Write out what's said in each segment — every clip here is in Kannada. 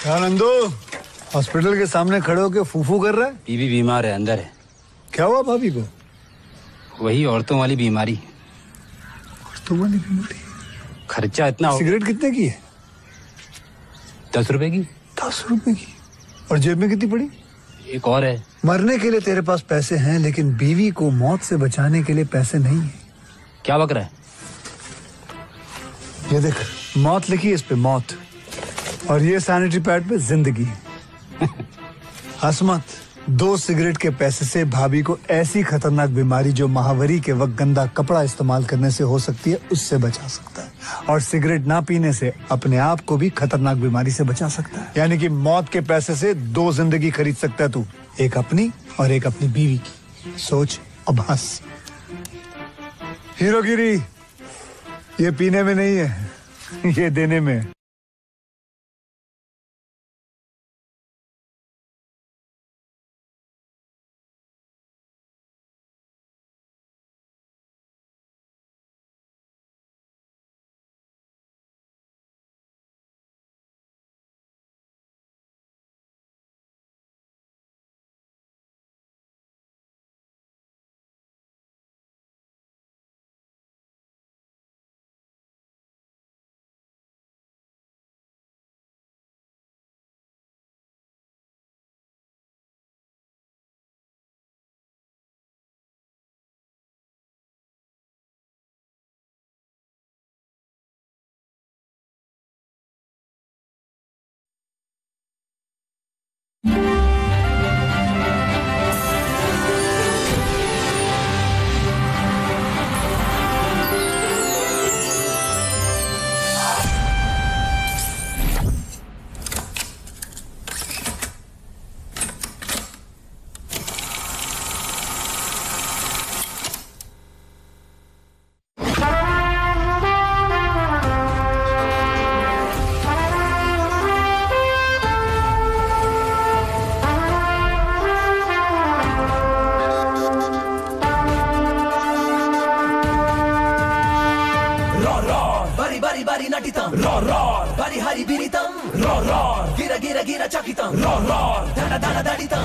क्या नंदू हॉस्पिटल के सामने खड़े होके फूफू कर रहा है बीवी बीमार है अंदर है क्या हुआ भाभी को वही औरतों वाली बीमारी तुम्हारी बीमारी खर्चा इतना हो सिगरेट कितने की है दस रुपए की दस रुपए की और जेब में कितनी पड़ी एक और है मरने के लिए तेरे पास पैसे हैं लेकिन बीवी को मौत से बचाने के लिए पैसे नहीं है क्या बक रहा है ये देख मौत लिखी है इस पे मौत और ये सैनिटरी पैड पे जिंदगी हंस मत दो सिगरेट के पैसे से भाभी को ऐसी खतरनाक बीमारी जो महावरी के वक्त गंदा कपड़ा इस्तेमाल करने से हो सकती है उससे बचा सकता है और सिगरेट ना पीने से अपने आप को भी खतरनाक बीमारी से बचा सकता है यानी कि मौत के पैसे से दो जिंदगी खरीद सकता है तू एक अपनी और एक अपनी बीवी की सोच अब हंस हीरोगिरी ये पीने में नहीं है ये देने में है బరి బరి బరి నటితం బరి హరి బిరితం గిర గిర గిర చకితం దడ దడ దడితం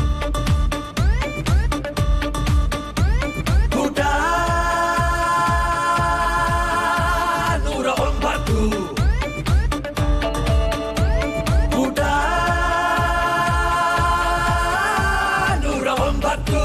ಊಟ ನೂರ ಒಂಬತ್ತು ಊಟ ನೂರ ಒಂಬತ್ತು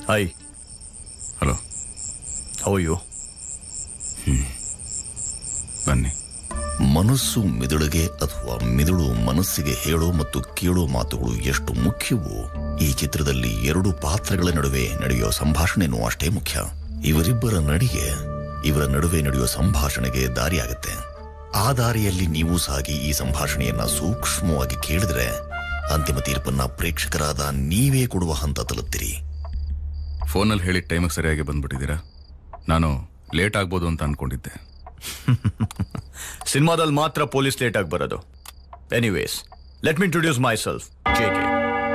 ಹಾಯ್ ಹಲೋ ಹೌ ಯು ಬನ್ನಿ ಮನಸ್ಸು ಮಿದುಳಿಗೆ ಅಥವಾ ಮಿದುಳು ಮನಸ್ಸಿಗೆ ಹೇಳೋ ಮತ್ತು ಕೇಳೋ ಮಾತುಗಳು ಎಷ್ಟು ಮುಖ್ಯವೋ ಈ ಚಿತ್ರದಲ್ಲಿ ಎರಡು ಪಾತ್ರಗಳ ನಡುವೆ ನಡೆಯುವ ಸಂಭಾಷಣೆನೂ ಅಷ್ಟೇ ಮುಖ್ಯ ಇವರಿಬ್ಬರ ನಡಿಗೆ ಇವರ ನಡುವೆ ನಡೆಯುವ ಸಂಭಾಷಣೆಗೆ ದಾರಿಯಾಗುತ್ತೆ ಆ ದಾರಿಯಲ್ಲಿ ನೀವು ಸಾಗಿ ಈ ಸಂಭಾಷಣೆಯನ್ನ ಸೂಕ್ಷ್ಮವಾಗಿ ಕೇಳಿದ್ರೆ ಅಂತಿಮ ತೀರ್ಪನ್ನ ಪ್ರೇಕ್ಷಕರಾದ ನೀವೇ ಕೊಡುವ ಹಂತ ತಲುಪ್ತೀರಿ ಫೋನಲ್ಲಿ ಹೇಳಿದ ಟೈಮಿಗೆ ಸರಿಯಾಗಿ ಬಂದ್ಬಿಟ್ಟಿದ್ದೀರಾ ನಾನು ಲೇಟ್ ಆಗ್ಬೋದು ಅಂತ ಅನ್ಕೊಂಡಿದ್ದೆ ಸಿನಿಮಾದಲ್ಲಿ ಮಾತ್ರ ಪೊಲೀಸ್ ಲೇಟ್ ಆಗಿ ಬರೋದು anyways let me introduce myself J K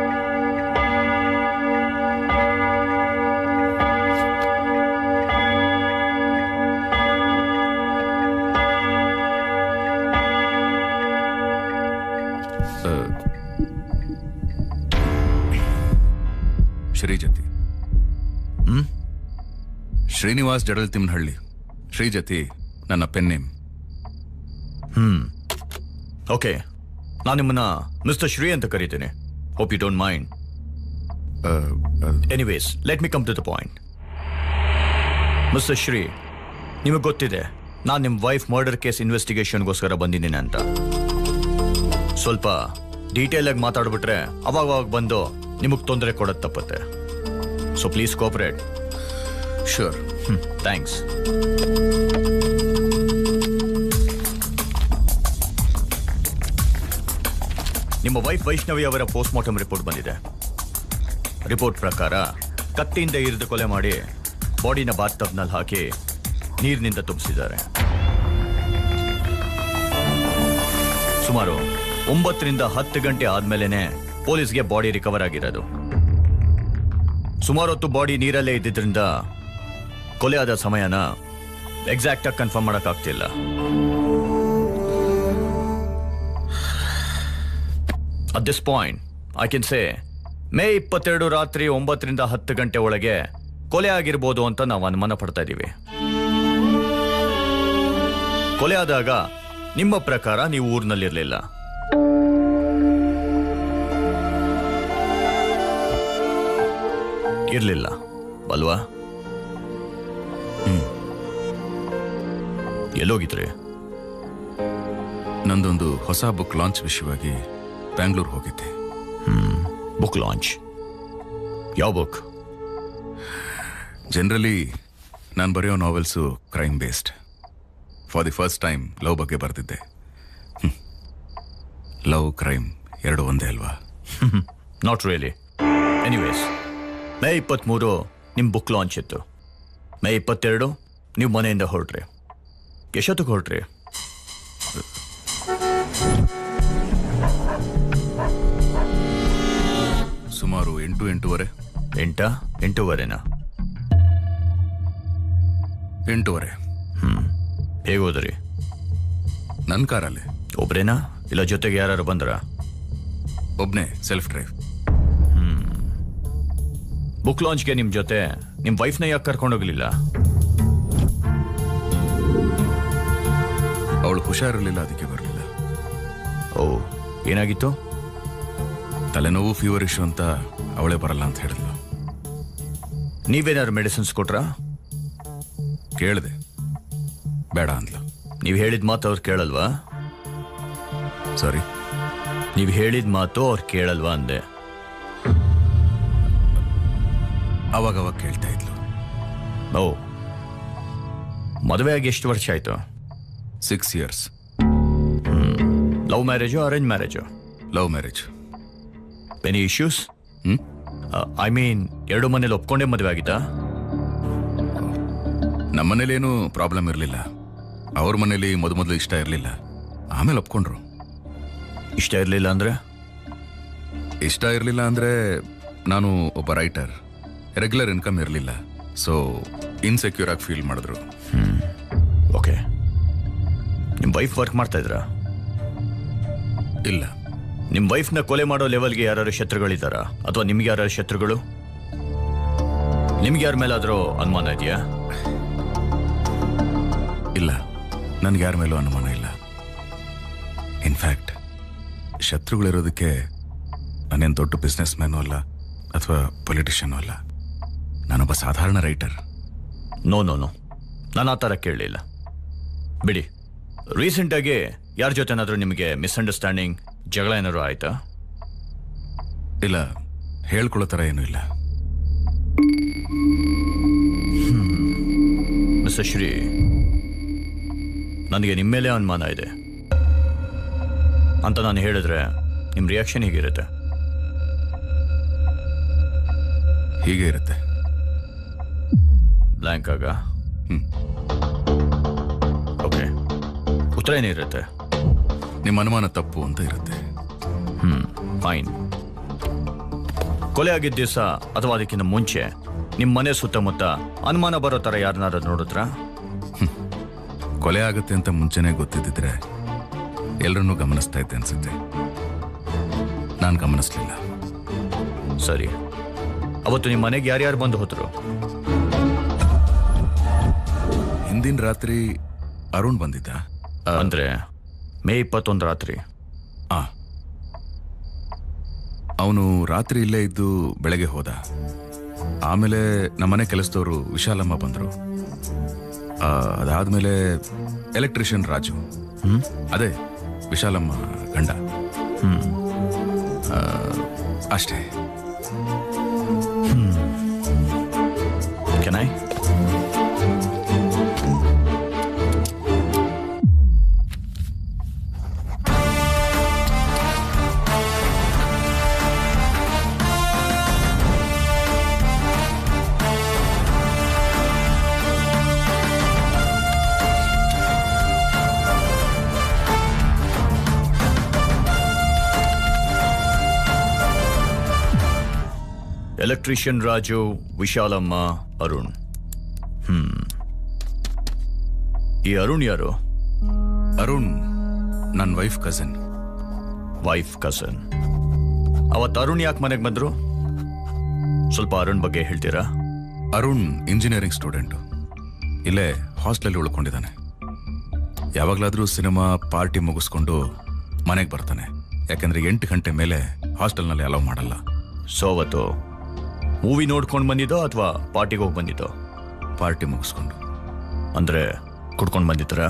ಶ್ರೀಜತಿ Srinivas Jadal Thimmanahalli Shrijati ನನ್ನ ಪೆನ್ ನೇಮ್ ಓಕೆ ನಾನು ನಿಮ್ಮನ್ನ ಮಿಸ್ಟರ್ ಶ್ರೀ ಅಂತ ಕರಿತೀನಿ hope you don't mind anyways let me come to the point mister Shri ನಿಮಗೆ ಗೊತ್ತಿದೆ ನಾನು ನಿಮ್ಮ ವೈಫ್ ಮರ್ಡರ್ ಕೇಸ್ ಇನ್ವೆಸ್ಟಿಗೇಷನ್ಗೋಸ್ಕರ ಬಂದಿದ್ದೀನಿ ಅಂತ ಸ್ವಲ್ಪ ಡೀಟೇಲ್ ಆಗಿ ಮಾತಾಡ್ಬಿಟ್ರೆ ಅವಾಗ ಅವಾಗ ಬಂದು ನಿಮಗೆ ತೊಂದರೆ ಕೊಡೋದು ತಪ್ಪತ್ತೆ so please cooperate sure thanks ನಿಮ್ಮ ವೈಫ್ ವೈಷ್ಣವಿ ಅವರ ಪೋಸ್ಟ್ ಮಾರ್ಟಮ್ ರಿಪೋರ್ಟ್ ಬಂದಿದೆ ರಿಪೋರ್ಟ್ ಪ್ರಕಾರ ಕತ್ತಿಯಿಂದ ಇರಿದು ಕೊಲೆ ಮಾಡಿ ಬಾಡಿನ ಬಾತ್ ಟಬ್ನಲ್ಲಿ ಹಾಕಿ ನೀರಿನಿಂದ ತುಂಬಿಸಿದ್ದಾರೆ ಸುಮಾರು ಒಂಬತ್ತರಿಂದ ಹತ್ತು ಗಂಟೆ ಆದ್ಮೇಲೆನೆ ಪೊಲೀಸ್ಗೆ ಬಾಡಿ ರಿಕವರ್ ಆಗಿರೋದು ಸುಮಾರು ಹೊತ್ತು ಬಾಡಿ ನೀರಲ್ಲೇ ಇದ್ದಿದ್ರಿಂದ ಕೊಲೆ ಆದ ಸಮಯನ ಎಕ್ಸಾಕ್ಟ್ ಆಗಿ ಕನ್ಫರ್ಮ್ ಮಾಡೋಕ್ಕಾಗ್ತಿಲ್ಲ at this point I can say May ಇಪ್ಪತ್ತೆರಡು ರಾತ್ರಿ ಒಂಬತ್ತರಿಂದ ಹತ್ತು ಗಂಟೆ ಒಳಗೆ ಕೊಲೆ ಆಗಿರ್ಬೋದು ಅಂತ ನಾವು ಅನುಮಾನ ಪಡ್ತಾ ಇದ್ದೀವಿ ಕೊಲೆ ಆದಾಗ ನಿಮ್ಮ ಪ್ರಕಾರ ನೀವು ಊರಿನಲ್ಲಿರಲಿಲ್ಲ ಇರಲಿಲ್ಲ ಅಲ್ವಾ ಹ್ಮ್ ಎಲ್ಲೋಗಿದ್ರಿ ನಂದೊಂದು ಹೊಸ ಬುಕ್ ಲಾಂಚ್ ವಿಷಯವಾಗಿ ಬ್ಯಾಂಗ್ಳೂರ್ ಹೋಗಿದ್ದೆ ಬುಕ್ ಲಾಂಚ್ ಯಾವ ಬುಕ್ ಜನರಲಿ ನಾನು ಬರೆಯೋ novels crime based for the first time love ಬಗ್ಗೆ ಬರೆದಿದ್ದೆ ಲವ್ ಕ್ರೈಮ್ ಎರಡು ಒಂದೇ ಅಲ್ವಾ ನಾಟ್ ರಿಯಲಿ ಎನಿವೇಸ್ ಮೇ ಇಪ್ಪತ್ತ್ಮೂರು ನಿಮ್ಮ ಬುಕ್ ಲಾಂಚ್ ಇತ್ತು ಮೇ ಇಪ್ಪತ್ತೆರಡು ನೀವು ಮನೆಯಿಂದ ಹೊರಟ್ರಿ ಎಷ್ಟೊತ್ತಿಗೆ ಹೊರಟ್ರಿ ಸುಮಾರು ಎಂಟು ಎಂಟೂವರೆ ಎಂಟ ಎಂಟೂವರೆನಾ ಎಂಟೂವರೆ ಹೇಗೆ ಹೋದ್ರಿ ನನ್ನ ಕಾರಲ್ಲಿ ಒಬ್ರೇನಾ ಇಲ್ಲ ಜೊತೆಗೆ ಯಾರು ಬಂದ್ರ ಒಬ್ನೇ ಸೆಲ್ಫ್ ಡ್ರೈವ್ ಬುಕ್ ಲಾಂಚ್ಗೆ ನಿಮ್ಮ ಜೊತೆ ನಿಮ್ಮ ವೈಫ್ನ ಯಾಕೆ ಕರ್ಕೊಂಡೋಗ್ಲಿಲ್ಲ ಅವಳು ಹುಷಾರಿರಲಿಲ್ಲ ಅದಕ್ಕೆ ಬರಲಿಲ್ಲ ಓ ಏನಾಗಿತ್ತು ತಲೆನೋವು ಫೀವರ್ ಇಶ್ಯೂ ಅಂತ ಅವಳೇ ಬರಲ್ಲ ಅಂತ ಹೇಳಿದ್ಲು ನೀವೇನಾದ್ರು ಮೆಡಿಸಿನ್ಸ್ ಕೊಟ್ರಾ ಕೇಳಿದೆ ಬೇಡ ಅಂದ್ಲು ನೀವು ಹೇಳಿದ ಮಾತು ಅವ್ರು ಕೇಳಲ್ವಾ ಸಾರಿ ನೀವು ಹೇಳಿದ ಮಾತು ಅವ್ರು ಕೇಳಲ್ವಾ ಅಂದೆ ಅವಾಗ ಅವಾಗ ಕೇಳ್ತಾ ಇದ್ಲು ಓ ಮದುವೆ ಆಗಿ ಎಷ್ಟು ವರ್ಷ ಆಯ್ತು six years love marriage arrange marriage love marriage any issues hmm I mean ಎರಡು ಮನೇಲಿ ಒಪ್ಕೊಂಡೇ ಮದುವೆ ಆಗಿತ್ತಾ ನಮ್ಮನೇಲೇನು ಪ್ರಾಬ್ಲಮ್ ಇರಲಿಲ್ಲ ಅವ್ರ ಮನೇಲಿ ಮೊದ ಮೊದಲು ಇಷ್ಟ ಇರಲಿಲ್ಲ ಆಮೇಲೆ ಒಪ್ಕೊಂಡ್ರು ಇಷ್ಟ ಇರಲಿಲ್ಲ ಅಂದ್ರೆ ಇಷ್ಟ ಇರಲಿಲ್ಲ ಅಂದರೆ ನಾನು ಒಬ್ಬ ರೈಟರ್ ರೆಗ್ಯುಲರ್ ಇನ್ಕಮ್ ಇರಲಿಲ್ಲ ಸೊ ಇನ್ಸೆಕ್ಯೂರ್ ಆಗಿ ಫೀಲ್ ಮಾಡಿದ್ರು ಓಕೆ ನಿಮ್ಮ ವೈಫ್ ವರ್ಕ್ ಮಾಡ್ತಾ ಇದ್ರಾ ಇಲ್ಲ ನಿಮ್ಮ ವೈಫ್ನ ಕೊಲೆ ಮಾಡೋ ಲೆವೆಲ್ಗೆ ಯಾರು ಶತ್ರುಗಳಿದ್ದಾರಾ ಅಥವಾ ನಿಮ್ಗೆ ಯಾರು ಶತ್ರುಗಳು ನಿಮ್ಗೆ ಯಾರ ಮೇಲಾದ್ರೂ ಅನುಮಾನ ಇದೆಯಾ ಇಲ್ಲ ನನಗೆ ಯಾರ ಮೇಲೂ ಅನುಮಾನ ಇಲ್ಲ ಇನ್ಫ್ಯಾಕ್ಟ್ ಶತ್ರುಗಳಿರೋದಕ್ಕೆ ನಾನೇನು ದೊಡ್ಡ ಬಿಸ್ನೆಸ್ ಮ್ಯಾನು ಅಲ್ಲ ಅಥವಾ ಪೊಲಿಟಿಷಿಯನು ಅಲ್ಲ ನಾನೊಬ್ಬ ಸಾಧಾರಣ ರೈಟರ್ ನೋ ನೋ ನೋ ನಾನು ಆ ಥರ ಕೇಳಲಿಲ್ಲ ಬಿಡಿ ರೀಸೆಂಟಾಗಿ ಯಾರ ಜೊತೆನಾದರೂ ನಿಮಗೆ ಮಿಸ್ಅಂಡರ್ಸ್ಟ್ಯಾಂಡಿಂಗ್ ಜಗಳ ಏನಾದ್ರು ಆಯ್ತಾ ಇಲ್ಲ ಹೇಳ್ಕೊಳ್ಳೋ ಥರ ಏನೂ ಇಲ್ಲ ಮಿಸ್ಟರ್ ಶ್ರೀ ನನಗೆ ನಿಮ್ಮ ಮೇಲೆ ಅನುಮಾನ ಇದೆ ಅಂತ ನಾನು ಹೇಳಿದ್ರೆ ನಿಮ್ಮ ರಿಯಾಕ್ಷನ್ ಹೇಗಿರುತ್ತೆ ಹೀಗೆ ಇರುತ್ತೆ ಬ್ಲ್ಯಾಂಕ್ ಆಗ ಹ್ಮ್. ಓಕೆ ಉತ್ತರ ಏನಿರುತ್ತೆ ನಿಮ್ಮ ಅನುಮಾನ ತಪ್ಪು ಅಂತ ಇರುತ್ತೆ ಫೈನ್ ಕೊಲೆ ಆಗಿದ್ದ ದಿವಸ ಅಥವಾ ಅದಕ್ಕಿಂತ ಮುಂಚೆ ನಿಮ್ಮ ಮನೆ ಸುತ್ತಮುತ್ತ ಅನುಮಾನ ಬರೋ ಥರ ಯಾರನ್ನಾರು ನೋಡಿದ್ರಾ ಕೊಲೆ ಆಗುತ್ತೆ ಅಂತ ಮುಂಚೆನೇ ಗೊತ್ತಿದ್ದಿದ್ರೆ ಎಲ್ಲರನ್ನೂ ಗಮನಿಸ್ತಾ ಇದ್ದೆ ಅನ್ಸುತ್ತೆ ನಾನು ಗಮನಿಸ್ಲಿಲ್ಲ ಸರಿ ಅವತ್ತು ನಿಮ್ಮ ಮನೆಗೆ ಯಾರ್ಯಾರು ಬಂದು ಹೋದ್ರು ಹಿಂದಿನ ರಾತ್ರಿ ಅರುಣ್ ಬಂದಿದ್ದ ಅಂದ್ರೆ ಮೇ ಇಪ್ಪತ್ತೊಂದು ರಾತ್ರಿ ಆ ಅವನು ರಾತ್ರಿ ಇಲ್ಲೇ ಇದ್ದು ಬೆಳಗ್ಗೆ ಹೋದ ಆಮೇಲೆ ನಮ್ಮನೆ ಕೆಲಸದವರು ವಿಶಾಲಮ್ಮ ಬಂದರು ಅದಾದ್ಮೇಲೆ ಎಲೆಕ್ಟ್ರಿಷಿಯನ್ ರಾಜು ಅದೇ ವಿಶಾಲಮ್ಮ ಗಂಡ ಆ, ಅಷ್ಟೇ ಕೆನಾಯ್ ಎಲೆಕ್ಟ್ರಿಷಿಯನ್ ರಾಜು ವಿಶಾಲಮ್ಮ ಅರುಣ್ ಹ್ಮ್ ಈ ಅರುಣ್ ಯಾರು ಅರುಣ್ ನನ್ನ ವೈಫ್ ಕಸಿನ್ ವೈಫ್ ಕಸನ್ ಅವತ್ತು ಅರುಣ್ ಯಾಕೆ ಮನೆಗೆ ಬಂದ್ರು ಸ್ವಲ್ಪ ಅರುಣ್ ಬಗ್ಗೆ ಹೇಳ್ತೀರಾ ಅರುಣ್ ಇಂಜಿನಿಯರಿಂಗ್ ಸ್ಟೂಡೆಂಟು ಇಲ್ಲೇ ಹಾಸ್ಟೆಲಲ್ಲಿ ಉಳ್ಕೊಂಡಿದ್ದಾನೆ ಯಾವಾಗಲಾದರೂ ಸಿನಿಮಾ ಪಾರ್ಟಿ ಮುಗಿಸ್ಕೊಂಡು ಮನೆಗೆ ಬರ್ತಾನೆ ಯಾಕೆಂದ್ರೆ ಎಂಟು ಗಂಟೆ ಮೇಲೆ ಹಾಸ್ಟೆಲ್ನಲ್ಲಿ ಅಲೌ ಮಾಡಲ್ಲ ಸೊ ಅವತ್ತು ಮೂವಿ ನೋಡ್ಕೊಂಡು ಬಂದಿದ್ದೋ ಅಥವಾ ಪಾರ್ಟಿಗೆ ಹೋಗಿ ಬಂದಿದ್ದೋ ಪಾರ್ಟಿ ಮುಗಿಸ್ಕೊಂಡು ಅಂದ್ರೆ ಕುಡ್ಕೊಂಡು ಬಂದಿದ್ರ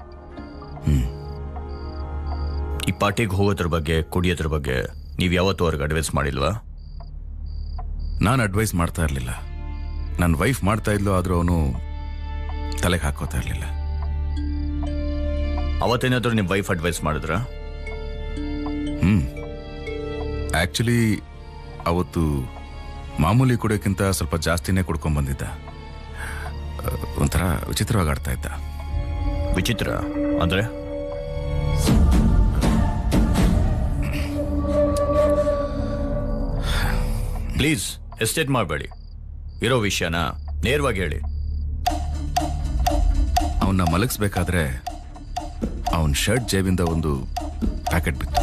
ಈ ಪಾರ್ಟಿಗೆ ಹೋಗೋದ್ರ ಬಗ್ಗೆ ಕುಡಿಯೋದ್ರ ಬಗ್ಗೆ ನೀವು ಯಾವತ್ತೂ ಅವ್ರಿಗೆ ಅಡ್ವೈಸ್ ಮಾಡಿಲ್ವಾ ನಾನು ಅಡ್ವೈಸ್ ಮಾಡ್ತಾ ಇರಲಿಲ್ಲ ನನ್ನ ವೈಫ್ ಮಾಡ್ತಾ ಇದ್ಲು ಆದರೂ ಅವನು ತಲೆಗೆ ಹಾಕೋತಾ ಇರಲಿಲ್ಲ ಅವತ್ತೇನಾದ್ರೂ ನಿಮ್ಮ ವೈಫ್ ಅಡ್ವೈಸ್ ಮಾಡಿದ್ರಾ ಹ್ಮ್ ಆಕ್ಚುಲಿ ಅವತ್ತು ಮಾಮೂಲಿ ಕುಡಿಯೋಕ್ಕಿಂತ ಸ್ವಲ್ಪ ಜಾಸ್ತಿನೇ ಕುಡ್ಕೊಂಡ್ ಬಂದಿದ್ದ ಆ, ಒಂಥರ ವಿಚಿತ್ರವಾಗಿ ಆಡ್ತಾ ಇದ್ದ ವಿಚಿತ್ರ ಅಂದ್ರೆ ಪ್ಲೀಸ್ ಎಸ್ಟೇಟ್ ಮಾಡಬೇಡಿ ಇರೋ ವಿಷಯನ ನೇರವಾಗಿ ಹೇಳಿ ಅವನ್ನ ಮಲಗಿಸ್ಬೇಕಾದ್ರೆ ಅವನ ಶರ್ಟ್ ಜೇಬಿಂದ ಒಂದು ಪ್ಯಾಕೆಟ್ ಬಿತ್ತು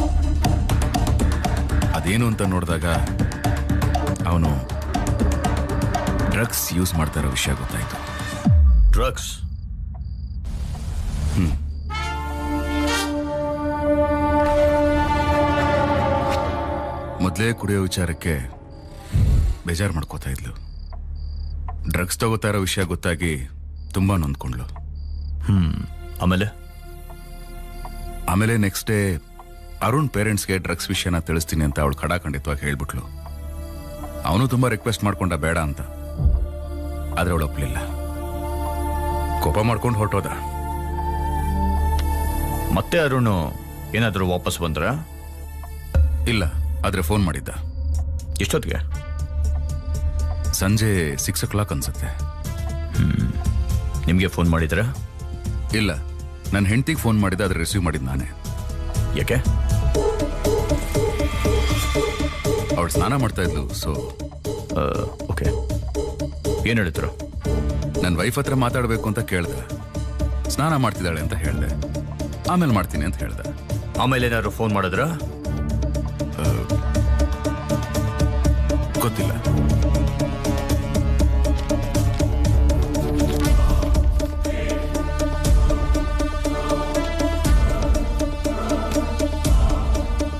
ಅದೇನು ಅಂತ ನೋಡಿದಾಗ ಅವನು ಡ್ರಗ್ಸ್ ಯೂಸ್ ಮಾಡ್ತಾ ಇರೋ ವಿಷಯ ಗೊತ್ತಾಯ್ತು ಡ್ರಗ್ಸ್ ಮೊದಲೇ ಕುಡಿಯೋ ವಿಚಾರಕ್ಕೆ ಬೇಜಾರು ಮಾಡ್ಕೋತಾ ಇದ್ಲು ಡ್ರಗ್ಸ್ ತಗೋತಾ ಇರೋ ವಿಷಯ ಗೊತ್ತಾಗಿ ತುಂಬಾ ನೊಂದ್ಕೊಂಡ್ಲು ಆಮೇಲೆ ಆಮೇಲೆ ನೆಕ್ಸ್ಟ್ ಡೇ ಅರುಣ್ ಪೇರೆಂಟ್ಸ್ಗೆ ಡ್ರಗ್ಸ್ ವಿಷಯನ ತಿಳಿಸ್ತೀನಿ ಅಂತ ಅವಳು ಖಡಾಖಂಡಿತವಾಗಿ ಹೇಳ್ಬಿಟ್ಲು ಅವನು ತುಂಬಾ ರಿಕ್ವೆಸ್ಟ್ ಮಾಡ್ಕೊಂಡ ಬೇಡ ಅಂತ ಆದ್ರೆ ಅವಳು ಒಪ್ಲಿಲ್ಲ ಕೋಪ ಮಾಡ್ಕೊಂಡು ಹೊರಟೋದ ಮತ್ತೆ ಅರುಣ್ ಏನಾದರೂ ವಾಪಸ್ ಬಂದ್ರ ಇಲ್ಲ ಆದ್ರೆ ಫೋನ್ ಮಾಡಿದ್ದ ಎಷ್ಟೊತ್ತಿಗೆ ಸಂಜೆ ಸಿಕ್ಸ್ ಓ ಕ್ಲಾಕ್ ಅನ್ಸುತ್ತೆ ನಿಮಗೆ ಫೋನ್ ಮಾಡಿದ್ರ ಇಲ್ಲ ನನ್ನ ಹೆಂಡತಿಗೆ ಫೋನ್ ಮಾಡಿದ್ದ ಆದ್ರೆ ರಿಸೀವ್ ಮಾಡಿದ್ ನಾನೇ ಯಾಕೆ ಅವಳು ಸ್ನಾನ ಮಾಡ್ತಾ ಇದ್ಲು ಸೊ ಓಕೆ ಏನು ಹೇಳಿದ್ರು ನನ್ನ ವೈಫ್ ಹತ್ರ ಮಾತಾಡಬೇಕು ಅಂತ ಕೇಳ್ದೆ ಸ್ನಾನ ಮಾಡ್ತಿದ್ದಾಳೆ ಅಂತ ಹೇಳ್ದೆ ಆಮೇಲೆ ಮಾಡ್ತೀನಿ ಅಂತ ಹೇಳ್ದೆ ಆಮೇಲೆ ಏನಾದ್ರು ಫೋನ್ ಮಾಡಿದ್ರ ಗೊತ್ತಿಲ್ಲ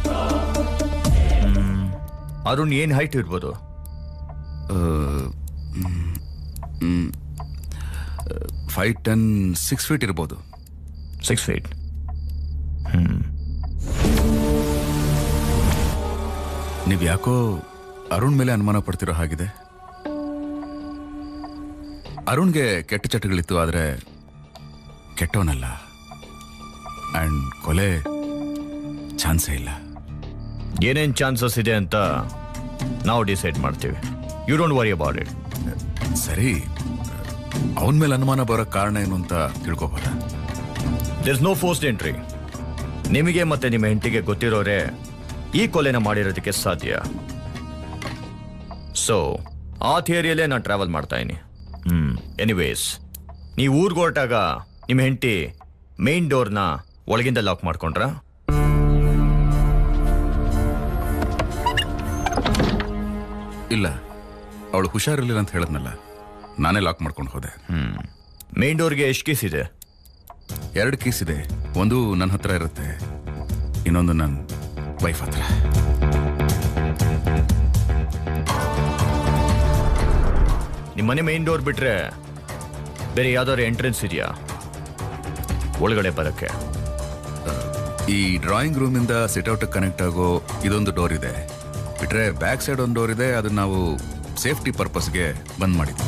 ಅರುಣ್ ಏನು ಹೈಟ್ ಇರ್ಬೋದು ಫೈವ್ ಟೆನ್ ಸಿಕ್ಸ್ ಫೀಟ್ ಇರ್ಬೋದು ಸಿಕ್ಸ್ ಫೀಟ್ ನೀವು ಯಾಕೋ ಅರುಣ್ ಮೇಲೆ ಅನುಮಾನ ಪಡ್ತಿರೋ ಹಾಗಿದೆ ಅರುಣ್ಗೆ ಕೆಟ್ಟ ಚಟಗಳಿತ್ತು ಆದರೆ ಕೆಟ್ಟವನಲ್ಲ ಅಂಡ್ ಕೊಲೆ ಚಾನ್ಸೇ ಇಲ್ಲ ಏನೇನ್ ಚಾನ್ಸಸ್ ಇದೆ ಅಂತ ನಾವು ಡಿಸೈಡ್ ಮಾಡ್ತೀವಿ you don't worry about it ಸರಿ ಅವನ ಮೇಲೆ ಅನುಮಾನ ಬರೋ ಕಾರಣ ಏನು ಅಂತ ತಿಳ್ಕೊಬೋದ ದಿಸ್ ನೋ ಫೋಸ್ಟ್ ಎಂಟ್ರಿ ನಿಮಗೆ ಮತ್ತೆ ನಿಮ್ಮ ಹೆಂಡತಿಗೆ ಗೊತ್ತಿರೋರೆ ಈ ಕೊಲೆನ ಮಾಡಿರೋದಕ್ಕೆ ಸಾಧ್ಯ ಸೊ ಆ ಥಿಯರಿಯಲ್ಲೇ ನಾನು ಟ್ರಾವೆಲ್ ಮಾಡ್ತಾ ಇದೀನಿ ಹ್ಮ್ ಎನಿವೇಸ್ ನೀವು ಊರ್ಗೆ ಹೊರಟಾಗ ನಿಮ್ಮ ಹೆಂಡತಿ ಮೇನ್ ಡೋರ್ನ ಒಳಗಿಂದ ಲಾಕ್ ಮಾಡ್ಕೊಂಡ್ರಾ ಇಲ್ಲ ಅವಳು ಹುಷಾರಿರ್ಲಿಲ್ಲ ಅಂತ ಹೇಳದ್ನಲ್ಲ ನಾನೇ ಲಾಕ್ ಮಾಡ್ಕೊಂಡು ಹೋದೆ ಮೇನ್ ಡೋರ್ಗೆ ಎಷ್ಟು ಕೇಸ್ ಇದೆ ಎರಡು ಕೇಸ್ ಇದೆ ಒಂದು ನನ್ನ ಹತ್ರ ಇರುತ್ತೆ ಇನ್ನೊಂದು ನನ್ನ ವೈಫ್ ಹತ್ರ ನಿಮ್ಮ ಮನೆ ಮೇನ್ ಡೋರ್ ಬಿಟ್ರೆ ಬೇರೆ ಯಾವ್ದಾದ್ರು ಎಂಟ್ರೆನ್ಸ್ ಇದೆಯಾ ಒಳಗಡೆ ಬರಕ್ಕೆ ಈ ಡ್ರಾಯಿಂಗ್ ರೂಮಿಂದ ಸಿಟ್ಔಟ್ ಕನೆಕ್ಟ್ ಆಗೋ ಇದೊಂದು ಡೋರ್ ಇದೆ ಬಿಟ್ರೆ ಬ್ಯಾಕ್ ಸೈಡ್ ಒಂದು ಡೋರ್ ಇದೆ ಅದನ್ನ ನಾವು ಸೇಫ್ಟಿ ಪರ್ಪಸ್ಗೆ ಬಂದ್ ಮಾಡಿದ್ವಿ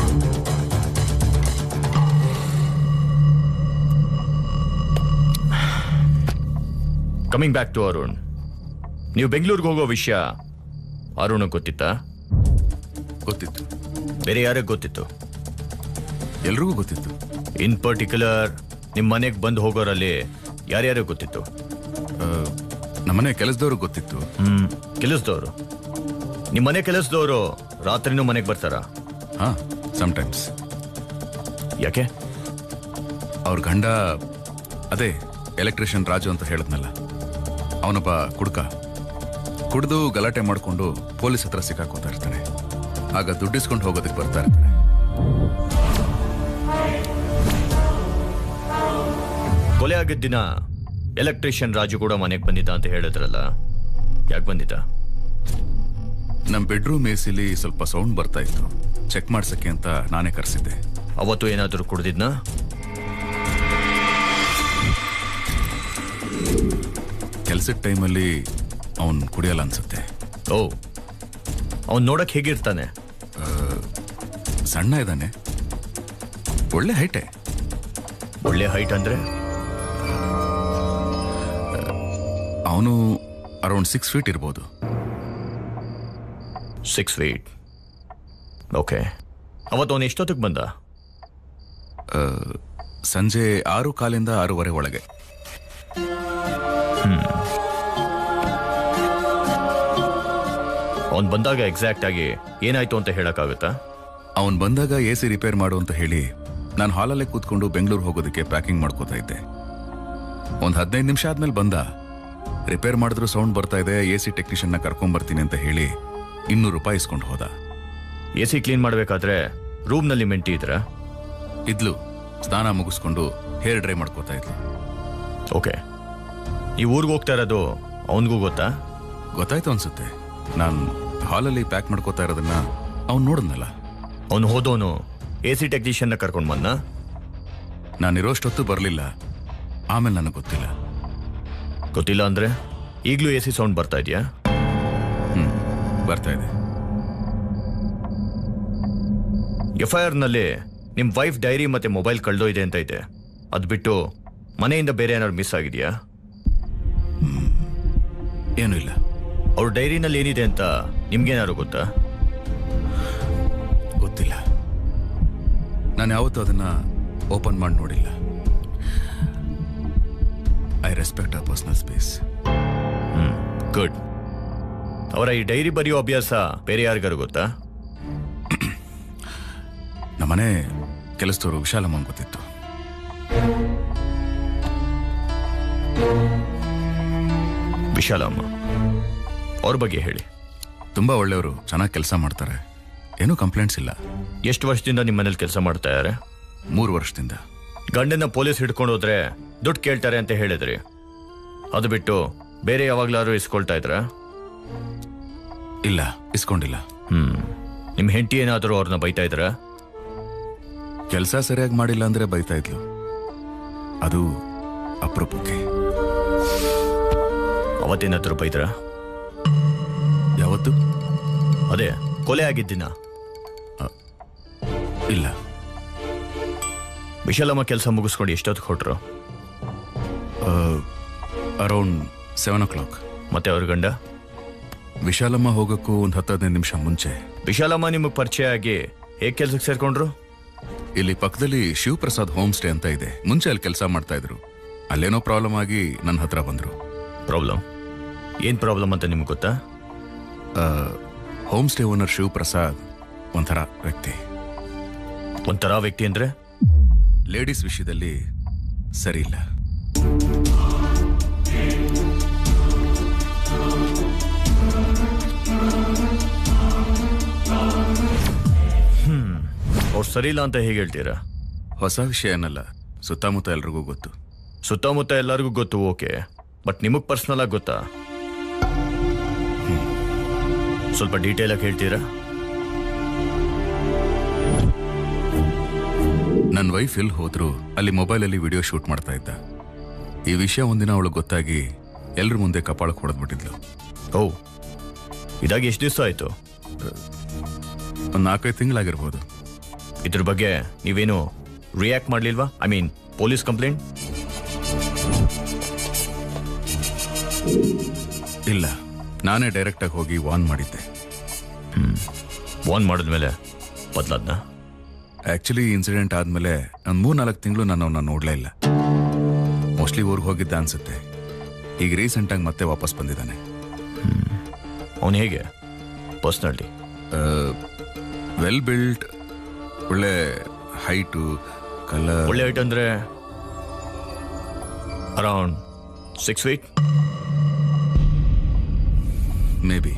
ಕಮಿಂಗ್ ಬ್ಯಾಕ್ ಟು ಅರುಣ್ ನೀವು ಬೆಂಗಳೂರಿಗೆ ಹೋಗೋ ವಿಷಯ ಅರುಣ್ ಗೊತ್ತಿತ್ತಾ ಗೊತ್ತಿತ್ತು ಬೇರೆ ಯಾರಿಗೆ ಗೊತ್ತಿತ್ತು ಎಲ್ರಿಗೂ ಗೊತ್ತಿತ್ತು ಇನ್ ಪರ್ಟಿಕ್ಯುಲರ್ ನಿಮ್ಮ ಮನೆಗೆ ಬಂದು ಹೋಗೋರಲ್ಲಿ ಯಾರ್ಯಾರು ಗೊತ್ತಿತ್ತು ನಮ್ಮನೆ ಕೆಲಸದವ್ರು ಗೊತ್ತಿತ್ತು ಹ್ಮ್ ಕೆಲಸದವರು ನಿಮ್ಮ ಮನೆ ಕೆಲಸದವರು ರಾತ್ರಿನೂ ಮನೆಗೆ ಬರ್ತಾರಾ ಹಾ ಟೈಮ್ಸ್ ಯಾಕೆ ಅವ್ರ ಗಂಡ ಅದೇ ಎಲೆಕ್ಟ್ರಿಷಿಯನ್ ರಾಜು ಅಂತ ಹೇಳದ್ನಲ್ಲ ಅವನೊಬ್ಬ ಕುಡ್ಕ ಕುಡ್ದು ಗಲಾಟೆ ಮಾಡಿಕೊಂಡು ಪೊಲೀಸ್ ಹತ್ರ ಸಿಕ್ಕಾಕೋತಾ ಇರ್ತಾನೆ ಆಗ ದುಡ್ಡಿಸ್ಕೊಂಡು ಹೋಗೋದಕ್ಕೆ ಬರ್ತಾ ಇರ್ತಾನೆ ಕೊಲೆ ಆಗಿದ್ದ ದಿನ ಎಲೆಕ್ಟ್ರಿಷಿಯನ್ ರಾಜು ಕೂಡ ಮನೆಗೆ ಬಂದಿದ್ದ ಅಂತ ಹೇಳಿದ್ರಲ್ಲ ಯಾಕೆ ಬಂದಿದ್ದ ನಮ್ಮ ಬೆಡ್ರೂಮ್ ಎಸಿಲಿ ಸ್ವಲ್ಪ ಸೌಂಡ್ ಬರ್ತಾ ಇತ್ತು ಚೆಕ್ ಮಾಡ್ಸಕ್ಕೆ ಅಂತ ನಾನೇ ಕರೆಸಿದ್ದೆ ಅವತ್ತು ಏನಾದರೂ ಕುಡ್ದಿದ್ನ ಕೆಲ್ಸದ ಟೈಮಲ್ಲಿ ಅವನ್ ಕುಡಿಯಲ್ಲ ಅನ್ಸುತ್ತೆ ಓ ಅವ್ನು ನೋಡಕ್ ಹೇಗಿರ್ತಾನೆ ಸಣ್ಣ ಇದ್ದಾನೆ ಒಳ್ಳೆ ಹೈಟೆ ಒಳ್ಳೆ ಹೈಟ್ ಅಂದ್ರೆ ಅವನು ಅರೌಂಡ್ ಸಿಕ್ಸ್ ಫೀಟ್ ಇರ್ಬೋದು ಸಿಕ್ಸ್ ಫೀಟ್ ಓಕೆ ಅವತ್ತು ಅವನು ಎಷ್ಟೊತ್ತಿಗೆ ಬಂದ ಸಂಜೆ ಆರು ಕಾಲಿಂದ ಆರೂವರೆ ಒಳಗೆ ಅವ್ನು ಬಂದಾಗ ಎಕ್ಸಾಕ್ಟ್ ಆಗಿ ಏನಾಯ್ತು ಅಂತ ಹೇಳಕ್ಕಾಗುತ್ತಾ ಅವನ್ ಬಂದಾಗ ಎ ಸಿ ರಿಪೇರ್ ಮಾಡು ಅಂತ ಹೇಳಿ ನಾನು ಹಾಲಲ್ಲೇ ಕೂತ್ಕೊಂಡು ಬೆಂಗಳೂರು ಹೋಗೋದಕ್ಕೆ ಪ್ಯಾಕಿಂಗ್ ಮಾಡ್ಕೋತಾ ಇದ್ದೆ ಒಂದು ಹದಿನೈದು ನಿಮಿಷ ಆದ್ಮೇಲೆ ಬಂದ ರಿಪೇರ್ ಮಾಡಿದ್ರು ಸೌಂಡ್ ಬರ್ತಾ ಇದೆ ಎ ಸಿ ಟೆಕ್ನಿಷಿಯನ್ನ ಕರ್ಕೊಂಡ್ ಬರ್ತೀನಿ ಅಂತ ಹೇಳಿ ಇನ್ನೂರು ರೂಪಾಯಿ ಇಸ್ಕೊಂಡು ಹೋದ ಎ ಸಿ ಕ್ಲೀನ್ ಮಾಡಬೇಕಾದ್ರೆ ರೂಮ್ನಲ್ಲಿ ಮೆಂಟಿ ಇದ್ರ ಇದ್ಲು ಸ್ನಾನ ಮುಗಿಸ್ಕೊಂಡು ಹೇರ್ ಡ್ರೈ ಮಾಡ್ಕೋತಾ ಇದ್ಲು ಓಕೆ ಈ ಊರಿಗೆ ಹೋಗ್ತಾ ಇರೋದು ಅವನಿಗೂ ಗೊತ್ತಾ ಗೊತ್ತಾಯ್ತು ಅನ್ಸುತ್ತೆ ನಾನು ಹಾಲಲ್ಲಿ ಪ್ಯಾಕ್ ಮಾಡ್ಕೋತಾ ಇರೋದನ್ನ ಅವ್ನು ನೋಡಿದ್ನಲ್ಲ ಅವನು ಹೋದವನು ಎ ಸಿ ಟೆಕ್ನಿಷಿಯನ್ನ ಕರ್ಕೊಂಡು ಬಂದ ನಾನಿರೋಷ್ಟೊತ್ತು ಬರಲಿಲ್ಲ ಆಮೇಲೆ ನನಗೆ ಗೊತ್ತಿಲ್ಲ ಗೊತ್ತಿಲ್ಲ ಅಂದ್ರೆ ಈಗಲೂ ಎ ಸಿ ಸೌಂಡ್ ಬರ್ತಾ ಇದೆಯಾ ಹ್ಮ್ ಬರ್ತಾ ಇದೆ ಎಫ್ ಐ ಆರ್ನಲ್ಲಿ ನಿಮ್ಮ ವೈಫ್ ಡೈರಿ ಮತ್ತೆ ಮೊಬೈಲ್ ಕಳ್ದೋಯ್ದೆ ಅಂತ ಇದೆ ಅದು ಬಿಟ್ಟು ಮನೆಯಿಂದ ಬೇರೆ ಏನಾದ್ರು ಮಿಸ್ ಆಗಿದೆಯಾ ಏನೂ ಇಲ್ಲ ಅವ್ರ ಡೈರಿನಲ್ಲಿ ಏನಿದೆ ಅಂತ ನಿಮ್ಗೇನಾದ್ರು ಗೊತ್ತಾ ಗೊತ್ತಿಲ್ಲ ನಾನು ಯಾವತ್ತೂ ಅದನ್ನ ಓಪನ್ ಮಾಡಿ ನೋಡಿಲ್ಲ I respect a personal space good ಅವರ ಈ ಡೈರಿ ಬರೆಯೋ ಅಭ್ಯಾಸ ಬೇರೆ ಯಾರಿಗಾರು ಗೊತ್ತಾ ನಮ್ಮನೆ ಕೆಲಸದವರು ವಿಶಾಲಮ್ಮ ಗೊತ್ತಿತ್ತು ವಿಶಾಲಮ್ಮ ಅವ್ರ ಬಗ್ಗೆ ಹೇಳಿ ತುಂಬಾ ಒಳ್ಳೆಯವರು ಚೆನ್ನಾಗಿ ಕೆಲಸ ಮಾಡ್ತಾರೆ ಏನೂ ಕಂಪ್ಲೇಂಟ್ಸ್ ಇಲ್ಲ ಎಷ್ಟು ವರ್ಷದಿಂದ ನಿಮ್ಮ ಮನೇಲಿ ಕೆಲಸ ಮಾಡ್ತಾ ಇದ್ದಾರೆ ಮೂರು ವರ್ಷದಿಂದ ಗಂಡನ್ನ ಪೊಲೀಸ್ ಹಿಡ್ಕೊಂಡು ಹೋದ್ರೆ ದುಡ್ಡು ಕೇಳ್ತಾರೆ ಅಂತ ಹೇಳಿದ್ರಿ ಅದು ಬಿಟ್ಟು ಬೇರೆ ಯಾವಾಗ್ಲಾದ್ರು ಇಸ್ಕೊಳ್ತಾ ಇದ್ರಾ ಇಲ್ಲ ಇಸ್ಕೊಂಡಿಲ್ಲ ಹ್ಮ್ ನಿಮ್ಮ ಹೆಂಡತಿ ಏನಾದರೂ ಅವ್ರನ್ನ ಬೈತಾ ಇದ್ರ ಕೆಲಸ ಸರಿಯಾಗಿ ಮಾಡಿಲ್ಲ ಅಂದ್ರೆ ಬೈತಾ ಇದ್ಲು ಅದು ಅಪರೂಪಕ್ಕೆ ಅವತ್ತೇನಾದರೂ ಬೈದ್ರ ಯಾವತ್ತು ಅದೇ ಕೊಲೆ ಆಗಿದ್ದಿನ ಇಲ್ಲ ವಿಶಾಲಮ್ಮ ಕೆಲಸ ಮುಗಿಸ್ಕೊಂಡು ಎಷ್ಟೊತ್ತು ಕೊಟ್ರು ಅರೌಂಡ್ ಸೆವೆನ್ ಓ ಕ್ಲಾಕ್ ಮತ್ತೆ ಅವ್ರ ಗಂಡ ವಿಶಾಲಮ್ಮ ಹೋಗಕ್ಕೂ ಒಂದು ಹತ್ತು ಹದಿನೈದು ನಿಮಿಷ ಮುಂಚೆ ವಿಶಾಲಮ್ಮ ನಿಮಗೆ ಪರಿಚಯ ಆಗಿ ಹೇಗೆ ಕೆಲ್ಸಕ್ಕೆ ಸೇರ್ಕೊಂಡ್ರು ಇಲ್ಲಿ ಪಕ್ಕದಲ್ಲಿ ಶಿವಪ್ರಸಾದ್ ಹೋಮ್ ಸ್ಟೇ ಅಂತ ಇದೆ ಮುಂಚೆ ಅಲ್ಲಿ ಕೆಲಸ ಮಾಡ್ತಾ ಇದ್ರು ಅಲ್ಲೇನೋ ಪ್ರಾಬ್ಲಮ್ ಆಗಿ ನನ್ನ ಹತ್ರ ಬಂದ್ರು ಪ್ರಾಬ್ಲಮ್ ಏನ್ ಪ್ರಾಬ್ಲಮ್ ಅಂತ ನಿಮ್ಗೆ ಗೊತ್ತಾ ಹೋಮ್ ಸ್ಟೇ ಓನರ್ ಶಿವಪ್ರಸಾದ್ ಒಂಥರ ವ್ಯಕ್ತಿ ಒಂಥರ ವ್ಯಕ್ತಿ ಅಂದ್ರೆ ಲೇಡೀಸ್ ವಿಷಯದಲ್ಲಿ ಸರಿ ಇಲ್ಲ ಅವ್ರು ಸರಿ ಇಲ್ಲ ಅಂತ ಹೇಗೆ ಹೇಳ್ತೀರಾ ಹೊಸ ವಿಷಯ ಏನಲ್ಲ ಸುತ್ತಮುತ್ತ ಎಲ್ರಿಗೂ ಗೊತ್ತು ಸುತ್ತಮುತ್ತ ಎಲ್ಲರಿಗೂ ಗೊತ್ತು ಓಕೆ ಬಟ್ ನಿಮಗ್ ಪರ್ಸನಲ್ ಆಗಿ ಗೊತ್ತಾ ಸ್ವಲ್ಪ ಡೀಟೇಲ್ ಆಗಿ ಹೇಳ್ತೀರಾ ನನ್ನ ವೈಫ್ ಎಲ್ಲಿ ಹೋದ್ರು ಅಲ್ಲಿ ಮೊಬೈಲಲ್ಲಿ ವಿಡಿಯೋ ಶೂಟ್ ಮಾಡ್ತಾ ಇದ್ದ ಈ ವಿಷಯ ಒಂದಿನ ಅವಳು ಗೊತ್ತಾಗಿ ಎಲ್ರ ಮುಂದೆ ಕಪಾಳಕ್ಕೆ ಹೊಡೆದ್ಬಿಟ್ಟಿದ್ಲು ಓ ಇದಾಗಿ ಎಷ್ಟು ದಿವಸ ಆಯ್ತು ಒಂದು ನಾಲ್ಕೈದು ತಿಂಗಳಾಗಿರ್ಬೋದು ಇದ್ರ ಬಗ್ಗೆ ನೀವೇನು ರಿಯಾಕ್ಟ್ ಮಾಡ್ಲಿಲ್ವಾ ಐ ಮೀನ್ ಪೊಲೀಸ್ ಕಂಪ್ಲೇಂಟ್ ಇಲ್ಲ ನಾನೇ ಡೈರೆಕ್ಟಾಗಿ ಹೋಗಿ ವಾನ್ ಮಾಡಿದ್ದೆ ವಾನ್ ಮಾಡಿದ್ಮೇಲೆ ಬದಲಾದ್ನ ಆಕ್ಚುಲಿ ಇನ್ಸಿಡೆಂಟ್ ಆದ್ಮೇಲೆ ಒಂದು ಮೂರ್ ನಾಲ್ಕು ತಿಂಗಳು ನಾನು ಅವನ್ನ ನೋಡ್ಲೇ ಇಲ್ಲ ಮೋಸ್ಟ್ಲಿ ಊರಿಗೆ ಹೋಗಿದ್ದ ಅನ್ಸುತ್ತೆ ಈಗ ರೀಸೆಂಟ್ ಆಗಿ ಮತ್ತೆ ವಾಪಸ್ ಬಂದಿದ್ದಾನೆ ಅವನು ಹೇಗೆ ಪರ್ಸ್ನಾಲಿಟಿ ವೆಲ್ ಬಿಲ್ಟ್ ಒಳ್ಳೆ ಹೈಟು ಕಲರ್ ಒಳ್ಳೆ ಹೈಟ್ ಅಂದ್ರೆ around six feet maybe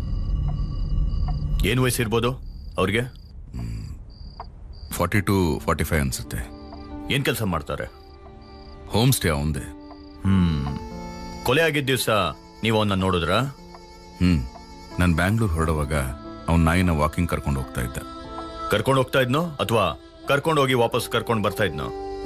ಏನು ವಯಸ್ಸಿರ್ಬೋದು ಅವ್ರಿಗೆ ಫಾರ್ಟಿ ಟು ಫಾರ್ಟಿ ಫೈವ್ ಅನ್ಸುತ್ತೆ ಏನ್ ಕೆಲಸ ಮಾಡ್ತಾರೆ ಹೋಮ್ ಸ್ಟೇ ಅವಂದೇ ಕೊಲೆ ಆಗಿದ್ದ ದಿವಸ ನೀವು ಅವನ್ನ ನೋಡಿದ್ರಾ ಹ್ಮ್ ನಾನು ಬ್ಯಾಂಗ್ಳೂರ್ ಹೊರಡುವಾಗ ಅವ್ನ ನಾಯಿನ ವಾಕಿಂಗ್ ಕರ್ಕೊಂಡು ಹೋಗ್ತಾ ಇದ್ದ ಕರ್ಕೊಂಡು ಹೋಗ್ತಾ ಇದ್ನೋ ಅಥವಾ ಕರ್ಕೊಂಡು ಹೋಗಿ ವಾಪಸ್ ಕರ್ಕೊಂಡು ಬರ್ತಾ ಇದ್ನೋ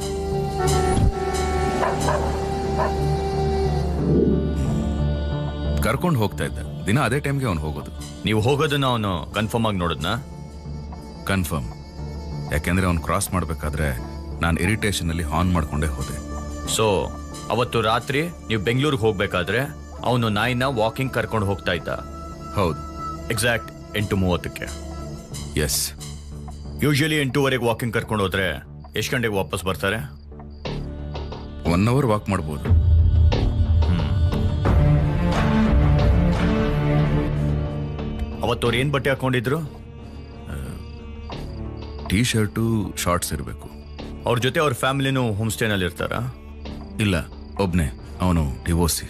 ಕರ್ಕೊಂಡು ಹೋಗ್ತಾ ಇದ್ದ ದಿನ ಅದೇ ಟೈಮ್ಗೆ ಅವ್ನು ಹೋಗೋದು ನೀವು ಹೋಗೋದನ್ನ ಅವನು ಕನ್ಫರ್ಮ್ ಆಗಿ ನೋಡಿದ್ನಾ ಕನ್ಫರ್ಮ್ ಯಾಕೆಂದ್ರೆ ಅವ್ನು ಕ್ರಾಸ್ ಮಾಡಬೇಕಾದ್ರೆ ನಾನು ಇರಿಟೇಷನ್ ಅಲ್ಲಿ ಹಾರ್ನ್ ಮಾಡ್ಕೊಂಡೇ ಹೋದೆ ಸೊ ಅವತ್ತು ರಾತ್ರಿ ನೀವು ಬೆಂಗಳೂರಿಗೆ ಹೋಗ್ಬೇಕಾದ್ರೆ ಅವನು ನಾಯಿನ ವಾಕಿಂಗ್ ಕರ್ಕೊಂಡು ಹೋಗ್ತಾ ಇದ್ದ ಹೌದು ಎಕ್ಸಾಕ್ಟ್ ಎಂಟು ಮೂವತ್ತಕ್ಕೆ ಎಸ್ ಯೂಶಲಿ ಎಂಟೂವರೆಗೆ ವಾಕಿಂಗ್ ಕರ್ಕೊಂಡು ಹೋದ್ರೆ ಎಷ್ಟು ಗಂಟೆಗೆ ವಾಪಸ್ ಬರ್ತಾರೆ ಒನ್ ಅವರ್ ವಾಕ್ ಮಾಡ್ಬೋದು ಅವತ್ತು ಅವ್ರು ಏನ್ ಬಟ್ಟೆ ಹಾಕೊಂಡಿದ್ರು ಟೀ ಶರ್ಟು ಶಾರ್ಟ್ಸ್ ಇರಬೇಕು ಅವ್ರ ಜೊತೆ ಅವ್ರ ಫ್ಯಾಮಿಲಿನೂ ಹೋಮ್ ಸ್ಟೇನಲ್ಲಿ ಇರ್ತಾರಾ ಇಲ್ಲ ಒಬ್ನೇ ಅವನು ಡಿವೋರ್ಸಿ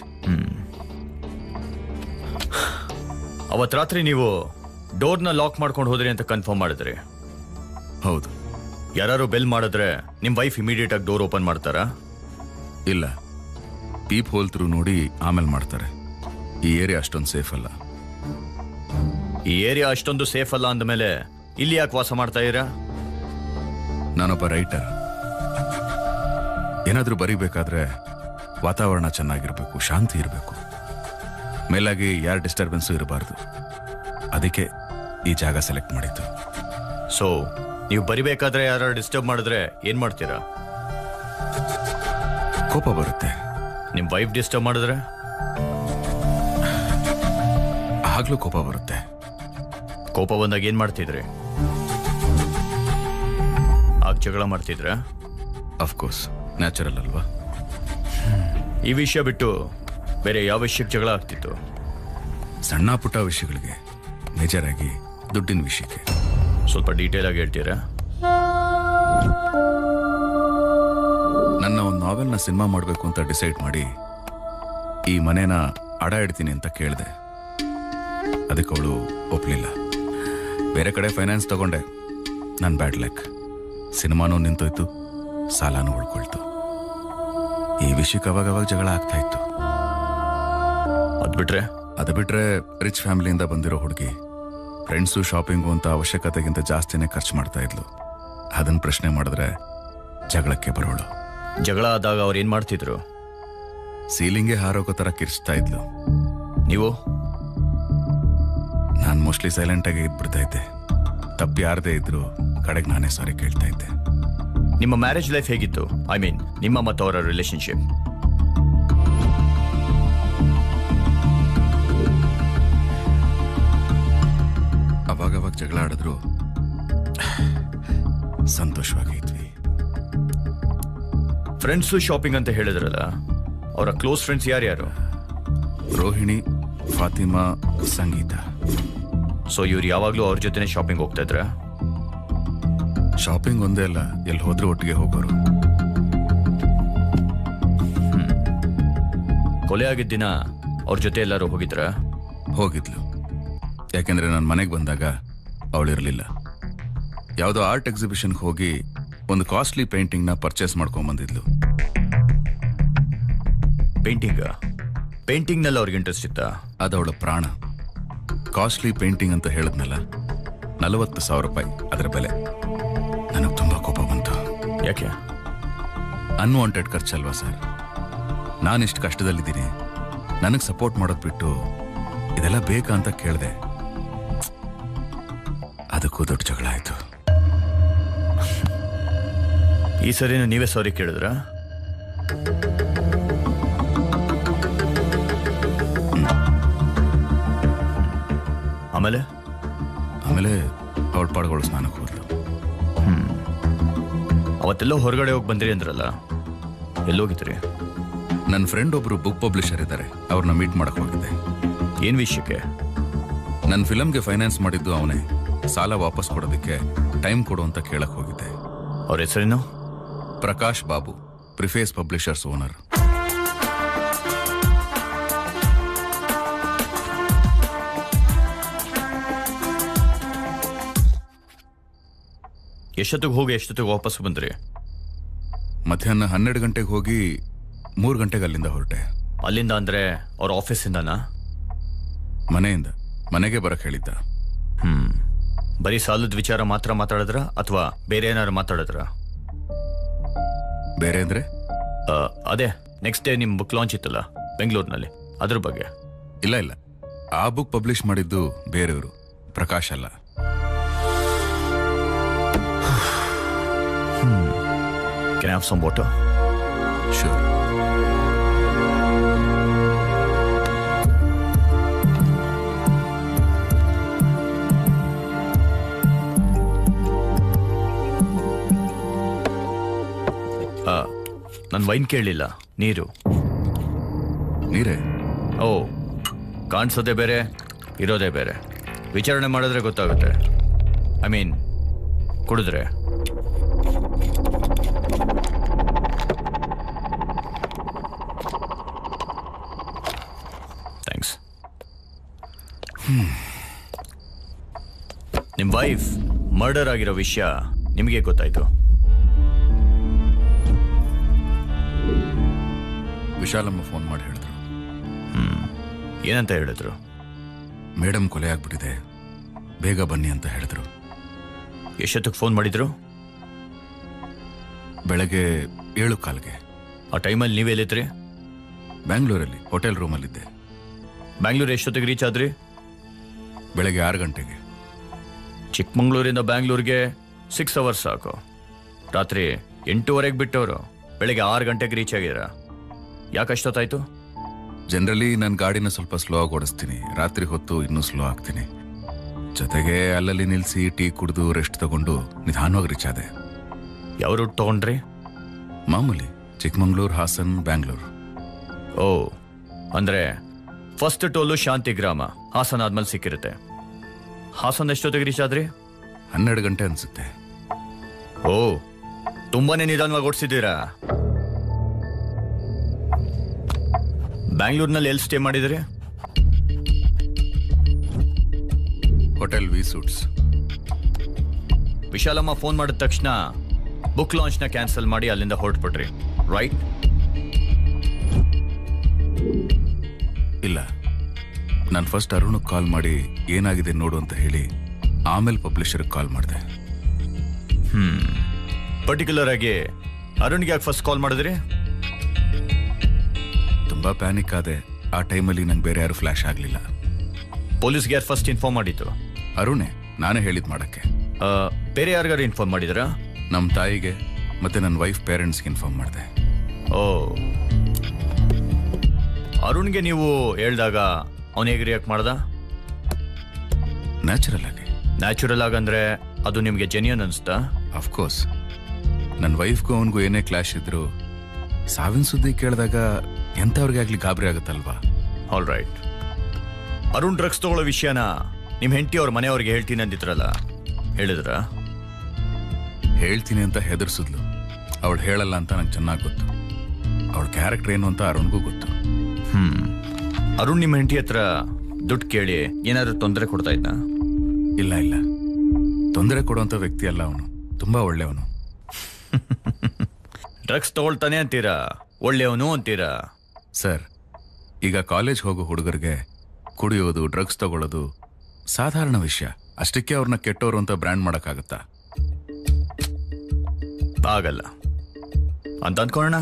ಅವತ್ ರಾತ್ರಿ ನೀವು ಡೋರ್ನ ಲಾಕ್ ಮಾಡ್ಕೊಂಡು ಹೋದ್ರಿ ಅಂತ ಕನ್ಫರ್ಮ್ ಮಾಡಿದ್ರಿ ಹೌದು ಯಾರು ಬೆಲ್ ಮಾಡಿದ್ರೆ ನಿಮ್ ವೈಫ್ ಇಮಿಡಿಯೇಟ್ ಆಗಿ ಡೋರ್ ಓಪನ್ ಮಾಡ್ತಾರಾ ಇಲ್ಲ ಪೀಪ್ ಹೋಲ್ ಥ್ರೂ ನೋಡಿ ಆಮೇಲೆ ಮಾಡ್ತಾರೆ ಈ ಏರಿಯಾ ಅಷ್ಟೊಂದು ಸೇಫ್ ಅಲ್ಲ ಈ ಏರಿಯಾ ಅಷ್ಟೊಂದು ಸೇಫ್ ಅಲ್ಲ ಅಂದಮೇಲೆ ಇಲ್ಲಿ ಯಾಕೆ ವಾಸ ಮಾಡ್ತಾ ಇರಾ ನಾನೊಬ್ಬ ರೈಟರ್ ಏನಾದರೂ ಬರಿಬೇಕಾದ್ರೆ ವಾತಾವರಣ ಚೆನ್ನಾಗಿರ್ಬೇಕು ಶಾಂತಿ ಇರಬೇಕು ಮೇಲಾಗಿ ಯಾರ ಡಿಸ್ಟರ್ಬೆನ್ಸು ಇರಬಾರ್ದು ಅದಕ್ಕೆ ಈ ಜಾಗ ಸೆಲೆಕ್ಟ್ ಮಾಡಿದ್ದು ಸೊ ನೀವು ಬರಿಬೇಕಾದ್ರೆ ಯಾರು ಡಿಸ್ಟರ್ಬ್ ಮಾಡಿದ್ರೆ ಏನ್ ಮಾಡ್ತೀರಾ ಕೋಪ ಬರುತ್ತೆ ನಿಮ್ ವೈಫ್ ಡಿಸ್ಟರ್ಬ್ ಮಾಡಿದ್ರೆ ಆಗ್ಲೂ ಕೋಪ ಬರುತ್ತೆ ಕೋಪ ಬಂದಾಗ ಏನ್ ಮಾಡ್ತಿದ್ರಿ ಆಗ ಜಗಳ ಮಾಡ್ತಿದ್ರ ಅಫ್ಕೋರ್ಸ್ ನ್ಯಾಚುರಲ್ ಅಲ್ವಾ ಈ ವಿಷಯ ಬಿಟ್ಟು ಬೇರೆ ಯಾವ ವಿಷಯಕ್ಕೆ ಜಗಳ ಆಗ್ತಿತ್ತು ಸಣ್ಣ ಪುಟ್ಟ ವಿಷಯಗಳಿಗೆ ಮೇಜರಾಗಿ ದುಡ್ಡಿನ ವಿಷಯಕ್ಕೆ ಸ್ವಲ್ಪ ಡೀಟೇಲ್ ಆಗಿ ಹೇಳ್ತೀರಾ ನನ್ನ ಒಂದು ನಾವೆಲ್ನ ಸಿನಿಮಾ ಮಾಡಬೇಕು ಅಂತ ಡಿಸೈಡ್ ಮಾಡಿ ಈ ಮನೇನ ಅಡ ಇಡ್ತೀನಿ ಅಂತ ಕೇಳಿದೆ ಅದಕ್ಕೆ ಅವಳು ಒಪ್ಲಿಲ್ಲ ಬೇರೆ ಕಡೆ ಫೈನಾನ್ಸ್ ತಗೊಂಡೆ ನನ್ನ ಬ್ಯಾಡ್ ಲೆಕ್ ಸಿನಿಮಾನೂ ನಿಂತೋಯ್ತು ಸಾಲನೂ ಉಳ್ಕೊಳ್ತು ಈ ವಿಷಯಕ್ಕೆ ಅವಾಗ ಅವಾಗ ಜಗಳ ಆಗ್ತಾ ಇತ್ತು ಅದ್ ಬಿಟ್ರೆ ಅದು ಬಿಟ್ರೆ ರಿಚ್ ಫ್ಯಾಮಿಲಿಯಿಂದ ಬಂದಿರೋ ಹುಡುಗಿ ಫ್ರೆಂಡ್ಸು ಶಾಪಿಂಗು ಅಂತ ಅವಶ್ಯಕತೆಗಿಂತ ಜಾಸ್ತಿನೇ ಖರ್ಚು ಮಾಡ್ತಾ ಇದ್ಲು ಅದನ್ನ ಪ್ರಶ್ನೆ ಮಾಡಿದ್ರೆ ಜಗಳಕ್ಕೆ ಬರೋಳು ಜಗಳ ಆದಾಗ ಅವ್ರು ಏನ್ ಮಾಡ್ತಿದ್ರು ಸೀಲಿಂಗ್ಗೆ ಹಾರೋಕೋ ಥರ ಕಿರ್ಚ್ತಾ ಇದ್ಲು ನೀವು ನಾನು ಮೋಸ್ಟ್ಲಿ ಸೈಲೆಂಟಾಗಿ ಇದ್ಬಿಡ್ತಾ ಇದ್ದೆ ತಪ್ಪು ಯಾರದೇ ಇದ್ರು ಕಡೆಗೆ ನಾನೇ ಸಾರಿ ಕೇಳ್ತಾ ಇದ್ದೆ ನಿಮ್ಮ ಮ್ಯಾರೇಜ್ ಲೈಫ್ ಹೇಗಿತ್ತು ಐ ಮೀನ್ ನಿಮ್ಮ ಮತ್ತು ಅವರ ರಿಲೇಶನ್ಶಿಪ್ ಅವಾಗವಾಗ ಜಗಳ ಆಡಿದ್ರು ಸಂತೋಷವಾಗಿ ಇದ್ವಿ ಫ್ರೆಂಡ್ಸು ಶಾಪಿಂಗ್ ಅಂತ ಹೇಳಿದ್ರಲ್ಲ ಅವರ ಕ್ಲೋಸ್ ಫ್ರೆಂಡ್ಸ್ ಯಾರ್ಯಾರು ರೋಹಿಣಿ ಫಾತಿಮಾ ಸಂಗೀತ ಸೊ ಇವ್ರು ಯಾವಾಗಲೂ ಅವ್ರ ಜೊತೆನೆ ಶಾಪಿಂಗ್ ಹೋಗ್ತಾ ಇದ್ರ ಶಾಪಿಂಗ್ ಒಂದೇ ಅಲ್ಲ ಎಲ್ಲಿ ಹೋದ್ರೂ ಒಟ್ಟಿಗೆ ಹೋಗೋರು ಕೊಲೆ ಆಗಿದ್ದ ದಿನ ಅವ್ರ ಜೊತೆ ಎಲ್ಲರೂ ಹೋಗಿದ್ರ ಹೋಗಿದ್ಲು ಯಾಕೆಂದ್ರೆ ನಾನು ಮನೆಗೆ ಬಂದಾಗ ಅವಳಿರಲಿಲ್ಲ ಯಾವುದೋ ಆರ್ಟ್ ಎಕ್ಸಿಬಿಷನ್ಗೆ ಹೋಗಿ ಒಂದು ಕಾಸ್ಟ್ಲಿ ಪೇಂಟಿಂಗ್ನ ಪರ್ಚೇಸ್ ಮಾಡ್ಕೊಂಡ್ ಬಂದಿದ್ಲು ಪೇಂಟಿಂಗ್ ಪೇಂಟಿಂಗ್ನಲ್ಲಿ ಅವ್ರಿಗೆ ಇಂಟ್ರೆಸ್ಟ್ ಇತ್ತಾ ಅದವಳ ಪ್ರಾಣ ಕಾಸ್ಟ್ಲಿ ಪೇಂಟಿಂಗ್ ಅಂತ ಹೇಳಿದ್ನಲ್ಲ ನಲವತ್ತು ಸಾವಿರ ರೂಪಾಯಿ ಅದರ ಬೆಲೆ ನನಗೆ ತುಂಬಾ ಕೋಪ ಬಂತು ಯಾಕೆ ಅನ್ವಾಂಟೆಡ್ ಖರ್ಚಲ್ವಾ ಸರ್ ನಾನಿಷ್ಟು ಕಷ್ಟದಲ್ಲಿದ್ದೀನಿ ನನಗೆ ಸಪೋರ್ಟ್ ಮಾಡೋದು ಬಿಟ್ಟು ಇದೆಲ್ಲ ಬೇಕಾ ಅಂತ ಕೇಳಿದೆ ಅದಕ್ಕೂ ದೊಡ್ಡ ಜಗಳ ಆಯ್ತು ಈ ಸರಿನೂ ನೀವೇ ಸಾರಿ ಕೇಳಿದ್ರಾ ಆಮೇಲೆ ಆಮೇಲೆ ಅವಳ ಪಾಡುಗಳು ಸ್ನಾನಕ್ಕೆ ಹೋದ್ಲು ಅವತ್ತೆಲ್ಲೋ ಹೊರಗಡೆ ಹೋಗಿ ಬಂದ್ರಿ ಅಂದ್ರಲ್ಲ ಎಲ್ಲೋಗಿದ್ರಿ ನನ್ನ ಫ್ರೆಂಡ್ ಒಬ್ರು ಬುಕ್ ಪಬ್ಲಿಷರ್ ಇದ್ದಾರೆ ಅವ್ರನ್ನ ಮೀಟ್ ಮಾಡಕ್ ಹೋಗಿದ್ದೆ ಏನ್ ವಿಷಯಕ್ಕೆ ನನ್ನ ಫಿಲಮ್ಗೆ ಫೈನಾನ್ಸ್ ಮಾಡಿದ್ದು ಅವನೇ ಸಾಲ ವಾಪಸ್ ಕೊಡೋದಕ್ಕೆ ಟೈಮ್ ಕೊಡು ಅಂತ ಕೇಳಕ್ ಹೋಗಿದ್ದೆ ಅವ್ರ ಹೆಸರೇನು Prakash Babu preface publishers owner ಎಷ್ಟೊತ್ತಿಗೆ ಹೋಗಿ ಎಷ್ಟೊತ್ತಿಗೆ ವಾಪಸ್ ಬಂದ್ರಿ ಮಧ್ಯಾಹ್ನ ಹನ್ನೆರಡು ಗಂಟೆಗೆ ಹೋಗಿ ಮೂರು ಗಂಟೆಗೆ ಅಲ್ಲಿಂದ ಹೊರಟೆ ಅಲ್ಲಿಂದ ಅಂದ್ರೆ ಅವ್ರ ಆಫೀಸಿಂದನಾ ಮನೆಯಿಂದ ಮನೆಗೆ ಬರಕ್ ಹೇಳಿದ್ದ ಹ್ಮ್ ಬರೀ ಸಾಲದ ವಿಚಾರ ಮಾತ್ರ ಮಾತಾಡಿದ್ರ ಅಥವಾ ಬೇರೆ ಏನಾದ್ರು ಮಾತಾಡಿದ್ರ ಬೇರೆ ಅಂದ್ರೆ ಅದೇ ನೆಕ್ಸ್ಟ್ ಡೇ ನಿಮ್ ಬುಕ್ ಲಾಂಚ್ ಇತ್ತಲ್ಲ ಬೆಂಗಳೂರಿನಲ್ಲಿ ಅದ್ರ ಬಗ್ಗೆ ಇಲ್ಲ ಇಲ್ಲ ಆ ಬುಕ್ ಪಬ್ಲಿಷ್ ಮಾಡಿದ್ದು ಬೇರೆಯವರು ಪ್ರಕಾಶ್ ಅಲ್ಲ can have some water sure ನನ್ನ ವೈನ್ ಕೇಳಲಿಲ್ಲ ನೀರು ನೀರೇ ಓ ಕಾಣಿಸೋದೇ ಬೇರೆ ಇರೋದೇ ಬೇರೆ ವಿಚಾರಣೆ ಮಾಡಿದ್ರೆ ಗೊತ್ತಾಗುತ್ತೆ ಐ ಮೀನ್ ಕುಡಿದ್ರೆ ಥ್ಯಾಂಕ್ಸ್ ನಿಮ್ಮ ವೈಫ್ ಮರ್ಡರ್ ಆಗಿರೋ ವಿಷಯ ನಿಮಗೆ ಗೊತ್ತಾಯ್ತು ವಿಶಾಲಮ್ಮ ಫೋನ್ ಮಾಡಿ ಹೇಳಿದ್ರು ಏನಂತ ಹೇಳಿದ್ರು ಮೇಡಮ್ ಕೊಲೆ ಆಗ್ಬಿಟ್ಟಿದೆ ಬೇಗ ಬನ್ನಿ ಅಂತ ಹೇಳಿದ್ರು ಎಷ್ಟೊತ್ತಿಗೆ ಫೋನ್ ಮಾಡಿದ್ರು ಬೆಳಗ್ಗೆ ಏಳು ಕಾಲ್ಗೆ ಆ ಟೈಮಲ್ಲಿ ನೀವೆಲ್ಲಿದ್ರಿ ಬ್ಯಾಂಗ್ಳೂರಲ್ಲಿ ಹೋಟೆಲ್ ರೂಮಲ್ಲಿದ್ದೆ ಬ್ಯಾಂಗ್ಳೂರ್ ಎಷ್ಟೊತ್ತಿಗೆ ರೀಚ್ ಆದ್ರಿ ಬೆಳಗ್ಗೆ ಆರು ಗಂಟೆಗೆ ಚಿಕ್ಕಮಂಗ್ಳೂರಿಂದ ಬ್ಯಾಂಗ್ಳೂರ್ಗೆ ಸಿಕ್ಸ್ ಅವರ್ಸ್ ಸಾಕು ರಾತ್ರಿ ಎಂಟೂವರೆಗೆ ಬಿಟ್ಟವರು ಬೆಳಗ್ಗೆ ಆರು ಗಂಟೆಗೆ ರೀಚ್ ಆಗಿದ್ದೀರ ಯಾಕೆ ಅಷ್ಟೊತ್ತಾಯ್ತು ಜನರಲಿ ನನ್ನ ಗಾಡಿನ ಸ್ವಲ್ಪ ಸ್ಲೋ ಆಗಿ ಓಡಿಸ್ತೀನಿ ರಾತ್ರಿ ಹೊತ್ತು ಇನ್ನೂ ಸ್ಲೋ ಆಗ್ತೀನಿ ಜೊತೆಗೆ ಅಲ್ಲಲ್ಲಿ ನಿಲ್ಲಿಸಿ ಟೀ ಕುಡಿದು ರೆಸ್ಟ್ ತಗೊಂಡು ನಿಧಾನವಾಗಿ ರೀಚ್ ಆದೆ ಯಾವ ರೂಟ್ ತಗೊಂಡ್ರಿ ಮಾಮೂಲಿ ಚಿಕ್ಕಮಂಗ್ಳೂರು ಹಾಸನ್ ಬ್ಯಾಂಗ್ಳೂರು ಓ ಅಂದ್ರೆ ಫಸ್ಟ್ ಟೋಲು ಶಾಂತಿಗ್ರಾಮ ಹಾಸನ ಆದ್ಮೇಲೆ ಸಿಕ್ಕಿರುತ್ತೆ ಹಾಸನ ಎಷ್ಟೊತ್ತಿಗೆ ರೀಚ್ ಆದ್ರಿ ಹನ್ನೆರಡು ಗಂಟೆ ಅನ್ಸುತ್ತೆ ಓ ತುಂಬಾನೇ ನಿಧಾನವಾಗಿ ಓಡಿಸಿದ್ದೀರಾ ಬ್ಯಾಂಗ್ಳೂರ್ನಲ್ಲಿ ಎಲ್ಲಿ ಸ್ಟೇ ಮಾಡಿದಿರಿ hotel V suites Vishalamma phone ಮಾಡಿದ ತಕ್ಷಣ ಬುಕ್ ಲಾಂಚ್ನ ಕ್ಯಾನ್ಸಲ್ ಮಾಡಿ ಅಲ್ಲಿಂದ ಹೊರಟ್ಬಿಟ್ರಿ ರೈಟ್ ಇಲ್ಲ ನಾನು ಫಸ್ಟ್ ಅರುಣ್ ಕಾಲ್ ಮಾಡಿ ಏನಾಗಿದೆ ನೋಡು ಅಂತ ಹೇಳಿ ಆಮೇಲೆ ಪಬ್ಲಿಷರ್ಗೆ ಕಾಲ್ ಮಾಡಿದೆ ಪರ್ಟಿಕ್ಯುಲರ್ ಆಗಿ ಅರುಣ್ಗೆ ಯಾಕೆ ಫಸ್ಟ್ ಕಾಲ್ ಮಾಡಿದ್ರಿ ತುಂಬಾ ಪ್ಯಾನಿಕ್ ಆದೆ ಆ ಟೈಮಲ್ಲಿ ನಂಗೆ ಬೇರೆ ಯಾರು ಫ್ಲಾಶ್ ಆಗಲಿಲ್ಲ ಪೊಲೀಸ್ಗೆ ಯಾರು ಫಸ್ಟ್ ಇನ್ಫಾರ್ಮ್ ಮಾಡಿದ್ದು ಅರುಣೇ ನಾನೇ ಹೇಳಿದ್ ಮಾಡಕ್ಕೆ ಆ, ಬೇರೆ ಯಾರಿಗಾರು ಇನ್ಫಾರ್ಮ್ ಮಾಡಿದ್ರಾ ನಮ್ಮ ತಾಯಿಗೆ ಮತ್ತೆ ನನ್ನ ವೈಫ್ ಪೇರೆಂಟ್ಸ್ಗೆ ಇನ್ಫಾರ್ಮ್ ಮಾಡಿದೆ ಓ ಅರುಣ್ಗೆ ನೀವು ಹೇಳ್ದಾಗ ಅವನು ಹೇಗೆ ರಿಯಾಕ್ಟ್ ಮಾಡ್ದ ನ್ಯಾಚುರಲ್ ಆಗಿ ನ್ಯಾಚುರಲ್ ಆಗಂದ್ರೆ ಅದು ನಿಮಗೆ ಜೆನ್ಯನ್ ಅನ್ಸ್ತಾ ಅಫ್ಕೋರ್ಸ್ ನನ್ನ ವೈಫ್ಗೂ ಅವನಿಗೂ ಏನೇ ಕ್ಲಾಶ್ ಇದ್ರು ಸಾವಿನ ಸುದ್ದಿ ಕೇಳಿದಾಗ ಎಂಥವ್ರಿಗೆ ಆಗ್ಲಿ ಗಾಬರಿ ಆಗುತ್ತಲ್ವಾ ಆಲ್ ರೈಟ್ ಅರುಣ್ ಡ್ರಗ್ಸ್ ತಗೊಳ್ಳೋ ವಿಷಯನ ನಿಮ್ಮ ಹೆಂಡತಿ ಅವ್ರ ಮನೆಯವ್ರಿಗೆ ಹೇಳ್ತೀನಿ ಅಂದಿದ್ರಲ್ಲ ಹೇಳಿದ್ರ ಹೇಳ್ತೀನಿ ಅಂತ ಹೆದರ್ಸಿದ್ಲು ಅವಳು ಹೇಳಲ್ಲ ಅಂತ ನಂಗೆ ಚೆನ್ನಾಗಿ ಗೊತ್ತು ಅವಳ ಕ್ಯಾರೆಕ್ಟರ್ ಏನು ಅಂತ ಅರುಣ್ಗೂ ಗೊತ್ತು ಹ್ಮ್ ಅರುಣ್ ನಿಮ್ಮ ಹೆಂಡತಿ ಹತ್ರ ದುಡ್ಡು ಕೇಳಿ ಏನಾದ್ರೂ ತೊಂದರೆ ಕೊಡ್ತಾ ಇದ್ದ ಇಲ್ಲ ಇಲ್ಲ ತೊಂದರೆ ಕೊಡುವಂಥ ವ್ಯಕ್ತಿ ಅಲ್ಲ ಅವನು ತುಂಬಾ ಒಳ್ಳೆಯವನು ಡ್ರಗ್ಸ್ ತಗೊಳ್ತಾನೆ ಅಂತೀರಾ ಒಳ್ಳೆಯವನು ಅಂತೀರಾ ಸರ್ ಈಗ ಕಾಲೇಜ್ ಹೋಗೋ ಹುಡುಗರಿಗೆ ಕುಡಿಯೋದು ಡ್ರಗ್ಸ್ ತಗೊಳ್ಳೋದು ಸಾಧಾರಣ ವಿಷಯ ಅಷ್ಟಕ್ಕೆ ಅವ್ರನ್ನ ಕೆಟ್ಟವರು ಅಂತ ಬ್ರ್ಯಾಂಡ್ ಮಾಡೋಕ್ಕಾಗತ್ತಾ ಆಗಲ್ಲ ಅಂತ ಅನ್ಕೊಳ್ಳೋಣ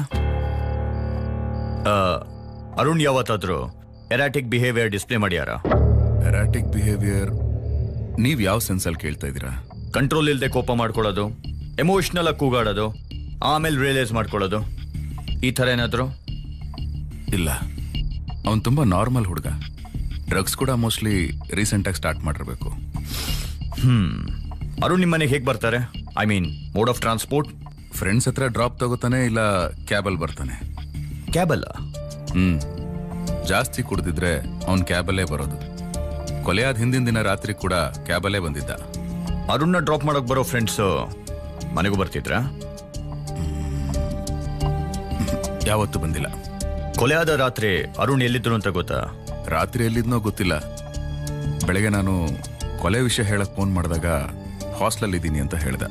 ಆ, ಅರುಣ್ ಯಾವತ್ತಾದ್ರೂ ಎರಾಟಿಕ್ ಬಿಹೇವಿಯರ್ ಡಿಸ್ಪ್ಲೇ ಮಾಡ್ಯಾರ ಎರಾಟಿಕ್ ಬಿಹೇವಿಯರ್ ನೀವು ಯಾವ ಸೆನ್ಸಲ್ಲಿ ಕೇಳ್ತಾ ಇದ್ದೀರಾ ಕಂಟ್ರೋಲ್ ಇಲ್ಲದೆ ಕೋಪ ಮಾಡ್ಕೊಳ್ಳೋದು ಎಮೋಷ್ನಲ್ ಆಗಿ ಕೂಗಾಡೋದು ಆಮೇಲೆ ರಿಯಲೈಸ್ ಮಾಡ್ಕೊಳ್ಳೋದು ಈ ಥರ ಏನಾದ್ರು ಇಲ್ಲ ಅವನು ತುಂಬ ನಾರ್ಮಲ್ ಹುಡುಗ ಡ್ರಗ್ಸ್ ಕೂಡ ಮೋಸ್ಟ್ಲಿ ರೀಸೆಂಟಾಗಿ ಸ್ಟಾರ್ಟ್ ಮಾಡಿರ್ಬೇಕು ಅರುಣ್ ನಿಮ್ಮ ಮನೆಗೆ ಹೇಗೆ ಬರ್ತಾರೆ I mean mode of transport friends ಹತ್ರ ಡ್ರಾಪ್ ತಗೋತಾನೆ ಇಲ್ಲ ಕ್ಯಾಬಲ್ಲಿ ಬರ್ತಾನೆ ಕ್ಯಾಬಲ್ಲ ಹ್ಮ್ ಜಾಸ್ತಿ ಕುಡ್ದಿದ್ರೆ ಅವನ್ ಕ್ಯಾಬಲ್ಲೇ ಬರೋದು ಕೊಲೆಯಾದ ಹಿಂದಿನ ದಿನ ರಾತ್ರಿ ಕೂಡ ಕ್ಯಾಬಲ್ಲೇ ಬಂದಿದ್ದ ಅರುಣ್ನ ಡ್ರಾಪ್ ಮಾಡೋಕೆ ಬರೋ ಫ್ರೆಂಡ್ಸು ಮನೆಗೂ ಬರ್ತಿದ್ರಾ ಯಾವತ್ತೂ ಬಂದಿಲ್ಲ ಕೊಲೆ ಆದ ರಾತ್ರಿ ಅರುಣ್ ಎಲ್ಲಿದ್ರು ಅಂತ ಗೊತ್ತಾ ರಾತ್ರಿ ಎಲ್ಲಿದ್ನೋ ಗೊತ್ತಿಲ್ಲ ಬೆಳಗ್ಗೆ ನಾನು ಕೊಲೆ ವಿಷಯ ಹೇಳಕ್ ಫೋನ್ ಮಾಡಿದಾಗ ಹಾಸ್ಟೆಲ್ ಇದ್ದೀನಿ ಅಂತ ಹೇಳ್ದ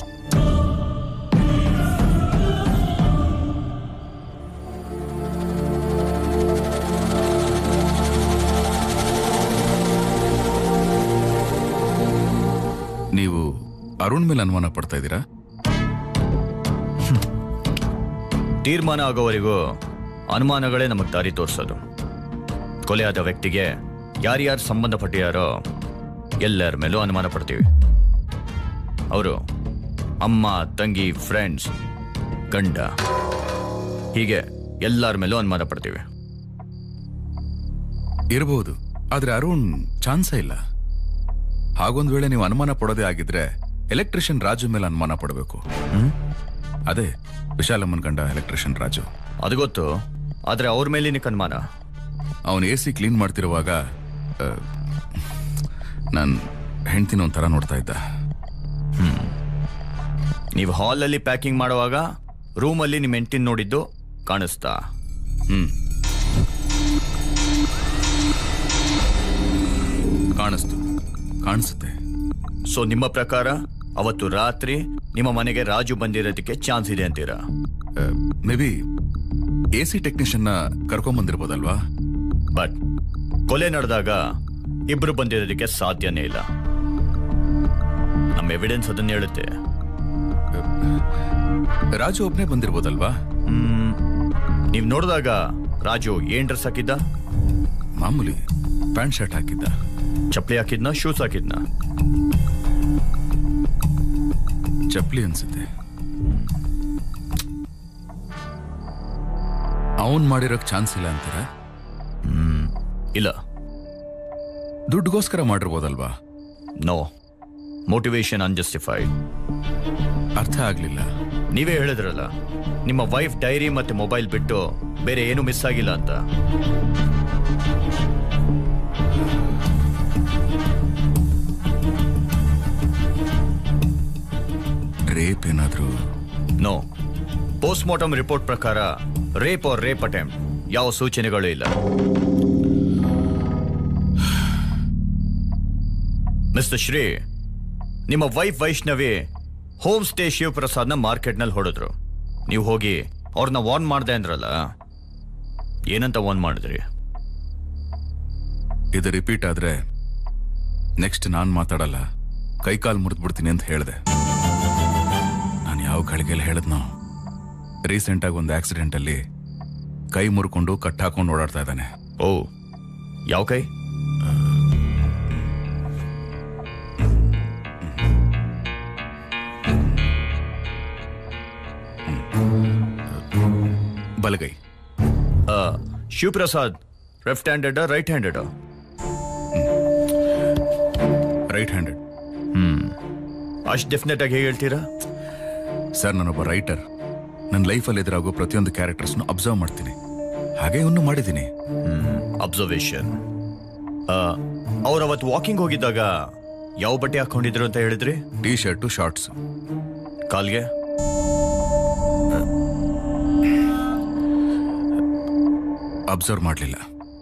ನೀವು ಅರುಣ್ ಮೇಲೆ ಅನುಮಾನ ಪಡ್ತಾ ಇದ್ದೀರಾ ತೀರ್ಮಾನ ಆಗೋವರೆಗೂ ಅನುಮಾನಗಳೇ ನಮಗೆ ದಾರಿ ತೋರಿಸೋದು ಕೊಲೆಯಾದ ವ್ಯಕ್ತಿಗೆ ಯಾರ್ಯಾರು ಸಂಬಂಧಪಟ್ಟಿಯಾರೋ ಎಲ್ಲರ ಮೇಲೂ ಅನುಮಾನ ಪಡ್ತೀವಿ ಅವರು ಅಮ್ಮ ತಂಗಿ ಫ್ರೆಂಡ್ಸ್ ಗಂಡ ಹೀಗೆ ಎಲ್ಲರ ಮೇಲೂ ಅನುಮಾನ ಪಡ್ತೀವಿ ಇರಬಹುದು ಆದ್ರೆ ಅರುಣ್ ಚಾನ್ಸೇ ಇಲ್ಲ ಹಾಗೊಂದ್ ವೇಳೆ ನೀವು ಅನುಮಾನ ಪಡೋದೇ ಆಗಿದ್ರೆ ಎಲೆಕ್ಟ್ರಿಷಿಯನ್ ರಾಜು ಮೇಲೆ ಅನುಮಾನ ಪಡಬೇಕು ಅದೇ ವಿಶಾಲಮ್ಮನ್ ಗಂಡ ಎಲೆಕ್ಟ್ರಿಷಿಯನ್ ರಾಜು ಅದು ಗೊತ್ತು ಆದರೆ ಅವ್ರ ಮೇಲಿನಕ್ಕೆ ಅನುಮಾನ ಅವನು ಎ ಸಿ ಕ್ಲೀನ್ ಮಾಡ್ತಿರುವಾಗ ನಾನು ಹೆಂಡ್ತಿನ ಒಂಥರ ನೋಡ್ತಾ ಇದ್ದ ನೀವು ಹಾಲಲ್ಲಿ ಪ್ಯಾಕಿಂಗ್ ಮಾಡುವಾಗ ರೂಮಲ್ಲಿ ನಿಮ್ಮ ಹೆಂಡ್ತಿನ ನೋಡಿದ್ದು ಕಾಣಿಸ್ತಾ ಹ್ಮ್ ಕಾಣಿಸ್ತು ಕಾಣಿಸುತ್ತೆ ಸೊ ನಿಮ್ಮ ಪ್ರಕಾರ ಅವತ್ತು ರಾತ್ರಿ ನಿಮ್ಮ ಮನೆಗೆ ರಾಜು ಬಂದಿರೋದಕ್ಕೆ ಚಾನ್ಸ್ ಇದೆ ಅಂತೀರಾ ಮೇ ಬಿ ಎ ಸಿ ಟೆಕ್ನಿಷಿಯನ್ನ ಕರ್ಕೊಂಬಂದಿರ್ಬೋದಲ್ವಾ ಬಟ್ ಕೊಲೆ ನಡೆದಾಗ ಇಬ್ರು ಬಂದಿರೋದಕ್ಕೆ ಸಾಧ್ಯನೇ ಇಲ್ಲ ನಮ್ಮ ಎವಿಡೆನ್ಸ್ ಅದನ್ನ ಹೇಳುತ್ತೆ ರಾಜು ಒಬ್ನೇ ಬಂದಿರ್ಬೋದಲ್ವಾ ನೀವು ನೋಡಿದಾಗ ರಾಜು ಏನ್ ಡ್ರೆಸ್ ಹಾಕಿದ್ದ ಮಾಮೂಲಿ ಪ್ಯಾಂಟ್ ಶರ್ಟ್ ಹಾಕಿದ್ದ ಚಪ್ಪಲಿ ಹಾಕಿದ್ನ ಶೂಸ್ ಹಾಕಿದ್ನ ಚಪ್ಲಿ ಅನ್ಸುತ್ತೆ ಅವನ್ ಮಾಡಿರೋಕ್ ಚಾನ್ಸ್ ಇಲ್ಲ ಅಂತೀರ ಇಲ್ಲ ದುಡ್ಡುಗೋಸ್ಕರ ಮಾಡಿರ್ಬೋದಲ್ವಾ ನೋ ಮೋಟಿವೇಶನ್ ಅನ್ಜಸ್ಟಿಫೈಡ್ ಅರ್ಥ ಆಗ್ಲಿಲ್ಲ ನೀವೇ ಹೇಳಿದ್ರಲ್ಲ ನಿಮ್ಮ ವೈಫ್ ಡೈರಿ ಮತ್ತೆ ಮೊಬೈಲ್ ಬಿಟ್ಟು ಬೇರೆ ಏನು ಮಿಸ್ ಆಗಿಲ್ಲ ಅಂತ ರೇಪ್ ಏನಾದ್ರೂ ನೋ ಪೋಸ್ಟ್ ಮಾರ್ಟಮ್ ರಿಪೋರ್ಟ್ ಪ್ರಕಾರ ರೇಪ್ ಆರ್ ರೇಪ್ ಅಟೆಂಪ್ಟ್ ಯಾವ ಸೂಚನೆಗಳು ಇಲ್ಲ ಮಿಸ್ಟರ್ ಶ್ರೀ ನಿಮ್ಮ ವೈಫ್ ವೈಷ್ಣವಿ ಹೋಮ್ ಸ್ಟೇ ಶಿವಪ್ರಸಾದ್ನ ಮಾರ್ಕೆಟ್ನಲ್ಲಿ ಹೊಡೆದ್ರು ನೀವು ಹೋಗಿ ಅವ್ರನ್ನ ವಾರ್ನ್ ಮಾಡ್ದೆ ಅಂದ್ರಲ್ಲ ಏನಂತ ವಾರ್ನ್ ಮಾಡಿದ್ರಿ ಇದು ರಿಪೀಟ್ ಆದ್ರೆ ನೆಕ್ಸ್ಟ್ ನಾನು ಮಾತಾಡಲ್ಲ ಕೈಕಾಲು ಮುರಿದ್ಬಿಡ್ತೀನಿ ಅಂತ ಹೇಳಿದೆ ನಾನು ಯಾವ ಗಳಿಗೆಯಲ್ಲಿ ಹೇಳಿದ್ನೋ ರೀಸೆಂಟಾಗಿ ಒಂದು ಆಕ್ಸಿಡೆಂಟಲ್ಲಿ ಕೈ ಮುರ್ಕೊಂಡು ಕಟ್ ಹಾಕೊಂಡು ಓಡಾಡ್ತಾ ಇದ್ದಾನೆ ಓ ಯಾವ ಕೈ ಬಲಗೈ ಆ, Shivaprasad left handed right handed right handed ಅಷ್ಟು ಡೆಫಿನೆಟ್ ಆಗಿ ಹೇಗೆ ಹೇಳ್ತೀರಾ ಸರ್ ನಾನೊಬ್ಬ ರೈಟರ್ ನನ್ನ ಲೈಫಲ್ಲಿ ಎದುರಾಗೋ ಪ್ರತಿಯೊಂದು ಕ್ಯಾರೆಕ್ಟರ್ಸ್ನು ಅಬ್ಸರ್ವ್ ಮಾಡ್ತೀನಿ ಹಾಗೆ ಇನ್ನು ಮಾಡಿದ್ದೀನಿ ಅಬ್ಸರ್ವೇಷನ್ ಅವ್ರು ಅವತ್ತು ವಾಕಿಂಗ್ ಹೋಗಿದ್ದಾಗ ಯಾವ ಬಟ್ಟೆ ಹಾಕೊಂಡಿದ್ರು ಅಂತ ಹೇಳಿದ್ರಿ ಟೀ ಶರ್ಟು ಶಾರ್ಟ್ಸ್ ಕಾಲ್ಗೆ ಅಬ್ಸರ್ವ್ ಮಾಡಲಿಲ್ಲ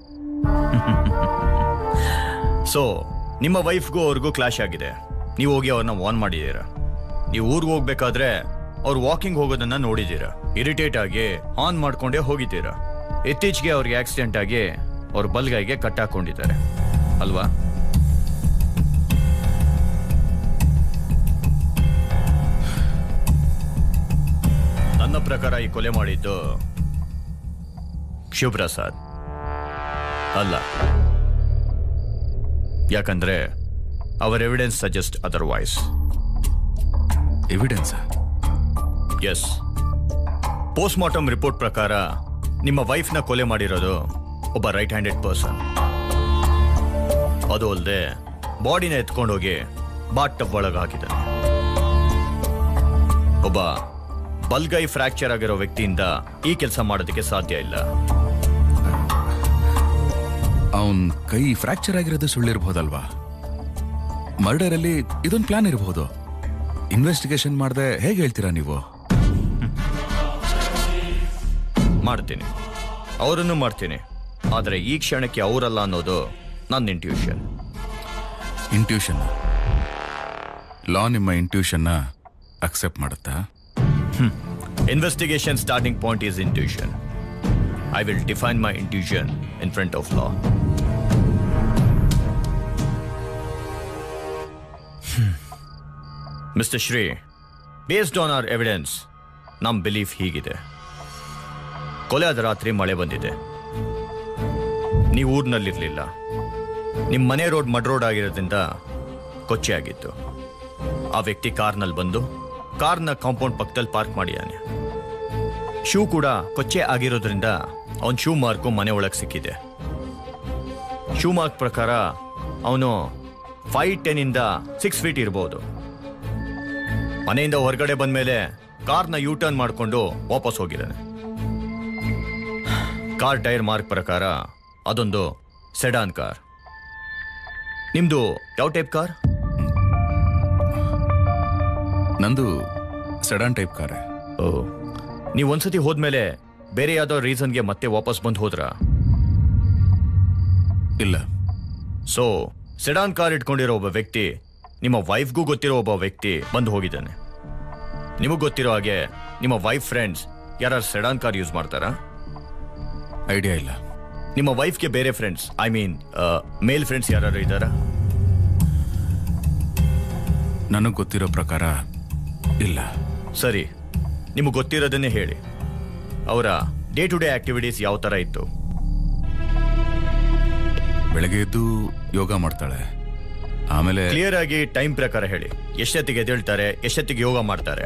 ಸೊ ನಿಮ್ಮ ವೈಫ್ಗೂ ಅವ್ರಿಗೂ ಕ್ಲಾಶ್ ಆಗಿದೆ ನೀವು ಹೋಗಿ ಅವ್ರನ್ನ ವಾರ್ನ್ ಮಾಡಿದ್ದೀರಾ ನೀವು ಊರಿಗೆ ಹೋಗ್ಬೇಕಾದ್ರೆ ಅವ್ರು ವಾಕಿಂಗ್ ಹೋಗೋದನ್ನ ನೋಡಿದ್ದೀರಾ ಇರಿಟೇಟ್ ಆಗಿ ಆನ್ ಮಾಡ್ಕೊಂಡೇ ಹೋಗಿದ್ದೀರಾ ಇತ್ತೀಚೆಗೆ ಅವ್ರಿಗೆ ಆಕ್ಸಿಡೆಂಟ್ ಆಗಿ ಅವ್ರ ಬಲ್ಗೈಗೆ ಕಟ್ ಹಾಕೊಂಡಿದ್ದಾರೆ ಅಲ್ವಾ ನನ್ನ ಪ್ರಕಾರ ಈ ಕೊಲೆ ಮಾಡಿದ್ದು ಶಿವಪ್ರಸಾದ್ ಅಲ್ಲ ಯಾಕಂದ್ರೆ our evidence suggest otherwise evidence yes post mortem report ಪ್ರಕಾರ ನಿಮ್ಮ ವೈಫ್ನ ಕೊಲೆ ಮಾಡಿರೋದು ಒಬ್ಬ ರೈಟ್ ಹ್ಯಾಂಡೆಡ್ ಪರ್ಸನ್ ಅದು ಅಲ್ಲದೆ ಬಾಡಿನ ಎತ್ಕೊಂಡೋಗಿ ಬಾಟ್ ಟಬ್ ಒಳಗೆ ಹಾಕಿದ್ದಾನೆ ಒಬ್ಬ ಬಲ್ಗೈ ಫ್ರಾಕ್ಚರ್ ಆಗಿರೋ ವ್ಯಕ್ತಿಯಿಂದ ಈ ಕೆಲಸ ಮಾಡೋದಕ್ಕೆ ಸಾಧ್ಯ ಇಲ್ಲ ಅವನ್ ಕೈ ಫ್ರಾಕ್ಚರ್ ಆಗಿರೋದು ಸುಳ್ಳಿರ್ಬೋದಲ್ವಾ ಮರ್ಡರ್ ಅಲ್ಲಿ ಇದೊಂದು ಪ್ಲಾನ್ ಇರಬಹುದು ಇನ್ವೆಸ್ಟಿಗೇಷನ್ ಮಾಡದೆ ಹೇಗೆ ಹೇಳ್ತೀರಾ ನೀವು ಮಾಡ್ತೀನಿ ಅವರನ್ನು ಮಾಡ್ತೀನಿ ಆದರೆ ಈ ಕ್ಷಣಕ್ಕೆ ಅವರಲ್ಲ ಅನ್ನೋದು ನನ್ನ ಇಂಟ್ಯೂಷನ್ ಇಂಟ್ಯೂಷನ್ ಲಾ ನಿಮ್ಮ ಇಂಟ್ಯೂಷನ್ನ ಅಕ್ಸೆಪ್ಟ್ ಮಾಡುತ್ತಾ Investigation starting point is intuition. I will define my intuition in front of law. Mr. Shri, based on our evidence, ನಮ್ಮ ಬಿಲೀಫ್ ಹೀಗಿದೆ ಕೊಲೆ ಆದ ರಾತ್ರಿ ಮಳೆ ಬಂದಿದೆ ನೀವು ಊರಿನಲ್ಲಿರಲಿಲ್ಲ ನಿಮ್ಮ ಮನೆ ರೋಡ್ ಮಡ್ ರೋಡ್ ಆಗಿರೋದ್ರಿಂದ ಕೊಚ್ಚೆ ಆಗಿತ್ತು ಆ ವ್ಯಕ್ತಿ ಕಾರ್ನಲ್ಲಿ ಬಂದು ಕಾರ್ನ ಕಾಂಪೌಂಡ್ ಪಕ್ಕದಲ್ಲಿ ಪಾರ್ಕ್ ಮಾಡಿದ್ದಾನೆ ಶೂ ಕೂಡ ಕೊಚ್ಚೆ ಆಗಿರೋದ್ರಿಂದ ಅವನ ಶೂ ಮಾರ್ಕು ಮನೆ ಒಳಗೆ ಸಿಕ್ಕಿದೆ ಶೂ ಮಾರ್ಕ್ ಪ್ರಕಾರ ಅವನು ಫೈವ್ ಟೆನ್ನಿಂದ ಸಿಕ್ಸ್ ಫೀಟ್ ಇರ್ಬೋದು ಮನೆಯಿಂದ ಹೊರಗಡೆ ಬಂದ್ಮೇಲೆ ಕಾರ್ನ ಯೂ ಟರ್ನ್ ಮಾಡಿಕೊಂಡು ವಾಪಸ್ ಹೋಗಿದ್ದಾನೆ ಕಾರ್ ಟೈರ್ ಮಾರ್ಕ್ ಪ್ರಕಾರ ಅದೊಂದು ಸೆಡಾನ್ ಕಾರ್ ನಿಮ್ದು ಯಾವ ಟೈಪ್ ಕಾರ್ ನಂದು ಸಡನ್ ಟೈಪ್ ಕಾರೆ ಓ ನೀವು ಒಂದ್ಸತಿ ಹೋದ್ಮೇಲೆ ಬೇರೆ ಯಾವ್ದೋ ರೀಸನ್ಗೆ ಮತ್ತೆ ವಾಪಸ್ ಬಂದು ಹೋದ್ರಾ ಇಲ್ಲ ಸೊ ಸೆಡಾನ್ ಕಾರ್ ಇಟ್ಕೊಂಡಿರೋ ಒಬ್ಬ ವ್ಯಕ್ತಿ ನಿಮ್ಮ ವೈಫ್ಗೂ ಗೊತ್ತಿರೋ ಒಬ್ಬ ವ್ಯಕ್ತಿ ಬಂದು ಹೋಗಿದ್ದಾನೆ ನಿಮಗೆ ಗೊತ್ತಿರೋ ಹಾಗೆ ನಿಮ್ಮ ವೈಫ್ ಫ್ರೆಂಡ್ಸ್ ಯಾರು ಸೆಡಾನ್ ಕಾರ್ ಯೂಸ್ ಮಾಡ್ತಾರಾ ಐಡಿಯಾ ಇಲ್ಲ ನಿಮ್ಮ ವೈಫ್ಗೆ ಬೇರೆ friends I mean male friends ಯಾರು ಇದ್ದಾರಾ ನನಗೆ ಗೊತ್ತಿರೋ ಪ್ರಕಾರ ಇಲ್ಲ ಸರಿ ನಿಮಗೆ ಗೊತ್ತಿರೋದನ್ನೇ ಹೇಳಿ ಅವರ ಡೇ ಟು ಡೇ ಆಕ್ಟಿವಿಟೀಸ್ ಯಾವ ಥರ ಇತ್ತು ಬೆಳಗ್ಗೆ ಎದ್ದು ಯೋಗ ಮಾಡ್ತಾಳೆ ಆಮೇಲೆ ಕ್ಲಿಯರ್ ಆಗಿ ಟೈಮ್ ಪ್ರಕಾರ ಹೇಳಿ ಎಷ್ಟೊತ್ತಿಗೆ ಎದ್ದೇಳ್ತಾರೆ ಎಷ್ಟೊತ್ತಿಗೆ ಯೋಗ ಮಾಡ್ತಾರೆ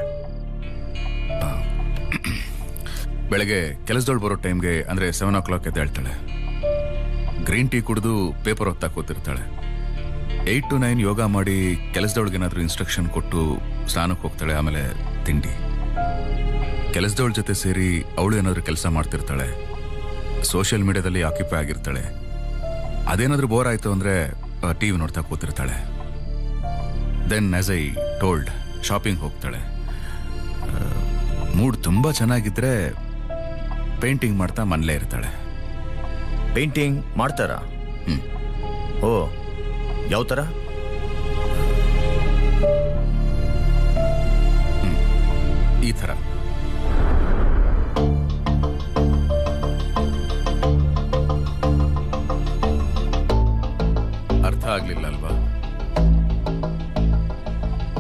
ಬೆಳಗ್ಗೆ ಕೆಲಸದೊಳು ಬರೋ ಟೈಮ್ಗೆ ಅಂದ್ರೆ ಸೆವೆನ್ ಓ ಕ್ಲಾಕ್ ಎದ್ದೇಳ್ತಾಳೆ ಗ್ರೀನ್ ಟೀ ಕುಡಿದು ಪೇಪರ್ ಓದ್ತಾ ಕೂತಿರ್ತಾಳೆ ಏಯ್ಟ್ ಟು ನೈನ್ ಯೋಗ ಮಾಡಿ ಕೆಲಸದೊಳಗೆ ಏನಾದರೂ ಇನ್ಸ್ಟ್ರಕ್ಷನ್ ಕೊಟ್ಟು ಸ್ನಾನಕ್ಕೆ ಹೋಗ್ತಾಳೆ ಆಮೇಲೆ ತಿಂಡಿ ಕೆಲಸದವಳ ಜೊತೆ ಸೇರಿ ಅವಳು ಏನಾದರೂ ಕೆಲಸ ಮಾಡ್ತಿರ್ತಾಳೆ ಸೋಷಿಯಲ್ ಮೀಡಿಯಾದಲ್ಲಿ ಆಕ್ಯುಪೈ ಆಗಿರ್ತಾಳೆ ಅದೇನಾದರೂ ಬೋರ್ ಆಯಿತು ಅಂದರೆ ಟಿ ವಿ ನೋಡ್ತಾ ಕೂತಿರ್ತಾಳೆ then as I told shopping ಹೋಗ್ತಾಳೆ ಮೂಡ್ ತುಂಬ ಚೆನ್ನಾಗಿದ್ರೆ ಪೇಂಟಿಂಗ್ ಮಾಡ್ತಾ ಮನೇಲೇ ಇರ್ತಾಳೆ ಪೇಂಟಿಂಗ್ ಮಾಡ್ತಾರಾ ಹ್ಮ್. ಓ ಯಾವ ಥರ ಈ ಥರ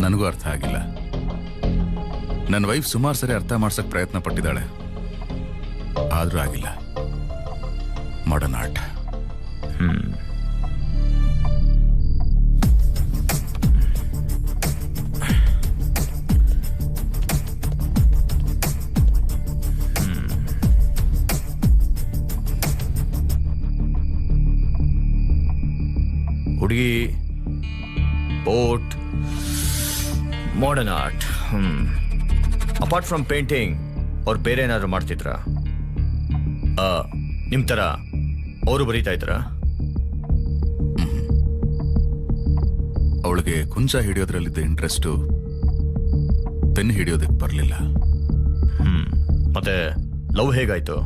ನನಗೂ ಅರ್ಥ ಆಗಿಲ್ಲ ನನ್ನ ವೈಫ್ ಸುಮಾರು ಸರಿ ಅರ್ಥ ಮಾಡ್ಸಕ್ ಪ್ರಯತ್ನ ಪಟ್ಟಿದ್ದಾಳೆ ಆದ್ರೂ ಆಗಿಲ್ಲ ಮಾಡರ್ನ್ ಆರ್ಟ್ ಹುಡುಗಿ ಬೋಟ್ modern art hmm apart from painting ಅವ್ರು ಬೇರೆ ಏನಾದ್ರು ಮಾಡ್ತಿದ್ರಾ ಆ, ನಿಮ್ ತರ ಅವರು ಬರೀತಾ ಇದ್ರಾ ಅವಳಿಗೆ ಕುಂಚ ಹಿಡಿಯೋದ್ರಲ್ಲಿದ್ದ ಇಂಟ್ರೆಸ್ಟು ಪೆನ್ ಹಿಡಿಯೋದಕ್ಕೆ ಬರಲಿಲ್ಲ ಮತ್ತೆ ಲವ್ ಹೇಗಾಯ್ತು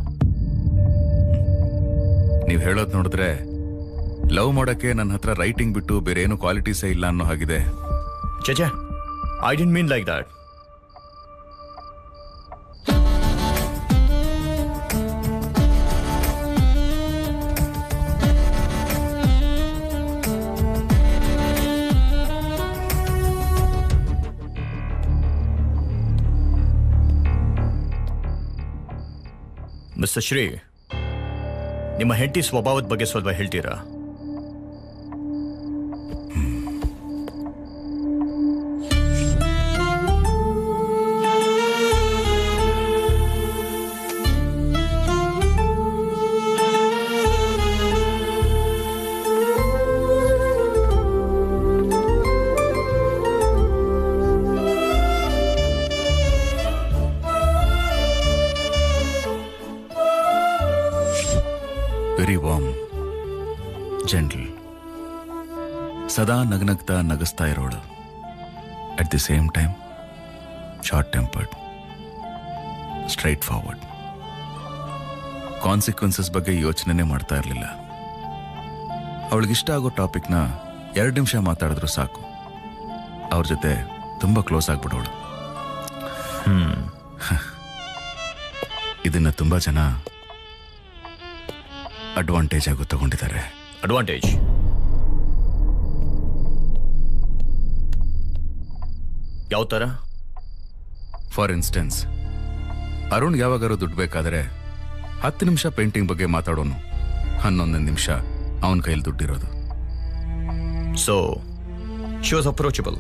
ನೀವು ಹೇಳೋದು ನೋಡಿದ್ರೆ ಲವ್ ಮಾಡೋಕ್ಕೆ ನನ್ನ ಹತ್ರ ರೈಟಿಂಗ್ ಬಿಟ್ಟು ಬೇರೆ ಏನು ಕ್ವಾಲಿಟೀಸೇ ಇಲ್ಲ ಅನ್ನೋ ಹಾಗಿದೆ ಚೇಚೆ I didn't mean like that mister Shri ನಿಮ್ಮ ಹೆಂಡತಿ ಸ್ವಭಾವದ ಬಗ್ಗೆ ಸ್ವಲ್ಪ ಹೇಳ್ತೀರಾ ವೆರಿ ವಾಮ್ ಜೆಂಟಲ್ ಸದಾ ನಗನಗ್ತಾ ನಗಸ್ತಾ ಇರೋಳು at the same time short tempered straightforward consequences ಬಗ್ಗೆ ಯೋಚನೆನೇ ಮಾಡ್ತಾ ಇರಲಿಲ್ಲ ಅವಳಿಗಿಷ್ಟ ಆಗೋ ಟಾಪಿಕ್ನ ಎರಡು ನಿಮಿಷ ಮಾತಾಡಿದ್ರು ಸಾಕು ಅವ್ರ ಜೊತೆ ತುಂಬ ಕ್ಲೋಸ್ ಆಗ್ಬಿಡೋಳು ಇದನ್ನ ತುಂಬಾ ಜನ ಅಡ್ವಾಂಟೇಜ್ ಆಗಿ ತಗೊಂಡಿದ್ದಾರೆ ಅಡ್ವಾಂಟೇಜ್ ಯಾವ ಥರ ಫಾರ್ ಇನ್ಸ್ಟೆನ್ಸ್ ಅರುಣ್ ಯಾವಾಗಾರು ದುಡ್ಡು ಬೇಕಾದರೆ ಹತ್ತು ನಿಮಿಷ ಪೇಂಟಿಂಗ್ ಬಗ್ಗೆ ಮಾತಾಡೋನು ಹನ್ನೊಂದು ನಿಮಿಷ ಅವನ ಕೈಯಲ್ಲಿ ದುಡ್ಡಿರೋದು so she was approachable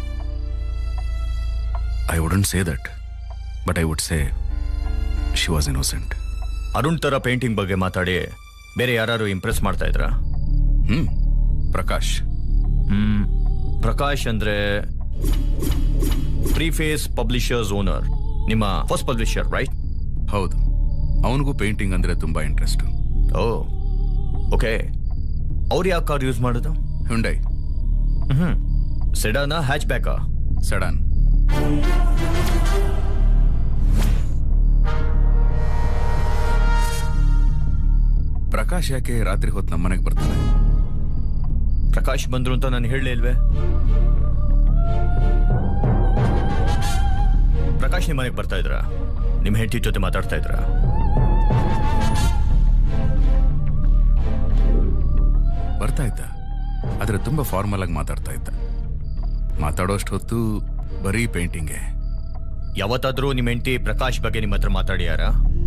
I wouldn't say that but I would say she was innocent Arun ಥರ ಪೇಂಟಿಂಗ್ ಬಗ್ಗೆ ಮಾತಾಡಿ ಬೇರೆ ಯಾರು ಇಂಪ್ರೆಸ್ ಮಾಡ್ತಾ ಇದ್ರಾ ಹ್ಮ್ ಪ್ರಕಾಶ್ ಹ್ಮ್ ಪ್ರಕಾಶ್ ಅಂದ್ರೆ ಪ್ರೀಫೇಸ್ ಪಬ್ಲಿಷರ್ಸ್ ಓನರ್ ನಿಮ್ಮ ಫಸ್ಟ್ ಪಬ್ಲಿಷರ್ ರೈಟ್ ಹೌದು ಅವನಿಗೂ ಪೇಂಟಿಂಗ್ ಅಂದ್ರೆ ತುಂಬಾ ಇಂಟ್ರೆಸ್ಟ್ ಓ ಓಕೆ ಅವ್ರು ಯಾವ ಕಾರ್ ಯೂಸ್ ಮಾಡೋದು ಹುಂಡೈ ಹ್ಮ್ ಸೆಡಾನ ಹ್ಯಾಚ್ ಬ್ಯಾಕಾ ಸಡನ್ ಪ್ರಕಾಶ್ ಯಾಕೆ ರಾತ್ರಿ ಹೊತ್ತು ನಮ್ಮನೆಗೆ ಬರ್ತಾನೆ ಪ್ರಕಾಶ್ ಬಂದ್ರು ಅಂತ ನಾನು ಹೇಳಲೇ ಇಲ್ವೇ ಪ್ರಕಾಶ್ ನಿಮ್ಮ ಮನೆಗೆ ಬರ್ತಾ ಇದ್ರಾ ನಿಮ್ಮ ಹೆಂಡತಿ ಜೊತೆ ಮಾತಾಡ್ತಾ ಇದ್ರಾ ಬರ್ತಾ ಇದ್ದ ಆದ್ರೆ ತುಂಬಾ ಫಾರ್ಮಲ್ ಆಗಿ ಮಾತಾಡ್ತಾ ಇದ್ದ ಮಾತಾಡೋಷ್ಟು ಹೊತ್ತು ಬರೀ ಪೇಂಟಿಂಗೆ ಯಾವತ್ತಾದ್ರೂ ನಿಮ್ಮ ಹೆಂಡತಿ ಪ್ರಕಾಶ್ ಬಗ್ಗೆ ನಿಮ್ಮ ಹತ್ರ ಮಾತಾಡ್ಯಾರಾ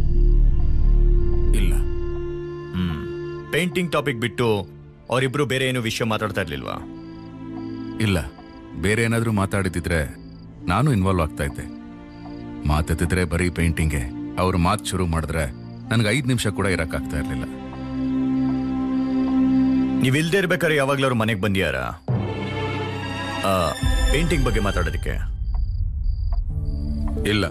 ಇಲ್ಲ ಹ್ಮ್ ಪೇಂಟಿಂಗ್ ಟಾಪಿಕ್ ಬಿಟ್ಟು ಅವರಿಬ್ರು ಬೇರೆ ಏನು ವಿಷಯ ಮಾತಾಡ್ತಾ ಇರ್ಲಿಲ್ವಾ ಇಲ್ಲ ಬೇರೆ ಏನಾದ್ರೂ ಮಾತಾಡಿದಿದ್ರೆ ನಾನು ಇನ್ವಾಲ್ವ್ ಆಗ್ತಾ ಇದ್ದೆ ಮಾತೆತ್ತಿದ್ರೆ ಬರೀ ಪೇಂಟಿಂಗೆ ಅವ್ರು ಮಾತು ಶುರು ಮಾಡಿದ್ರೆ ನನಗೆ ಐದು ನಿಮಿಷ ಕೂಡ ಇರಕ್ಕಾಗ್ತಾ ಇರಲಿಲ್ಲ ನೀವು ಇಲ್ದೇ ಇರ್ಬೇಕಾದ್ರೆ ಯಾವಾಗ್ಲಾದ್ರು ಮನೆಗೆ ಬಂದಿಯಾರಾ ಪೇಂಟಿಂಗ್ ಬಗ್ಗೆ ಮಾತಾಡೋದಕ್ಕೆ ಇಲ್ಲ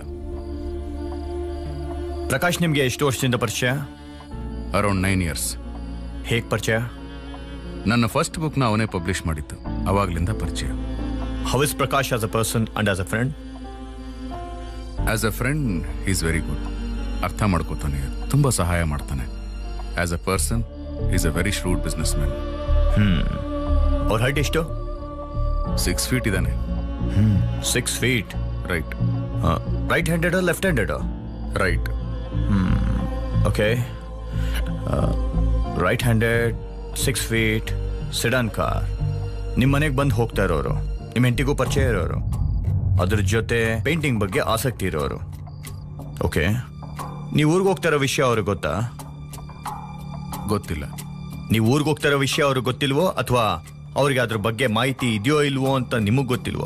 ಪ್ರಕಾಶ್ ನಿಮ್ಗೆ ಎಷ್ಟು ವರ್ಷದಿಂದ ಪರಿಚಯ ಅರೌಂಡ್ ನೈನ್ ಇಯರ್ಸ್ ಹೇಗ್ ಪರಿಚಯ ನನ್ನ ಫಸ್ಟ್ ಬುಕ್ನ ಅವನೇ ಪಬ್ಲಿಷ್ ಮಾಡಿತ್ತು ಅವಾಗ್ಲಿಂದ ಪರಿಚಯ how is Prakash as a person and as a friend as a friend is very good ಅರ್ಥ ಮಾಡ್ಕೋತಾನೆ ತುಂಬಾ ಸಹಾಯ ಮಾಡ್ತಾನೆ as a person is a very shrewd businessman ಅವ್ರ ಹೈಟ್ ಎಷ್ಟು ಸಿಕ್ಸ್ ಫೀಟ್ ಇದ್ದಾನೆ six feet right right handed left handed right okay right handed six feet sedan car ನಿಮ್ಮ ಮನೆಗೆ ಬಂದು ಹೋಗ್ತಾ ಇರೋರು ನಿಮ್ಮ ಹೆಂಡತಿಗೂ ಪರಿಚಯ ಇರೋರು ಅದ್ರ ಜೊತೆ ಪೇಂಟಿಂಗ್ ಬಗ್ಗೆ ಆಸಕ್ತಿ ಇರೋರು ಓಕೆ ನೀವು ಊರಿಗೆ ಹೋಗ್ತಾ ಇರೋ ವಿಷಯ ಅವ್ರಿಗೆ ಗೊತ್ತಾ ಗೊತ್ತಿಲ್ಲ ನೀವು ಊರಿಗೆ ಹೋಗ್ತಾ ಇರೋ ವಿಷಯ ಅವ್ರಿಗೆ ಗೊತ್ತಿಲ್ವೋ ಅಥವಾ ಅವ್ರಿಗೆ ಅದ್ರ ಬಗ್ಗೆ ಮಾಹಿತಿ ಇದೆಯೋ ಇಲ್ವೋ ಅಂತ ನಿಮಗೆ ಗೊತ್ತಿಲ್ವೋ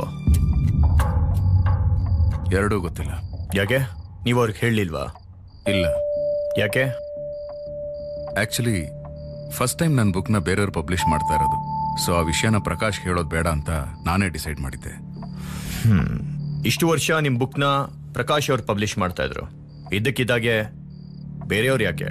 ಎರಡೂ ಗೊತ್ತಿಲ್ಲ ಯಾಕೆ ನೀವು ಅವ್ರಿಗೆ ಹೇಳಲಿಲ್ವಾ ಇಲ್ಲ ಯಾಕೆ ಆಕ್ಚುಲಿ ಫಸ್ಟ್ ಟೈಮ್ ನನ್ನ ಬುಕ್ನ ಬೇರೆಯವ್ರು ಪಬ್ಲಿಷ್ ಮಾಡ್ತಾ ಇರೋದು ಸೊ ಆ ವಿಷಯನ ಪ್ರಕಾಶ್ ಹೇಳೋದು ಬೇಡ ಅಂತ ನಾನೇ ಡಿಸೈಡ್ ಮಾಡಿದ್ದೆ ಇಷ್ಟು ವರ್ಷ ನಿಮ್ಮ ಬುಕ್ನ ಪ್ರಕಾಶ್ ಅವ್ರು ಪಬ್ಲಿಷ್ ಮಾಡ್ತಾ ಇದ್ರು ಇದ್ದಕ್ಕಿದ್ದಾಗೆ ಬೇರೆಯವ್ರು ಯಾಕೆ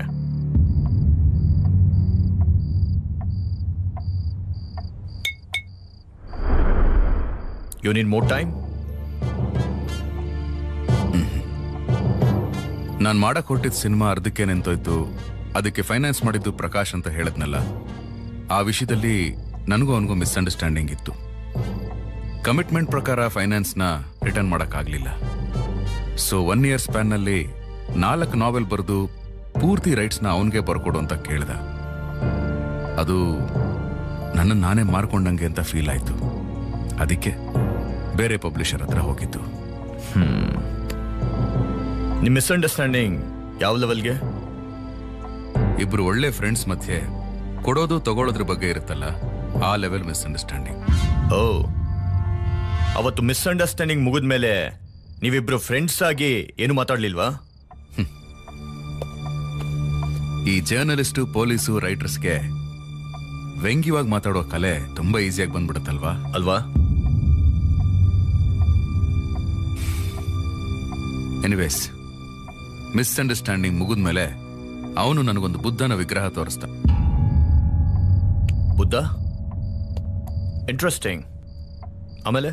ಯು ನೀನ್ ಮೋರ್ ಟೈಮ್ ನಾನು ಮಾಡಕ್ ಹೊರಟಿದ್ದ ಸಿನಿಮಾ ಅರ್ಧಕ್ಕೆ ನಿಂತೋಯ್ತು ಅದಕ್ಕೆ ಫೈನಾನ್ಸ್ ಮಾಡಿದ್ದು ಪ್ರಕಾಶ್ ಅಂತ ಹೇಳದ್ನಲ್ಲ ಆ ವಿಷಯದಲ್ಲಿ ನನಗೂ ಅವನಿಗೂ ಮಿಸ್ಅಂಡರ್ಸ್ಟ್ಯಾಂಡಿಂಗ್ ಇತ್ತು ಕಮಿಟ್ಮೆಂಟ್ ಪ್ರಕಾರ ಫೈನಾನ್ಸ್ನ ರಿಟರ್ನ್ ಮಾಡೋಕ್ಕಾಗಲಿಲ್ಲ ಸೊ ಒನ್ ಇಯರ್ ಸ್ಪ್ಯಾನ್ನಲ್ಲಿ ನಾಲ್ಕು ನಾವೆಲ್ ಬರೆದು ಪೂರ್ತಿ ರೈಟ್ಸ್ನ ಅವನಿಗೆ ಬರ್ಕೊಡು ಅಂತ ಕೇಳ್ದ ಅದು ನನ್ನನ್ನು ನಾನೇ ಮಾರ್ಕೊಂಡಂಗೆ ಅಂತ ಫೀಲ್ ಆಯಿತು ಅದಕ್ಕೆ ಬೇರೆ ಪಬ್ಲಿಷರ್ ಹತ್ರ ಹೋಗಿದ್ದು ನಿಮ್ಮ ಮಿಸ್ಅಂಡರ್ಸ್ಟ್ಯಾಂಡಿಂಗ್ ಯಾವ ಲೆವೆಲ್ಗೆ ಇಬ್ರು ಒಳ್ಳೆ ಫ್ರೆಂಡ್ಸ್ ಮಧ್ಯೆ ಕೊಡೋದು ತಗೊಳ್ಳೋದ್ರ ಬಗ್ಗೆ ಇರುತ್ತಲ್ಲ ಆ ಲೆವೆಲ್ ಮಿಸ್ಅಂಡರ್ಸ್ಟ್ಯಾಂಡಿಂಗ್ ಓ ಅವತ್ತು ಮಿಸ್ಅಂಡರ್ಸ್ಟ್ಯಾಂಡಿಂಗ್ ಮುಗಿದ್ಮೇಲೆ ನೀವಿಬ್ರು ಫ್ರೆಂಡ್ಸ್ ಆಗಿ ಏನು ಮಾತಾಡ್ಲಿಲ್ವಾ ಈ ಜರ್ನಲಿಸ್ಟು ಪೊಲೀಸು ರೈಟರ್ಸ್ಗೆ ವ್ಯಂಗ್ಯವಾಗಿ ಮಾತಾಡೋ ಕಲೆ ತುಂಬಾ ಈಸಿಯಾಗಿ ಬಂದ್ಬಿಡುತ್ತಲ್ವಾ ಅಲ್ವಾ ಎನಿವೇಸ್ ಮಿಸ್ಅಂಡರ್ಸ್ಟ್ಯಾಂಡಿಂಗ್ ಮುಗಿದ್ಮೇಲೆ ಅವನು ನನಗೊಂದು ಬುದ್ಧನ ವಿಗ್ರಹ ತೋರಿಸ್ದ ಬುದ್ಧ ಇಂಟ್ರೆಸ್ಟಿಂಗ್ ಆಮೇಲೆ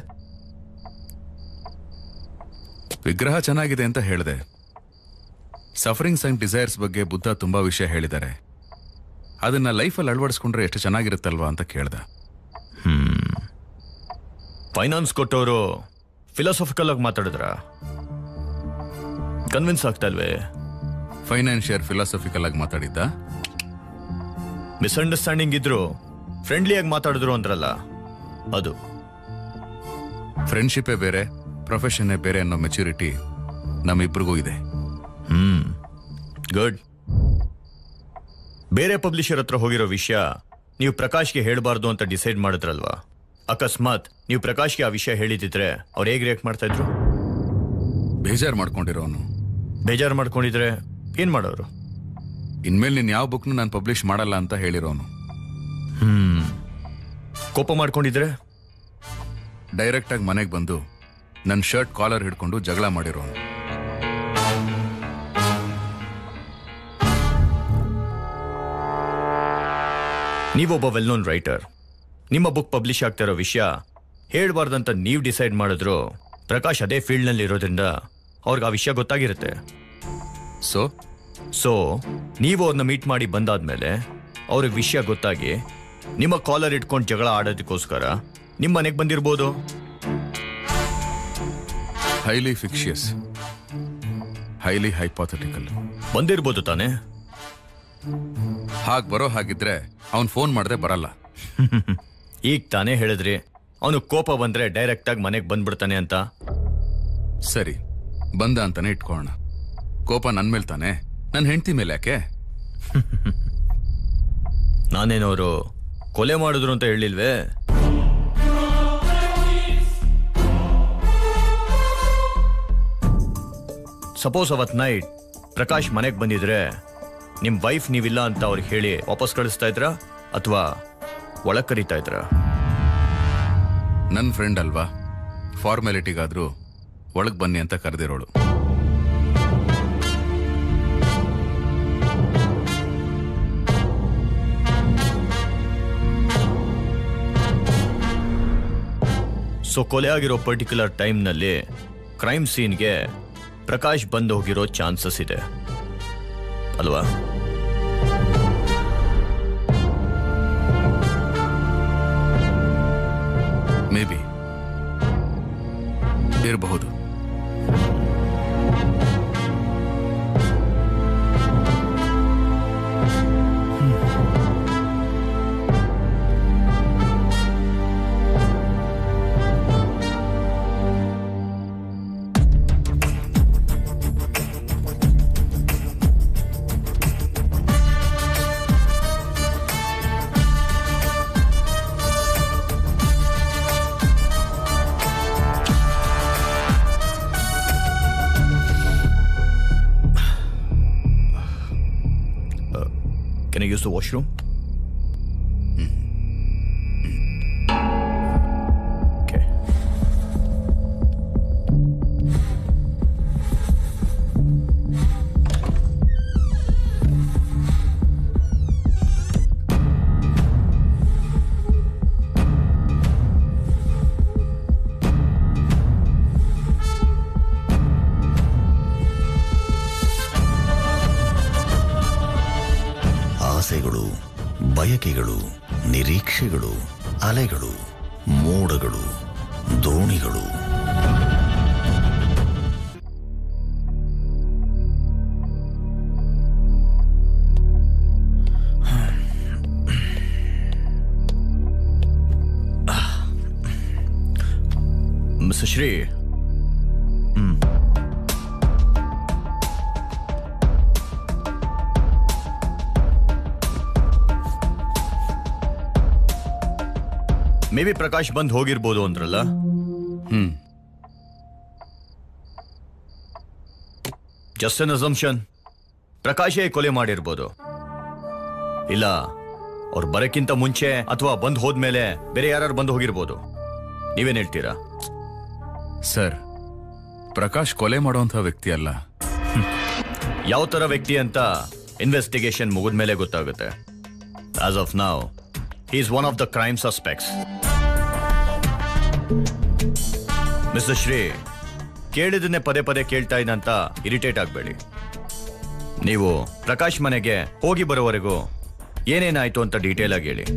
ವಿಗ್ರಹ ಚೆನ್ನಾಗಿದೆ ಅಂತ ಹೇಳಿದೆ ಸಫರಿಂಗ್ಸ್ ಅಂಡ್ ಡಿಸೈರ್ಸ್ ಬಗ್ಗೆ ಬುದ್ಧ ತುಂಬಾ ವಿಷಯ ಹೇಳಿದ್ದಾರೆ ಅದನ್ನ ಲೈಫಲ್ಲಿ ಅಳವಡಿಸ್ಕೊಂಡ್ರೆ ಎಷ್ಟು ಚೆನ್ನಾಗಿರುತ್ತಲ್ವಾ ಅಂತ ಕೇಳ್ದ ಫೈನಾನ್ಸ್ ಕೊಟ್ಟವರು ಫಿಲಾಸಫಿಕಲ್ ಆಗಿ ಮಾತಾಡಿದ್ರ ಕನ್ವಿನ್ಸ್ ಆಗ್ತಾ ಇಲ್ವೇ ಫೈನಾನ್ಷಿಯರ್ ಫಿಲಾಸಫಿಕಲ್ ಆಗಿ ಮಾತಾಡಿದ್ದ ಮಿಸ್ಅಂಡರ್ಸ್ಟ್ಯಾಂಡಿಂಗ್ ಇದ್ರು ಫ್ರೆಂಡ್ಲಿಯಾಗಿ ಮಾತಾಡಿದ್ರು ಅಂದ್ರಲ್ಲ ಅದು ಫ್ರೆಂಡ್ಶಿಪ್ಪೇ ಬೇರೆ ಪ್ರೊಫೆಷನ್ನೇ ಬೇರೆ ಅನ್ನೋ ಮೆಚುರಿಟಿ ನಮ್ಮಿಬ್ರಿಗೂ ಇದೆ ಹ್ಮ್ ಗುಡ್ ಬೇರೆ ಪಬ್ಲಿಷರ್ ಹತ್ರ ಹೋಗಿರೋ ವಿಷಯ ನೀವು ಪ್ರಕಾಶ್ಗೆ ಹೇಳಬಾರ್ದು ಅಂತ ಡಿಸೈಡ್ ಮಾಡಿದ್ರಲ್ವಾ ಅಕಸ್ಮಾತ್ ನೀವು ಪ್ರಕಾಶ್ಗೆ ಆ ವಿಷಯ ಹೇಳಿದಿದ್ರೆ ಅವ್ರು ಹೇಗೆ ರಿಯಾಕ್ಟ್ ಮಾಡ್ತಾ ಇದ್ರು ಬೇಜಾರು ಮಾಡ್ಕೊಂಡಿರೋನು ಬೇಜಾರು ಮಾಡ್ಕೊಂಡಿದ್ರೆ ಏನ್ ಮಾಡೋರು ಇನ್ಮೇಲೆ ನೀನ್ ಯಾವ ಬುಕ್ನು ನಾನು ಪಬ್ಲಿಷ್ ಮಾಡಲ್ಲ ಅಂತ ಹೇಳಿರೋನು ಕೋಪ ಮಾಡ್ಕೊಂಡಿದ್ರೆ ಡೈರೆಕ್ಟ್ ಆಗಿ ಮನೆಗೆ ಬಂದು ನನ್ನ ಶರ್ಟ್ ಕಾಲರ್ ಹಿಡ್ಕೊಂಡು ಜಗಳ ಮಾಡಿರೋನು ನೀವೊಬ್ಬ ವೆಲ್ ನೋನ್ ರೈಟರ್ ನಿಮ್ಮ ಬುಕ್ ಪಬ್ಲಿಷ್ ಆಗ್ತಾ ಇರೋ ವಿಷಯ ಹೇಳ್ಬಾರ್ದಂತ ನೀವು ಡಿಸೈಡ್ ಮಾಡಿದ್ರು ಪ್ರಕಾಶ್ ಅದೇ ಫೀಲ್ಡ್ನಲ್ಲಿ ಇರೋದ್ರಿಂದ ಅವ್ರಿಗೆ ಆ ವಿಷಯ ಗೊತ್ತಾಗಿರುತ್ತೆ ಸೊ ಸೊ ನೀವು ಅವ್ರನ್ನ ಮೀಟ್ ಮಾಡಿ ಬಂದಾದ್ಮೇಲೆ ಅವ್ರಿಗೆ ವಿಷಯ ಗೊತ್ತಾಗಿ ನಿಮ್ಮ ಕಾಲರ್ ಇಟ್ಕೊಂಡು ಜಗಳ ಆಡೋದಕ್ಕೋಸ್ಕರ ನಿಮ್ಮ ಮನೆಗೆ ಬಂದಿರ್ಬೋದು ಹೈಲಿ ಫಿಕ್ಷಿಯಸ್ ಹೈಲಿ ಹೈಪಾಥೆಟಿಕಲ್ ಬಂದಿರ್ಬೋದು ತಾನೇ ಹಾಗೆ ಬರೋ ಹಾಗಿದ್ರೆ ಅವನ್ ಫೋನ್ ಮಾಡದೆ ಬರಲ್ಲ ಈಗ ತಾನೇ ಹೇಳಿದ್ರಿ ಅವನು ಕೋಪ ಬಂದ್ರೆ ಡೈರೆಕ್ಟ್ ಆಗಿ ಮನೆಗೆ ಬಂದ್ಬಿಡ್ತಾನೆ ಅಂತ ಸರಿ ಬಂದ ಅಂತಾನೆ ಇಟ್ಕೊಳ್ಳೋಣ ಕೋಪ ನನ್ ಮೇಲೆ ತಾನೆ ನನ್ನ ಹೆಂಡತಿ ಮೇಲೆ ಯಾಕೆ ನಾನೇನವರು ಕೊಲೆ ಮಾಡಿದ್ರು ಅಂತ ಹೇಳಿಲ್ವೇ ಸಪೋಸ್ ಅವತ್ ನೈಟ್ ಪ್ರಕಾಶ್ ಮನೆಗೆ ಬಂದಿದ್ರೆ ನಿಮ್ ವೈಫ್ ನೀವಿಲ್ಲ ಅಂತ ಅವ್ರಿಗೆ ಹೇಳಿ ವಾಪಸ್ ಕಳಿಸ್ತಾ ಇದ್ರಾ ಅಥವಾ ಒಳಗ್ ಕರೀತಾ ಇದ್ರಾ ನನ್ನ ಫ್ರೆಂಡ್ ಅಲ್ವಾ ಫಾರ್ಮ್ಯಾಲಿಟಿಗಾದ್ರೂ ಒಳಗ್ ಬನ್ನಿ ಅಂತ ಕರೆದಿರೋಳು ಸೊ ಕೊಲೆ ಆಗಿರೋ ಪರ್ಟಿಕ್ಯುಲರ್ ಟೈಮ್ನಲ್ಲಿ ಕ್ರೈಮ್ ಸೀನ್ಗೆ ಪ್ರಕಾಶ್ ಬಂದು ಹೋಗಿರೋ ಚಾನ್ಸಸ್ ಇದೆ ಅಲ್ವಾ ಮೇ ಬಿ ಇರಬಹುದು ಯೂಸ್ ದ ವಾಶ್ರೂಮ್ ಓಕೆ ಆಸೆಗಳು ಬಯಕೆಗಳು ನಿರೀಕ್ಷೆಗಳು ಅಲೆಗಳು ಮೋಡಗಳು ದೋಣಿಗಳು miss Shri maybe Prakash ಬಂದ್ ಹೋಗಿರ್ಬೋದು ಅಂದ್ರಲ್ಲ ಹ್ಮ್ ಜಸ್ಟ್ ಅನ್ ಅಸಂಪ್ಷನ್ ಪ್ರಕಾಶೇ ಕೊಲೆ ಮಾಡಿರ್ಬೋದು ಇಲ್ಲ ಅವ್ರು ಬರಕ್ಕಿಂತ ಮುಂಚೆ ಅಥವಾ ಬಂದ್ ಹೋದ್ಮೇಲೆ ಬೇರೆ ಯಾರು ಬಂದು ಹೋಗಿರ್ಬೋದು ನೀವೇನ್ ಹೇಳ್ತೀರಾ ಸರ್ ಪ್ರಕಾಶ್ ಕೊಲೆ ಮಾಡುವಂಥ ವ್ಯಕ್ತಿ ಅಲ್ಲ ಯಾವ ತರ ವ್ಯಕ್ತಿ ಅಂತ ಇನ್ವೆಸ್ಟಿಗೇಷನ್ ಮುಗಿದ್ಮೇಲೆ ಗೊತ್ತಾಗುತ್ತೆ as of now is one of the crime suspects mister Shri ಕೇಳಿದನ್ನೇ ಪದೇ ಪದೇ ಕೇಳ್ತಾ ಇದ್ದಂತ ಇರಿಟೇಟ್ ಆಗಬೇಡಿ ನೀವು ಪ್ರಕಾಶ್ ಮನೆಗೆ ಹೋಗಿ ಬರೋವರೆಗೂ ಏನೇನಾಯ್ತು ಅಂತ ಡೀಟೇಲ್ ಆಗಿ ಹೇಳಿ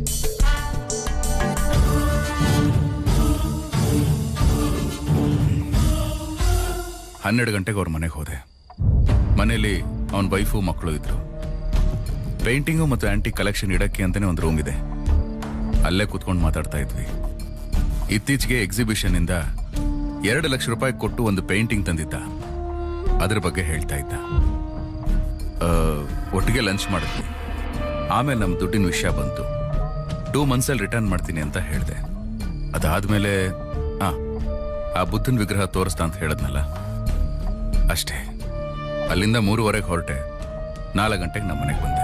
ಹನ್ನೆರಡು ಗಂಟೆಗೆ ಅವ್ರ ಮನೆಗೆ ಹೋದೆ ಮನೆಯಲ್ಲಿ ಅವನ ವೈಫು ಮಕ್ಕಳು ಇದ್ರು ಪೇಂಟಿಂಗು ಮತ್ತು ಆಂಟಿ ಕಲೆಕ್ಷನ್ ಇಡಕ್ಕೆ ಅಂತಾನೆ ಒಂದು ರೂಮ್ ಇದೆ ಅಲ್ಲೇ ಕೂತ್ಕೊಂಡು ಮಾತಾಡ್ತಾ ಇದ್ವಿ ಇತ್ತೀಚೆಗೆ ಎಕ್ಸಿಬಿಷನ್ ಇಂದ ಎರಡು ಲಕ್ಷ ರೂಪಾಯಿ ಕೊಟ್ಟು ಒಂದು ಪೇಂಟಿಂಗ್ ತಂದಿದ್ದ ಅದ್ರ ಬಗ್ಗೆ ಹೇಳ್ತಾ ಇದ್ದ ಆ, ಒಟ್ಟಿಗೆ ಲಂಚ್ ಮಾಡಿದ್ವಿ ಆಮೇಲೆ ನಮ್ಮ ದುಡ್ಡಿನ ವಿಷಯ ಬಂತು ಟೂ ಮಂತ್ಸಲ್ಲಿ ರಿಟರ್ನ್ ಮಾಡ್ತೀನಿ ಅಂತ ಹೇಳಿದೆ ಅದಾದ್ಮೇಲೆ ಆ ಆ ಬುದ್ಧನ ವಿಗ್ರಹ ತೋರಿಸ್ತಾ ಅಂತ ಹೇಳದ್ನಲ್ಲ ಅಷ್ಟೇ ಅಲ್ಲಿಂದ ಮೂರುವರೆಗೆ ಹೊರಟೆ ನಾಲ್ಕು ಗಂಟೆಗೆ ನಮ್ಮ ಮನೆಗೆ ಬಂದೆ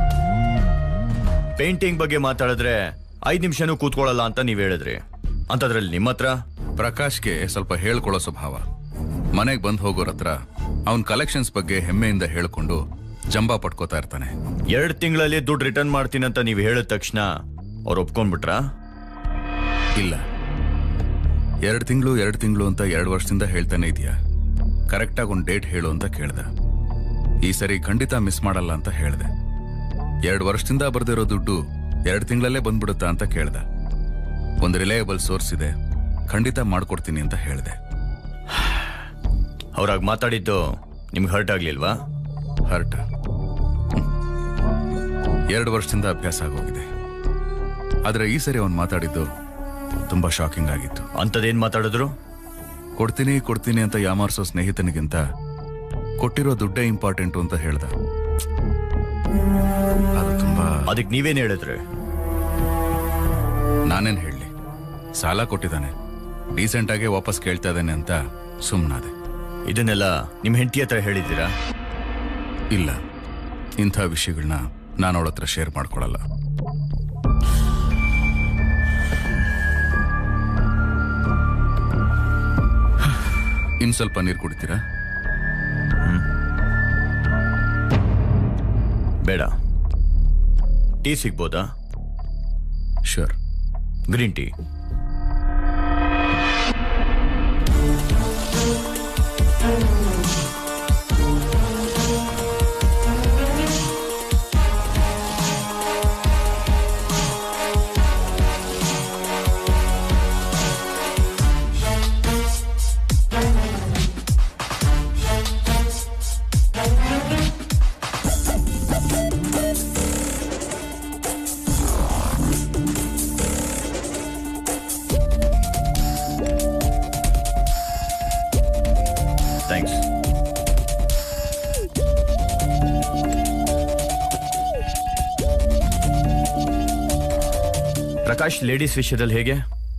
ಪೇಂಟಿಂಗ್ ಬಗ್ಗೆ ಮಾತಾಡಿದ್ರೆ ಐದ್ ನಿಮಿಷನೂ ಕೂತ್ಕೊಳ್ಳಲ್ಲ ಅಂತ ನೀವ್ ಹೇಳಿದ್ರಿ ಅಂತದ್ರಲ್ಲಿ ನಿಮ್ಮ ಹತ್ರ ಪ್ರಕಾಶ್ಗೆ ಸ್ವಲ್ಪ ಹೇಳ್ಕೊಳ್ಳೋ ಸ್ವಭಾವ ಮನೆಗೆ ಬಂದು ಹೋಗೋರ ಹತ್ರ ಅವನ್ ಕಲೆಕ್ಷನ್ಸ್ ಬಗ್ಗೆ ಹೆಮ್ಮೆಯಿಂದ ಹೇಳ್ಕೊಂಡು ಜಂಬಾ ಪಟ್ಕೋತಾ ಇರ್ತಾನೆ ಎರಡು ತಿಂಗಳಲ್ಲಿ ದುಡ್ಡು ರಿಟರ್ನ್ ಮಾಡ್ತೀನಿ ಅಂತ ನೀವು ಹೇಳಿದ ತಕ್ಷಣ ಅವ್ರು ಒಪ್ಕೊಂಡ್ಬಿಟ್ರಾ ಇಲ್ಲ ಎರಡು ತಿಂಗಳು ಎರಡು ತಿಂಗಳು ಅಂತ ಎರಡು ವರ್ಷದಿಂದ ಹೇಳ್ತಾನೆ ಇದೆಯಾ ಕರೆಕ್ಟಾಗಿ ಒಂದು ಡೇಟ್ ಹೇಳು ಅಂತ ಕೇಳ್ದ ಈ ಸರಿ ಖಂಡಿತ ಮಿಸ್ ಮಾಡಲ್ಲ ಅಂತ ಹೇಳ್ದೆ ಎರಡು ವರ್ಷದಿಂದ ಬರ್ದಿರೋ ದುಡ್ಡು ಎರಡು ತಿಂಗಳಲ್ಲೇ ಬಂದ್ಬಿಡುತ್ತಾ ಅಂತ ಕೇಳ್ದ ಒಂದು ರಿಲಯಬಲ್ ಸೋರ್ಸ್ ಇದೆ ಖಂಡಿತ ಮಾಡ್ಕೊಡ್ತೀನಿ ಅಂತ ಹೇಳ್ದೆ ಅವ್ರಾಗ ಮಾತಾಡಿದ್ದು ನಿಮ್ಗೆ ಹರ್ಟ್ ಆಗ್ಲಿಲ್ವಾ ಹರ್ಟ್ ಎರಡು ವರ್ಷದಿಂದ ಅಭ್ಯಾಸ ಆಗೋಗಿದೆ ಆದ್ರೆ ಈ ಸರಿ ಅವನು ಮಾತಾಡಿದ್ದು ತುಂಬಾ ಶಾಕಿಂಗ್ ಆಗಿತ್ತು ಅಂಥದ್ದೇನ್ ಮಾತಾಡಿದ್ರು ಕೊಡ್ತೀನಿ ಕೊಡ್ತೀನಿ ಅಂತ ಯಾಮಾರಿಸೋ ಸ್ನೇಹಿತನಿಗಿಂತ ಕೊಟ್ಟಿರೋ ದುಡ್ಡೇ ಇಂಪಾರ್ಟೆಂಟು ಅಂತ ಹೇಳ್ದ ಅದು ತುಂಬಾ ಅದಕ್ಕೆ ನೀವೇನ್ ಹೇಳಿದ್ರಿ ನಾನೇನ್ ಹೇಳಲಿ ಸಾಲ ಕೊಟ್ಟಿದ್ದಾನೆ ಡೀಸೆಂಟ್ ಆಗಿ ವಾಪಸ್ ಕೇಳ್ತಾ ಇದ್ದಾನೆ ಅಂತ ಸುಮ್ಮನಾದೆ ಇದನ್ನೆಲ್ಲ ನಿಮ್ ಹೆಂಡತಿ ಹತ್ರ ಹೇಳಿದ್ದೀರಾ ಇಲ್ಲ ಇಂಥ ವಿಷಯಗಳನ್ನ ನಾನು ಅವಳ ಹತ್ರ ಶೇರ್ ಮಾಡ್ಕೊಳಲ್ಲ ಇನ್ ಸ್ವಲ್ಪ ನೀರು ಕುಡಿತೀರಾ ಬೇಡ ಟೀ ಸಿಗ್ಬೋದಾ sure green tea thanks Prakash ladies ವಿಷಯದಲ್ಲಿ ಹೇಗೆ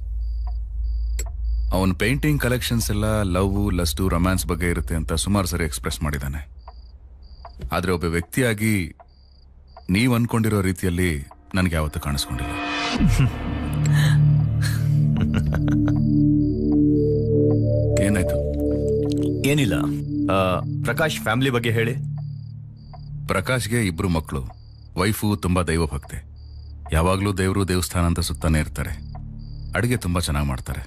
ಅವನ್ ಪೇಂಟಿಂಗ್ ಕಲೆಕ್ಷನ್ಸ್ ಎಲ್ಲ ಲವ್ ಲಸ್ಟು ರೊಮ್ಯಾನ್ಸ್ ಬಗ್ಗೆ ಇರುತ್ತೆ ಅಂತ ಸುಮಾರು ಸರಿ ಎಕ್ಸ್ಪ್ರೆಸ್ ಮಾಡಿದ್ದಾನೆ ಆದ್ರೆ ಒಬ್ಬ ವ್ಯಕ್ತಿಯಾಗಿ ನೀವು ಅನ್ಕೊಂಡಿರೋ ರೀತಿಯಲ್ಲಿ ನನಗೆ ಯಾವತ್ತೂ ಕಾಣಿಸ್ಕೊಂಡಿಲ್ಲ ಏನಾಯ್ತು ಏನಿಲ್ಲ ಆ, ಪ್ರಕಾಶ್ ಫ್ಯಾಮಿಲಿ ಬಗ್ಗೆ ಹೇಳಿ ಪ್ರಕಾಶ್ಗೆ ಇಬ್ರು ಮಕ್ಕಳು ವೈಫು ತುಂಬಾ ದೈವ ಭಕ್ತೆ ಯಾವಾಗಲೂ ದೇವರು ದೇವಸ್ಥಾನ ಅಂತ ಸುತ್ತಾನೆ ಇರ್ತಾರೆ ಅಡಿಗೆ ತುಂಬಾ ಚೆನ್ನಾಗಿ ಮಾಡ್ತಾರೆ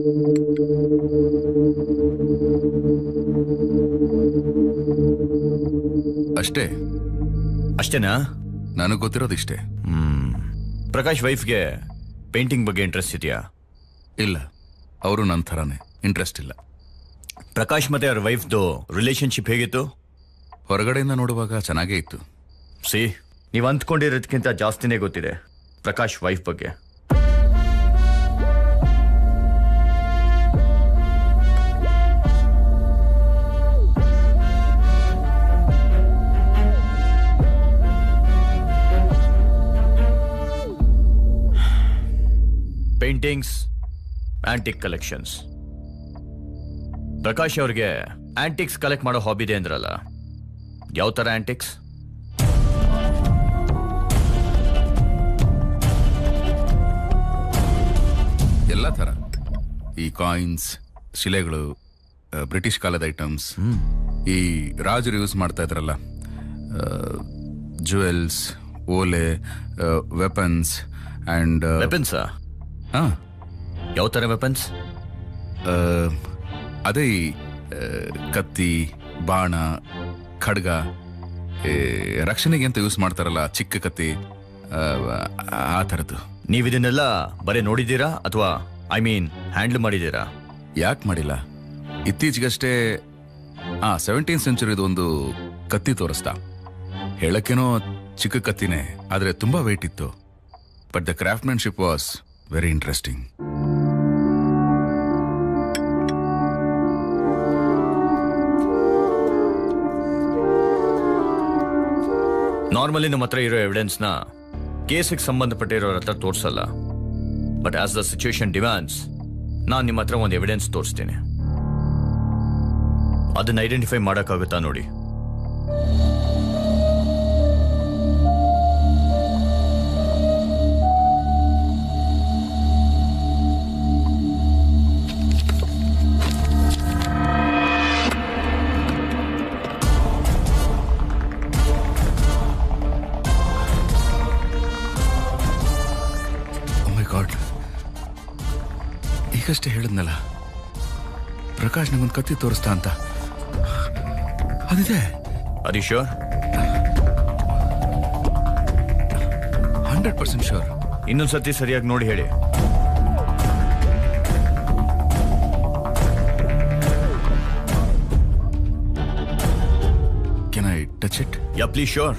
ಅಷ್ಟೇ ಅಷ್ಟೇನಾ ನನಗೆ ಗೊತ್ತಿರೋದಿಷ್ಟೇ ಹ್ಮ್ ಪ್ರಕಾಶ್ ವೈಫ್ಗೆ ಪೇಂಟಿಂಗ್ ಬಗ್ಗೆ ಇಂಟ್ರೆಸ್ಟ್ ಇದೆಯಾ ಇಲ್ಲ ಅವರು ನನ್ನ ಥರಾನೇ ಇಂಟ್ರೆಸ್ಟ್ ಇಲ್ಲ ಪ್ರಕಾಶ್ ಮತ್ತೆ ಅವ್ರ ವೈಫ್ದು ರಿಲೇಶನ್ಶಿಪ್ ಹೇಗಿತ್ತು ಹೊರಗಡೆಯಿಂದ ನೋಡುವಾಗ ಚೆನ್ನಾಗೇ ಇತ್ತು ಸಿ ನೀವು ಅಂದ್ಕೊಂಡಿರೋದಕ್ಕಿಂತ ಜಾಸ್ತಿನೇ ಗೊತ್ತಿದೆ ಪ್ರಕಾಶ್ ವೈಫ್ ಬಗ್ಗೆ ಪೇಂಟಿಂಗ್ಸ್ ಆಂಟಿಕ್ ಕಲೆಕ್ಷನ್ಸ್ ಪ್ರಕಾಶ್ ಅವ್ರಿಗೆ ಆಂಟಿಕ್ಸ್ ಕಲೆಕ್ಟ್ ಮಾಡೋ ಹಾಬಿ ಇದೆ ಅಂದ್ರಲ್ಲ ಯಾವ ಥರ ಆಂಟಿಕ್ಸ್ ಎಲ್ಲ ಥರ ಈ ಕಾಯಿನ್ಸ್ ಶಿಲೆಗಳು ಆ, ಬ್ರಿಟಿಷ್ ಕಾಲದ ಐಟಮ್ಸ್ ಈ ರಾಜರು ಯೂಸ್ ಮಾಡ್ತಾ ಇದ್ರಲ್ಲ ಜುವೆಲ್ಸ್ ಓಲೆ ವೆಪನ್ಸ್ ಅಂಡ್ ವೆಪನ್ಸಾ ಹಾ ಯಾವ ಥರ ವೆಪನ್ಸ್ ಅದೇ ಈ ಆ, ಕತ್ತಿ ಬಾಣ ಖಡ್ಗ ಈ ರಕ್ಷಣೆಗೆ ಅಂತ ಯೂಸ್ ಮಾಡ್ತಾರಲ್ಲ ಚಿಕ್ಕ ಕತ್ತಿ ಆ, ಆ ಥರದ್ದು ನೀವು ಇದನ್ನೆಲ್ಲ ಬರೀ ನೋಡಿದ್ದೀರಾ ಅಥವಾ ಐ ಮೀನ್ ಹ್ಯಾಂಡಲ್ ಮಾಡಿದ್ದೀರಾ ಯಾಕೆ ಮಾಡಿಲ್ಲ ಇತ್ತೀಚೆಗಷ್ಟೇ ಆ ಸೆವೆಂಟೀನ್ ಸೆಂಚುರಿದು ಒಂದು ಕತ್ತಿ ತೋರಿಸ್ದ ಹೇಳಕ್ಕೇನೋ ಚಿಕ್ಕ ಕತ್ತಿನೇ ಆದರೆ ತುಂಬಾ ವೇಟ್ ಇತ್ತು but the craftsmanship was very interesting normally ನಮ್ಮ ಹತ್ರ ಇರೋ ಎವಿಡೆನ್ಸ್ನ ಕೇಸಿಗೆ ಸಂಬಂಧಪಟ್ಟಿರೋರ ಹತ್ರ ತೋರಿಸಲ್ಲ but as the situation demands ನಾನು ನಿಮ್ಮ ಹತ್ರ ಒಂದು ಎವಿಡೆನ್ಸ್ ತೋರಿಸ್ತೀನಿ ಅದನ್ನ ಐಡೆಂಟಿಫೈ ಮಾಡೋಕ್ಕಾಗುತ್ತಾ ನೋಡಿ ಮೈ ಗಾಡ್ ಈಗಷ್ಟೇ ಹೇಳಿದ್ನಲ್ಲ ಪ್ರಕಾಶ್ ನಂಗೊಂದು ಕತ್ತಿ ತೋರಿಸ್ತಾ ಅಂತ ಅದಿದೆ ಅರಿ ಶ್ಯೂರ್ ಹಂಡ್ರೆಡ್ ಪರ್ಸೆಂಟ್ ಶೋರ್ ಇನ್ನೊಂದ್ಸತಿ ಸರಿಯಾಗಿ ನೋಡಿ ಹೇಳಿ can I touch it yeah please sure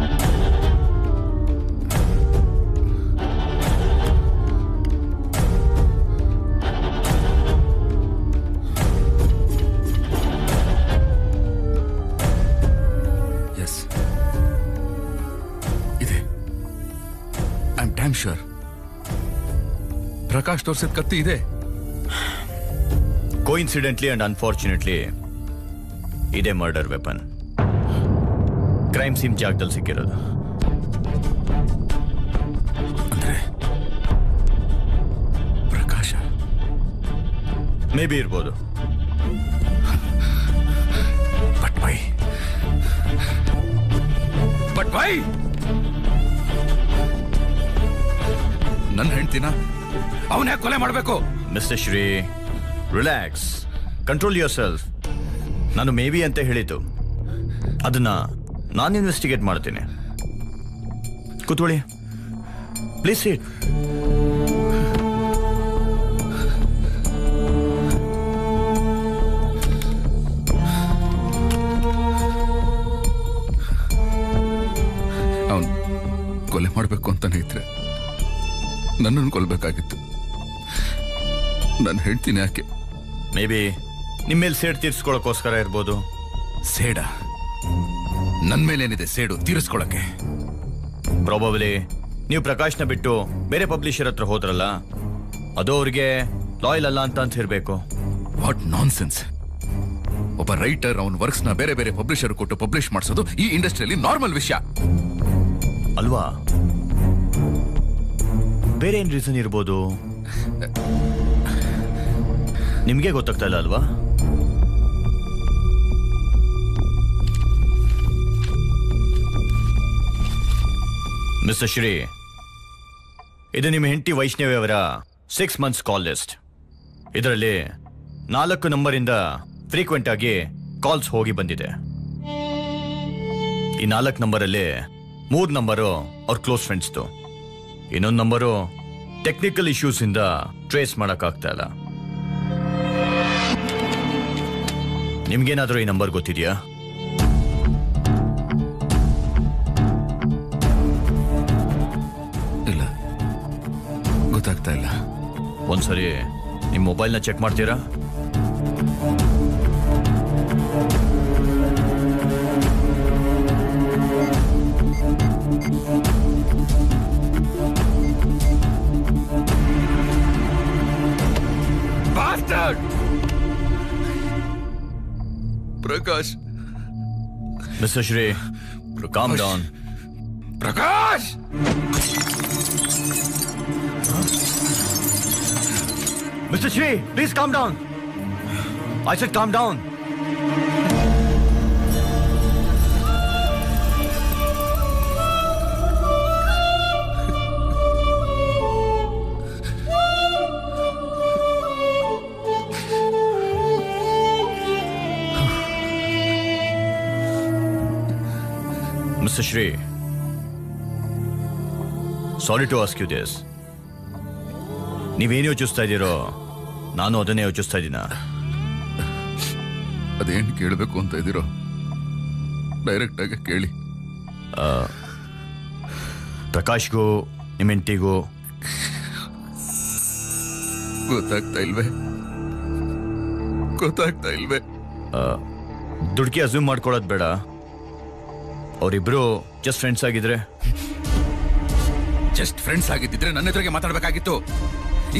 yes ಇದೆ I am damn sure Prakash ತೋರ್ಸಿದ ಕತ್ತಿ ಇದೆ ಕೋಇನ್ಸಿಡೆಂಟ್ಲಿ ಅಂಡ್ ಅನ್ಫಾರ್ಚುನೇಟ್ಲಿ ಇದೇ ಮರ್ಡರ್ ವೆಪನ್ ಕ್ರೈಮ್ ಸೀನ್ ಜಾಗದಲ್ಲಿ ಸಿಕ್ಕಿರೋದು ಅಂದ್ರೆ ಪ್ರಕಾಶ ಮೇ ಬಿ ಇರ್ಬೋದು ಬಟ್ ವೈ ಬಟ್ ವೈ ನನ್ನ ಹೆಂಡ್ತಿನ ಅವನೇ ಕೊಲೆ ಮಾಡಬೇಕು mister Shri relax control yourself ನಾನು ಮೇ ಬಿ ಅಂತ ಹೇಳಿದ್ದು ಅದನ್ನ ನಾನು ಇನ್ವೆಸ್ಟಿಗೇಟ್ ಮಾಡ್ತೀನಿ ಕೂತ್ಕೊಳ್ಳಿ ಪ್ಲೀಸ್ ಸೀಟ್ ಅವನು ಕೊಲೆ ಮಾಡಬೇಕು ಅಂತಾನೆ ಇದ್ರೆ ನನ್ನನ್ನು ಕೊಲ್ಬೇಕಾಗಿತ್ತು ನನ್ನ ಹೆಂಡ್ತಿನ ಯಾಕೆ ಮೇ ಬಿ ನಿಮ್ಮ ಮೇಲೆ ಸೇಡ್ ತೀರ್ಸ್ಕೊಳ್ಳೋಕ್ಕೋಸ್ಕರ ಇರ್ಬೋದು ಸೇಡ ನನ್ನ ಮೇಲೇನಿದೆ ಸೇಡು ತೀರಿಸ್ಕೊಳಕ್ಕೆ ಪ್ರಾಬಬ್ಲಿ ನೀವು ಪ್ರಕಾಶ್ನ ಬಿಟ್ಟು ಬೇರೆ ಪಬ್ಲಿಷರ್ ಹತ್ರ ಹೋದ್ರಲ್ಲ ಅದು ಅವ್ರಿಗೆ ಲಾಯಲ್ ಅಲ್ಲ ಅಂತ ಅನ್ಸಿರ್ಬೇಕು ವಾಟ್ ನಾನ್ ಸೆನ್ಸ್ ಒಬ್ಬ ರೈಟರ್ ಅವನ ವರ್ಕ್ಸ್ ನ ಬೇರೆ ಬೇರೆ ಪಬ್ಲಿಷರ್ ಕೊಟ್ಟು ಪಬ್ಲಿಷ್ ಮಾಡಿಸೋದು ಈ ಇಂಡಸ್ಟ್ರಿಯಲ್ಲಿ ನಾರ್ಮಲ್ ವಿಷಯ ಅಲ್ವಾ ಬೇರೆ ಏನ್ ರೀಸನ್ ಇರ್ಬೋದು ನಿಮ್ಗೆ ಗೊತ್ತಾಗ್ತಾ ಇಲ್ಲ ಅಲ್ವಾ ಮಿಸ್ಟರ್ ಶ್ರೀ ಇದು ನಿಮ್ಮ ಹೆಂಡತಿ ವೈಷ್ಣವಿ ಅವರ ಸಿಕ್ಸ್ ಮಂತ್ಸ್ ಕಾಲ್ ಲಿಸ್ಟ್ ಇದರಲ್ಲಿ ನಾಲ್ಕು ನಂಬರಿಂದ ಫ್ರೀಕ್ವೆಂಟ್ ಆಗಿ ಕಾಲ್ಸ್ ಹೋಗಿ ಬಂದಿದೆ ಈ ನಾಲ್ಕು ನಂಬರಲ್ಲಿ ಮೂರು ನಂಬರು ಅವ್ರ ಕ್ಲೋಸ್ ಫ್ರೆಂಡ್ಸ್ದು ಇನ್ನೊಂದು ನಂಬರು ಟೆಕ್ನಿಕಲ್ ಇಶ್ಯೂಸ್ ಇಂದ ಟ್ರೇಸ್ ಮಾಡೋಕ್ಕಾಗ್ತಾ ಇಲ್ಲ ನಿಮ್ಗೇನಾದ್ರೂ ಈ ನಂಬರ್ ಗೊತ್ತಿದೆಯಾ ಇಲ್ಲ ಗೊತ್ತಾಗ್ತಾ ಇಲ್ಲ ಒಂದ್ಸರಿ ನಿಮ್ಮ ಮೊಬೈಲ್ನ ಚೆಕ್ ಮಾಡ್ತೀರಾ Prakash mister Shri calm down Prakash mister Shri please calm down I said calm down mister Shri sorry to ask you this ನೀವೇನು ಯೋಚಿಸ್ತಾ ಇದ್ದೀರೋ ನಾನು ಅದನ್ನೇ ಯೋಚಿಸ್ತಾ ಇದ್ದೀನ ಅದೇನ್ ಕೇಳಬೇಕು ಅಂತ ಇದ್ದೀರೋ ಡೈರೆಕ್ಟ್ ಆಗಿ ಕೇಳಿ ಪ್ರಕಾಶ್ಗೂ ನಿಮ್ಮ ಹೆಂಡತಿಗೂ ಗೊತ್ತಾಗ್ತಾ ಇಲ್ವೇ ಗೊತ್ತಾಗ್ತಾ ಇಲ್ವೇ ದುಡ್ಕಿ ಅಸ್ಯೂಮ್ ಮಾಡ್ಕೊಳ್ಳೋದು ಬೇಡ ಅವರಿಬ್ರು ಜಸ್ಟ್ ಫ್ರೆಂಡ್ಸ್ ಆಗಿದ್ರೆ ಜಸ್ಟ್ ಫ್ರೆಂಡ್ಸ್ ಆಗಿದ್ದಿದ್ರೆ ನನ್ನ ಎದುರಿಗೆ ಮಾತಾಡ್ಬೇಕಾಗಿತ್ತು ಈ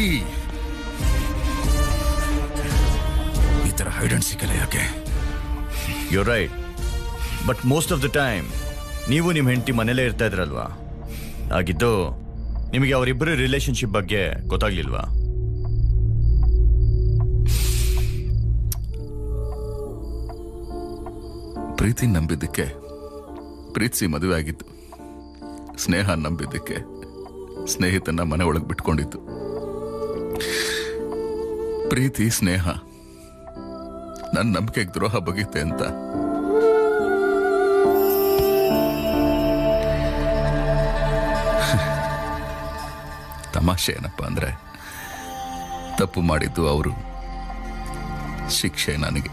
ಈ ತರ ಹೈಡ್ ಅಂಡ್ ಸಿಕ್ಕಲ್ಲ ಯಾಕೆ you right but most of the time ನೀವು ನಿಮ್ಮ ಹೆಂಡತಿ ಮನೇಲೇ ಇರ್ತಾ ಇದ್ರಲ್ವಾ ಆಗಿದ್ದು ನಿಮಗೆ ಅವರಿಬ್ಬರ ರಿಲೇಶನ್ಶಿಪ್ ಬಗ್ಗೆ ಗೊತ್ತಾಗ್ಲಿಲ್ವಾ ಪ್ರೀತಿ ನಂಬಿದ್ದಕ್ಕೆ ಪ್ರೀತಿಸಿ ಮದುವೆ ಆಗಿತ್ತು ಸ್ನೇಹ ನಂಬಿದ್ದಕ್ಕೆ ಸ್ನೇಹಿತನ ಮನೆ ಒಳಗೆ ಬಿಟ್ಕೊಂಡಿತ್ತು ಪ್ರೀತಿ ಸ್ನೇಹ ನನ್ನ ನಂಬಿಕೆಗೆ ದ್ರೋಹ ಬಗೀತೆ ಅಂತ ತಮಾಷೆ ಏನಪ್ಪ ಅಂದ್ರೆ ತಪ್ಪು ಮಾಡಿದ್ದು ಅವರು ಶಿಕ್ಷೆ ನನಗೆ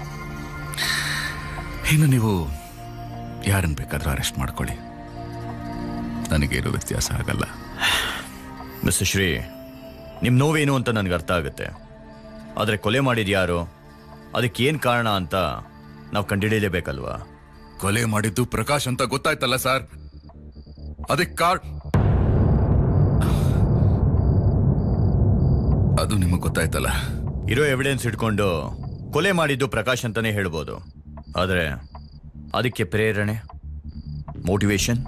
ಇನ್ನು ನೀವು ಯಾರನ್ನ ಬೇಕಾದ್ರೂ ಅರೆಸ್ಟ್ ಮಾಡ್ಕೊಳ್ಳಿ ನನಗೇನು ವ್ಯತ್ಯಾಸ ಆಗಲ್ಲ ಮಿಸ್ಟರ್ ಶ್ರೀ ನಿಮ್ಮ ನೋವೇನು ಅಂತ ನನಗೆ ಅರ್ಥ ಆಗುತ್ತೆ ಆದರೆ ಕೊಲೆ ಮಾಡಿದ ಯಾರು ಅದಕ್ಕೆ ಏನು ಕಾರಣ ಅಂತ ನಾವು ಕಂಡುಹಿಡಿಯಲೇಬೇಕಲ್ವಾ ಕೊಲೆ ಮಾಡಿದ್ದು ಪ್ರಕಾಶ್ ಅಂತ ಗೊತ್ತಾಯ್ತಲ್ಲ ಸರ್ ಅದಕ್ಕೆ ಕಾರ್ ಅದು ನಿಮಗೆ ಗೊತ್ತಾಯ್ತಲ್ಲ ಇರೋ ಎವಿಡೆನ್ಸ್ ಇಟ್ಕೊಂಡು ಕೊಲೆ ಮಾಡಿದ್ದು ಪ್ರಕಾಶ್ ಅಂತಾನೆ ಹೇಳ್ಬೋದು ಆದರೆ ಅದಕ್ಕೆ ಪ್ರೇರಣೆ ಮೋಟಿವೇಶನ್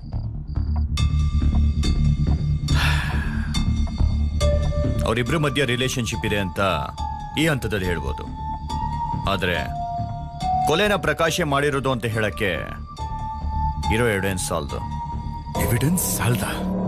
ಅವರಿಬ್ಬರ ಮಧ್ಯ ರಿಲೇಶನ್ಶಿಪ್ ಇದೆ ಅಂತ ಈ ಹಂತದಲ್ಲಿ ಹೇಳ್ಬೋದು ಆದರೆ ಕೊಲೆನ ಪ್ರಕಾಶೇ ಮಾಡಿರೋದು ಅಂತ ಹೇಳಕ್ಕೆ ಇರೋ ಎವಿಡೆನ್ಸ್ ಸಾಲ್ದು ಎವಿಡೆನ್ಸ್ ಸಾಲ್ದ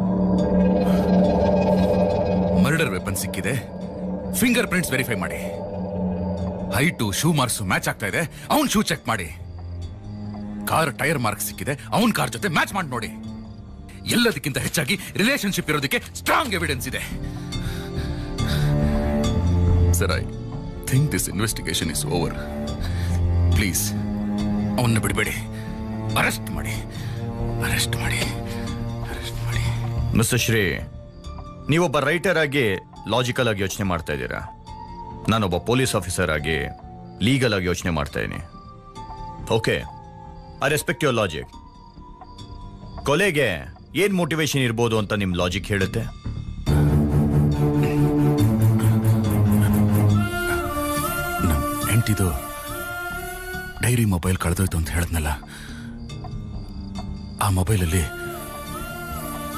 ಮರ್ಡರ್ ವೆಪನ್ ಸಿಕ್ಕಿದೆ ಫಿಂಗರ್ ಪ್ರಿಂಟ್ಸ್ ವೆರಿಫೈ ಮಾಡಿ ಹೈಟು ಶೂ ಮಾರ್ಕ್ಸ್ ಮ್ಯಾಚ್ ಆಗ್ತಾ ಇದೆ ಅವನ್ ಶೂ ಚೆಕ್ ಮಾಡಿ ಕಾರ್ ಟೈರ್ ಮಾರ್ಕ್ ಸಿಕ್ಕಿದೆ ಅವನ್ ಕಾರ್ ಜೊತೆ ಮ್ಯಾಚ್ ಮಾಡಿ ನೋಡಿ ಎಲ್ಲದಕ್ಕಿಂತ ಹೆಚ್ಚಾಗಿ ರಿಲೇಶನ್ಶಿಪ್ ಇರೋದಕ್ಕೆ ಸ್ಟ್ರಾಂಗ್ ಎವಿಡೆನ್ಸ್ ಇದೆ sir I think this investigation is over please ಅವನ್ನ ಬಿಡಬೇಡಿ ಅರೆಸ್ಟ್ ಮಾಡಿ ಅರೆಸ್ಟ್ ಮಾಡಿ ಅರೆಸ್ಟ್ ಮಾಡಿ ಮಿಸ್ಟರ್ ಶ್ರೀ ನೀವೊಬ್ಬ ರೈಟರ್ ಆಗಿ ಲಾಜಿಕಲ್ ಆಗಿ ಯೋಚನೆ ಮಾಡ್ತಾ ಇದ್ದೀರಾ ನಾನೊಬ್ಬ ಪೊಲೀಸ್ ಆಫೀಸರ್ ಆಗಿ ಲೀಗಲ್ ಆಗಿ ಯೋಚನೆ ಮಾಡ್ತಾ ಇದ್ದೀನಿ okay I respect your logic ಕೊಲೆಗೆ ಏನ್ ಮೋಟಿವೇಶನ್ ಇರ್ಬೋದು ಅಂತ ನಿಮ್ ಲಾಜಿಕ್ ಹೇಳುತ್ತೆ ನಮ್ ಹೆಂಡತಿದು ಡೈರಿ ಮೊಬೈಲ್ ಕಳೆದೋಯ್ತು ಅಂತ ಹೇಳಿದ್ನಲ್ಲ ಆ ಮೊಬೈಲಲ್ಲಿ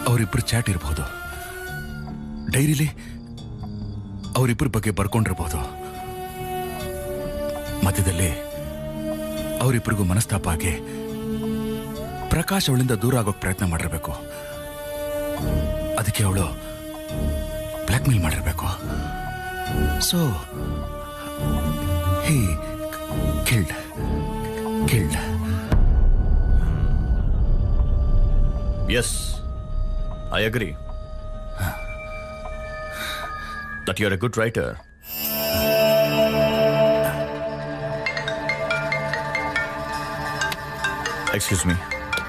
ಅವರಿಬ್ಬರು ಚಾಟ್ ಇರಬಹುದು ಡೈರಿಲಿ ಅವರಿಬ್ಬರ ಬಗ್ಗೆ ಬರ್ಕೊಂಡಿರ್ಬೋದು ಮಧ್ಯದಲ್ಲಿ ಅವರಿಬ್ಬರಿಗೂ ಮನಸ್ತಾಪ ಆಗಿ ಪ್ರಕಾಶ್ ಅವಳಿಂದ ದೂರ ಆಗೋಕ್ ಪ್ರಯತ್ನ ಮಾಡಿರ್ಬೇಕು ಅದಕ್ಕೆ ಅವಳು ಬ್ಲ್ಯಾಕ್ ಮೇಲ್ ಮಾಡಿರ್ಬೇಕು so he killed killed Yes, I agree. That you're a good writer. Excuse me.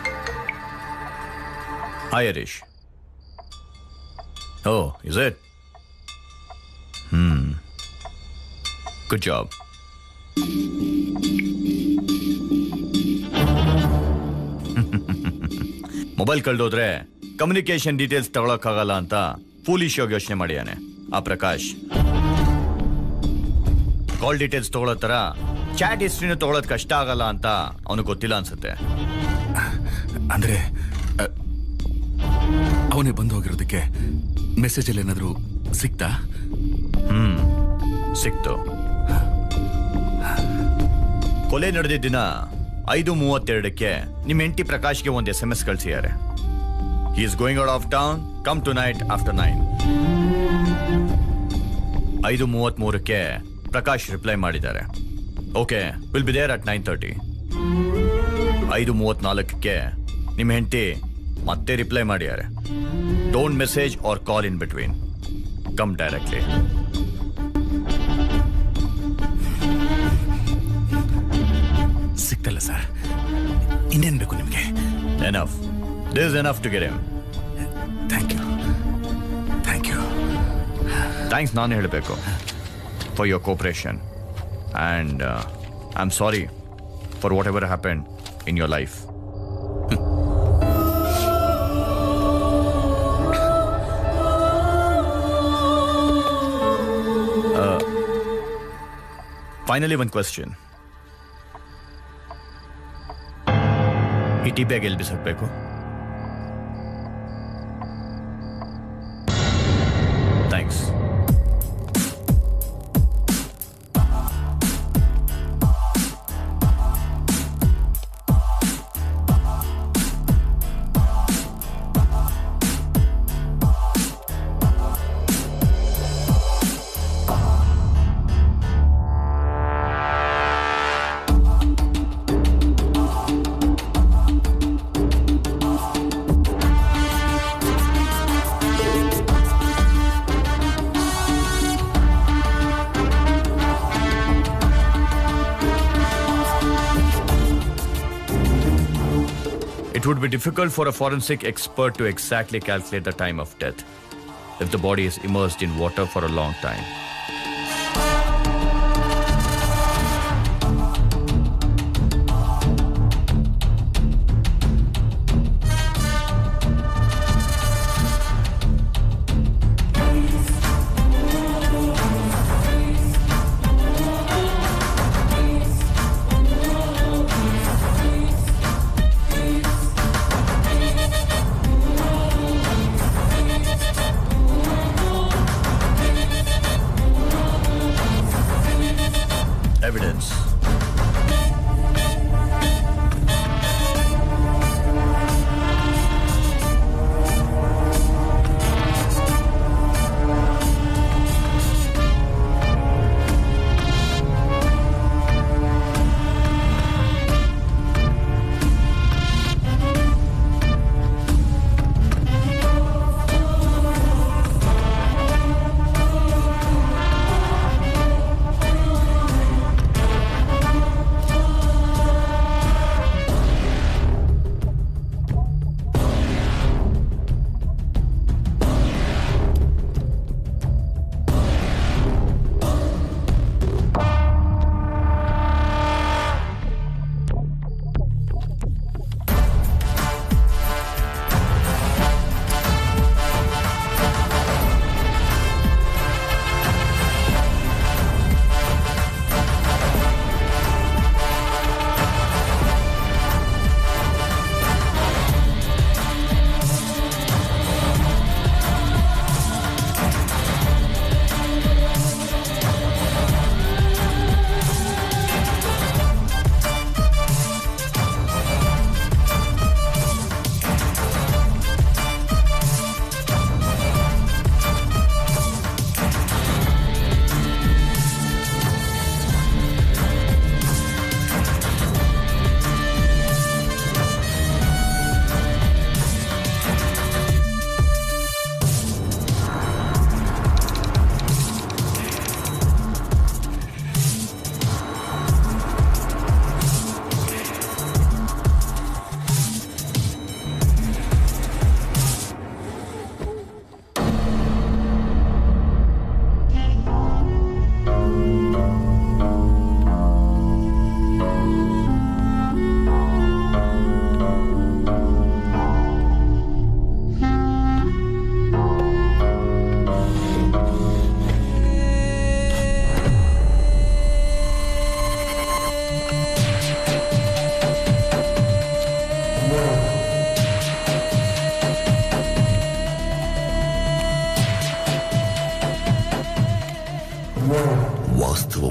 Hi, Arish. Oh, is it? Hmm. Good job. Mobile ಕಳ್ದೋದ್ರೆ ಕಮ್ಯುನಿಕೇಶನ್ ಡೀಟೇಲ್ಸ್ ತಗೊಳಕ್ಕಾಗಲ್ಲ ಅಂತ ಫೂಲಿಶ್ ಆಗಿ ಯೋಚನೆ ಮಾಡಿಯಾನೆ ಆ ಪ್ರಕಾಶ್ ಕಾಲ್ ಡೀಟೇಲ್ಸ್ ತಗೊಳ್ಳೋ ತರ ಚಾಟ್ ಹಿಸ್ಟ್ರಿನ ತಗೊಳೋದ್ ಕಷ್ಟ ಆಗಲ್ಲ ಅಂತ ಅವನಿಗೆ ಗೊತ್ತಿಲ್ಲ ಅನ್ಸುತ್ತೆ ಅಂದ್ರೆ ಅ, ಅವನೇ ಬಂದು ಹೋಗಿರೋದಕ್ಕೆ ಮೆಸೇಜಲ್ಲಿ ಏನಾದರೂ ಸಿಕ್ತಾ ಸಿಕ್ತು ಕೊಲೆ ನಡೆದಿದ್ದ ದಿನ ಐದು ಮೂವತ್ತೆರಡಕ್ಕೆ ನಿಮ್ಮ ಹೆಂಡತಿ ಪ್ರಕಾಶ್ಗೆ ಒಂದು ಎಸ್ ಎಂ ಎಸ್ ಕಳಿಸಿದ್ದಾರೆ he is going out of town come tonight after nine ಐದು ಮೂವತ್ತ್ಮೂರಕ್ಕೆ ಪ್ರಕಾಶ್ ರಿಪ್ಲೈ ಮಾಡಿದ್ದಾರೆ okay will be there at nine thirty ಐದು ಮೂವತ್ನಾಲ್ಕಕ್ಕೆ ನಿಮ್ಮ ಹೆಂಡತಿ ಮತ್ತೆ ರಿಪ್ಲೈ ಮಾಡಿದ್ದಾರೆ don't message or call in between come directly ಸಿಕ್ತಲ್ಲ ಸರ್ ಇನ್ನೇನು ಬೇಕು ನಿಮಗೆ Enough. This is enough to get him. Thank you thank you thanks ನಾನು ಹೇಳಬೇಕು for your cooperation and I am sorry for whatever happen in your life finally ಒಂದು ಕ್ವೆಶ್ಚನ್ ಈ ಟಿ ಬ್ಯಾಗ್ ಎಲ್ಲಿ ಬಿಸಾಕಬೇಕು thanks It would be difficult for a forensic expert to exactly calculate the time of death if the body is immersed in water for a long time. Evidence.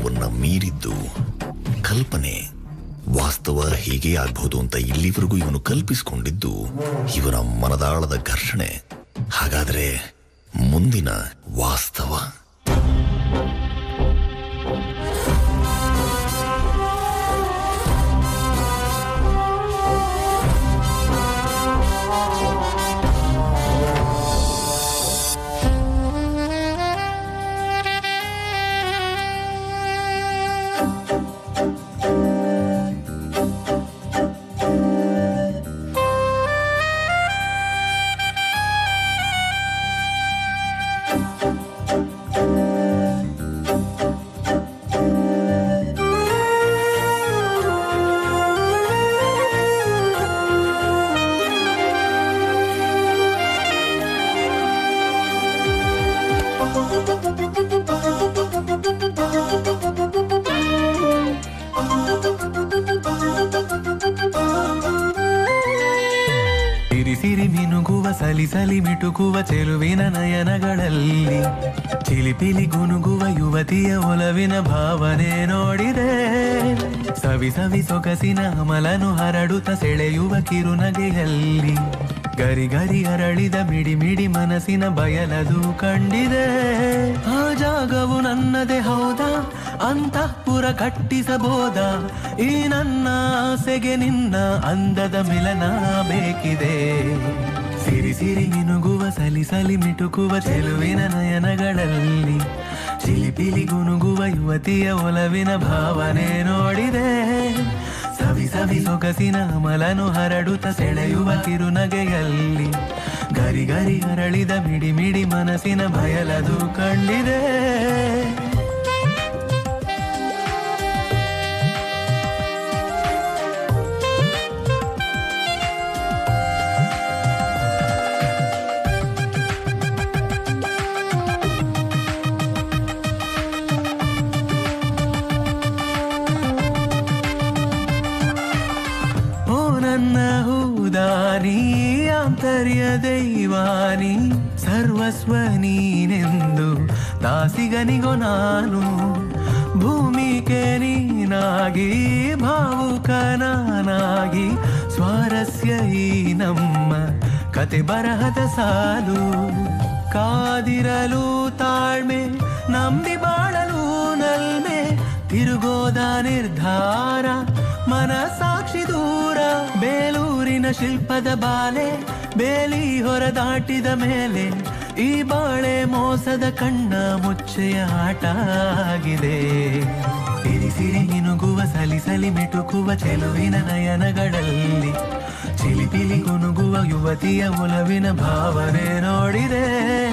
ವಾಸ್ತವವನ್ನ ಮೀರಿದ್ದು ಕಲ್ಪನೆ ವಾಸ್ತವ ಹೀಗೆ ಆಗ್ಬಹುದು ಅಂತ ಇಲ್ಲಿವರೆಗೂ ಇವನು ಕಲ್ಪಿಸಿಕೊಂಡಿದ್ದು ಇವನ ಮನದಾಳದ ಘರ್ಷಣೆ ಹಾಗಾದ್ರೆ ಮುಂದಿನ ವಾಸ್ತವ ಸಿರಿ ಸಿರಿ ಮಿನುಗುವ ಸಲಿ ಸಲಿ ಮಿಟುಕುವ ಚೆಲುವಿನ ನಯನಗಳಲ್ಲಿ ಚಿಲಿಪಿಲಿ ಗುನುಗುವ ಯುವತಿಯ ಒಲವಿನ ಭಾವನೆ ನೋಡಿದೆ ಸವಿ ಸವಿ ಸೊಗಸಿನ ಅಮಲನು ಹರಡುತ್ತ ಸೆಳೆಯುವ ಕಿರುನಗೆಯಲ್ಲಿ ಗರಿ ಗರಿ ಅರಳಿದ ಮಿಡಿ ಮಿಡಿ ಮನಸ್ಸಿನ ಬಯಲದು ಕಂಡಿದೆ ಆ ಜಾಗವು ನನ್ನದೇ ಹೌದಾ ಅಂತಃಪುರ ಕಟ್ಟಿಸಬೋದ ಈ ನನ್ನ ಆಸೆಗೆ ನಿನ್ನ ಅಂದದ ಮಿಲನ ಬೇಕಿದೆ ಸಿರಿ ಸಿರಿ ಮಿನುಗುವ ಸಲಿ ಸಲಿ ಮಿಟುಕುವ ಚೆಲುವಿನ ನಯನಗಳಲ್ಲಿ ಚಿಲಿಪಿಲಿ ಗುನುಗುವ ಯುವತಿಯ ಒಲವಿನ ಭಾವನೆ ನೋಡಿದೆ ಸವಿ ಸವಿ ಸೊಗಸಿನ ಅಮಲನು ಹರಡುತ್ತ ಸೆಳೆಯುವ ಕಿರುನಗೆಯಲ್ಲಿ ಗರಿ ಗರಿ ಅರಳಿದ ಮಿಡಿ ಮಿಡಿ ಮನಸ್ಸಿನ ಬಯಲದು ಕಂಡಿದೆ ಓ ನನ್ನ ಹೂದಾನಿ ಆಂತರ್ಯ ದೈವಾನಿ ಸರ್ವಸ್ವ ನೀನೆಂದು ದಾಸಿಗನಿಗೋ ನಾನು ಭೂಮಿಗೆ ನೀನಾಗಿ ಭಾವುಕ ನಾನಾಗಿ ಸ್ವಾರಸ್ಯ ಈ ನಮ್ಮ ಕತೆ ಬರಹದ ಸಾಲು ಕಾದಿರಲು ತಾಳ್ಮೆ ನಂಬಿ ಬಾಳಲು ನಲ್ಮೆ ತಿರುಗೋದ ನಿರ್ಧಾರ ಮನಸಾಕ್ಷಿ ದೂರ ಬೇಲೂರಿನ ಶಿಲ್ಪದ ಬಾಲೆ ಬೇಲಿ ಹೊರ ದಾಟಿದ ಮೇಲೆ ಈ ಬಾಳೆ ಮೋಸದ ಕಣ್ಣ ಮುಚ್ಚೆಯ ಆಟ ಆಗಿದೆ ಸಿರಿ ಸಿರಿ ಮಿನುಗುವ ಸಲಿ ಸಲಿ ಮಿಟುಕುವ ಚೆಲುವಿನ ನಯನಗಳಲ್ಲಿ ಚಿಲಿಪಿಲಿ ಗುನುಗುವ ಯುವತಿಯ ಒಲವಿನ ಭಾವನೆ ನೋಡಿದೆ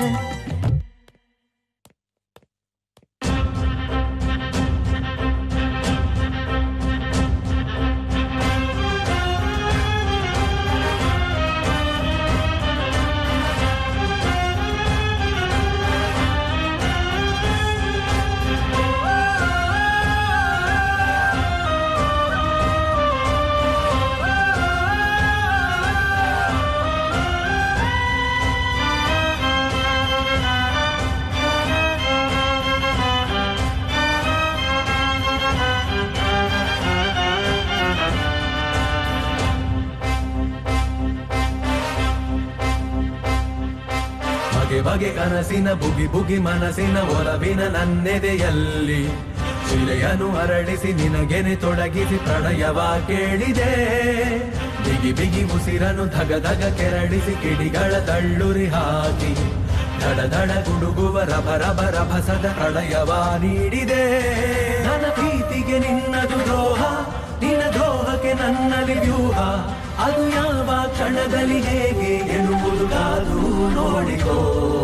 ಬಗೆ ಬಗೆ ಕನಸಿನ ಬುಗಿ ಬುಗಿ ಮನಸ್ಸಿನ ಒಲವಿನ ನನ್ನೆದೆಯಲ್ಲಿ ಶಿಲೆಯನ್ನು ಹರಡಿಸಿ ನಿನಗೆನೆ ತೊಡಗಿಸಿ ಪ್ರಣಯವ ಕೇಳಿದೆ ಬಿಗಿ ಬಿಗಿ ಉಸಿರನು ಧಗ ಧಗ ಕೆರಡಿಸಿ ಕಿಡಿಗಳ ತಳ್ಳುರಿ ಹಾಕಿ ದಡ ದಡ ಗುಡುಗುವ ರಭ ರಭ ರಭಸದ ಪ್ರಳಯವ ನೀಡಿದೆ ನನ್ನ ಪ್ರೀತಿಗೆ ನಿನ್ನದು ದ್ರೋಹ ನಿನ್ನ ದ್ರೋಹಕ್ಕೆ ನನ್ನಲ್ಲಿ ವ್ಯೂಹ ಅದು ಯಾವ ಕ್ಷಣದಲ್ಲಿ ಹೇಗೆ ಎನ್ನುವುದು ಕಾದು ನೋಡಿಕೋ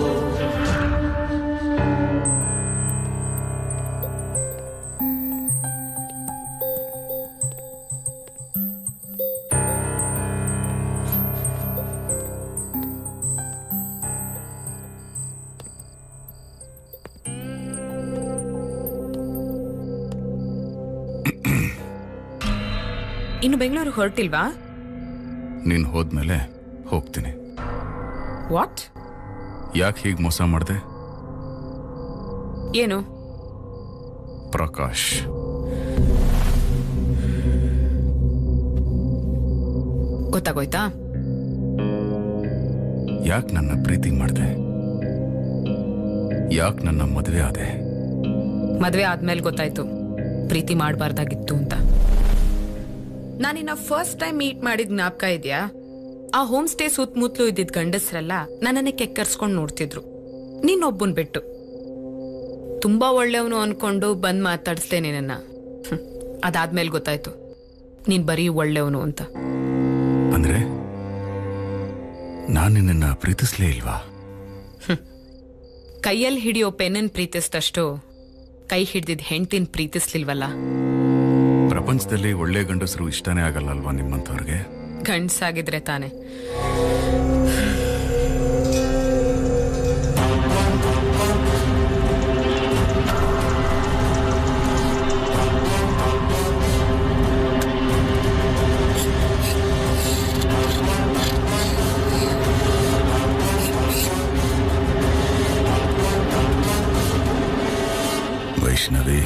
ಇನ್ನು ಬೆಂಗಳೂರು ಹೊರಟಿಲ್ವಾ ನೀನು ಹೋದ್ಮೇಲೆ ಹೋಗ್ತೀನಿ ವಾಟ್ ಯಾಕೆ ಹೀಗೆ ಮೋಸ ಮಾಡಿದೆ ಏನು ಪ್ರಕಾಶ್ ಗೊತ್ತಾಗೋಯ್ತಾ ಯಾಕೆ ನನ್ನ ಪ್ರೀತಿ ಮಾಡಿದೆ ಯಾಕೆ ನನ್ನ ಮದುವೆ ಆದೆ ಮದ್ವೆ ಆದ್ಮೇಲೆ ಗೊತ್ತಾಯ್ತು ಪ್ರೀತಿ ಮಾಡಬಾರ್ದಾಗಿತ್ತು ಅಂತ ನಾನಿನ್ನ ಫಸ್ಟ್ ಟೈಮ್ ಮೀಟ್ ಮಾಡಿದ ಜ್ಞಾಪಕ ಇದೆಯಾ ಆ ಹೋಮ್ ಸ್ಟೇ ಸುತ್ತಮುತ್ತಲು ಇದ್ದಿದ್ ಗಂಡಸ್ರೆಲ್ಲ ನನ್ನನ್ನೇ ಕೆಕ್ಕರ್ಸ್ಕೊಂಡು ನೋಡ್ತಿದ್ರು ನೀನೊಬ್ಬನ್ ಬಿಟ್ಟು ತುಂಬಾ ಒಳ್ಳೆಯವನು ಅನ್ಕೊಂಡು ಬಂದ್ ಮಾತಾಡಿಸ್ದೆ ನಿನ್ನ ಅದಾದ್ಮೇಲೆ ಗೊತ್ತಾಯ್ತು ನೀನ್ ಬರೀ ಒಳ್ಳೆಯವನು ಅಂತ ಅಂದ್ರೆ ನಾನು ನಿನ್ನ ಪ್ರೀತಿಸ್ಲೇ ಇಲ್ವಾ ಕೈಯಲ್ಲಿ ಹಿಡಿಯೋ ಪೆನ್ನನ್ ಪ್ರೀತಿಸಿದಷ್ಟು ಕೈ ಹಿಡ್ದಿದ್ ಹೆಂಡ್ತಿನ್ ಪ್ರೀತಿಸ್ಲಿಲ್ವಲ್ಲ ಪ್ರಪಂಚದಲ್ಲಿ ಒಳ್ಳೆ ಗಂಡಸರು ಇಷ್ಟನೇ ಆಗಲ್ಲ ಅಲ್ವಾ ನಿಮ್ಮಂಥವ್ರಿಗೆ ಗಂಡ್ಸಾಗಿದ್ರೆ ತಾನೆ ವೈಷ್ಣವಿ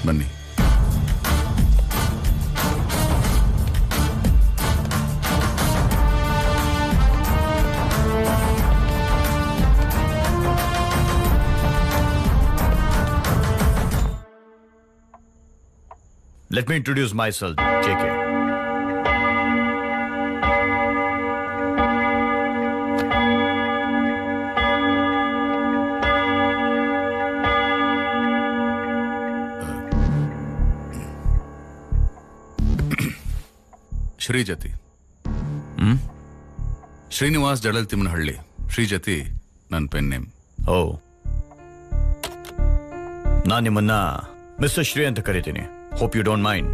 ಬನ್ನಿ let me introduce myself J K ಶ್ರೀಜತಿ Srinivas Jadaltimmanahalli Srijati ನನ್ನ ಪೆನ್ ನೇಮ್ ಓ ನಾನು ನಿಮ್ಮನ್ನ ಮಿಸ್ಟರ್ ಶ್ರೀ ಅಂತ ಕರಿತೀನಿ hope you don't mind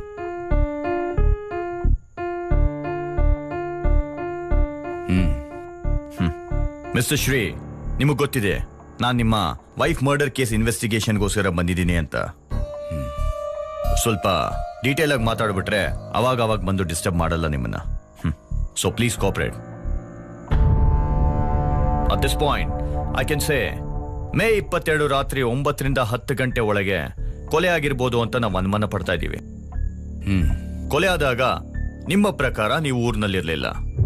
mister Shri ನಿಮಗೆ ಗೊತ್ತಿದೆ ನಾನು ನಿಮ್ಮ ವೈಫ್ ಮರ್ಡರ್ ಕೇಸ್ ಇನ್ವೆಸ್ಟಿಗೇಷನ್ಗೋಸ್ಕರ ಬಂದಿದ್ದೀನಿ ಅಂತ ಸ್ವಲ್ಪ ಡೀಟೇಲ್ ಆಗಿ ಮಾತಾಡ್ಬಿಟ್ರೆ ಅವಾಗ ಅವಾಗ ಬಂದು ಡಿಸ್ಟರ್ಬ್ ಮಾಡಲ್ಲ ನಿಮ್ಮನ್ನ so please cooperate at this point I can say May ಇಪ್ಪತ್ತೆರಡು ರಾತ್ರಿ ಒಂಬತ್ತರಿಂದ ಹತ್ತು ಗಂಟೆ ಒಳಗೆ ಕೊಲೆ ಆಗಿರ್ಬೋದು ಅಂತ ನಾವು ಅನುಮಾನ ಪಡ್ತಾ ಇದ್ದೀವಿ ಹ್ಮ್ ಕೊಲೆ ಆದಾಗ ನಿಮ್ಮ ಪ್ರಕಾರ ನೀವು ಊರಿನಲ್ಲಿರ್ಲಿಲ್ಲ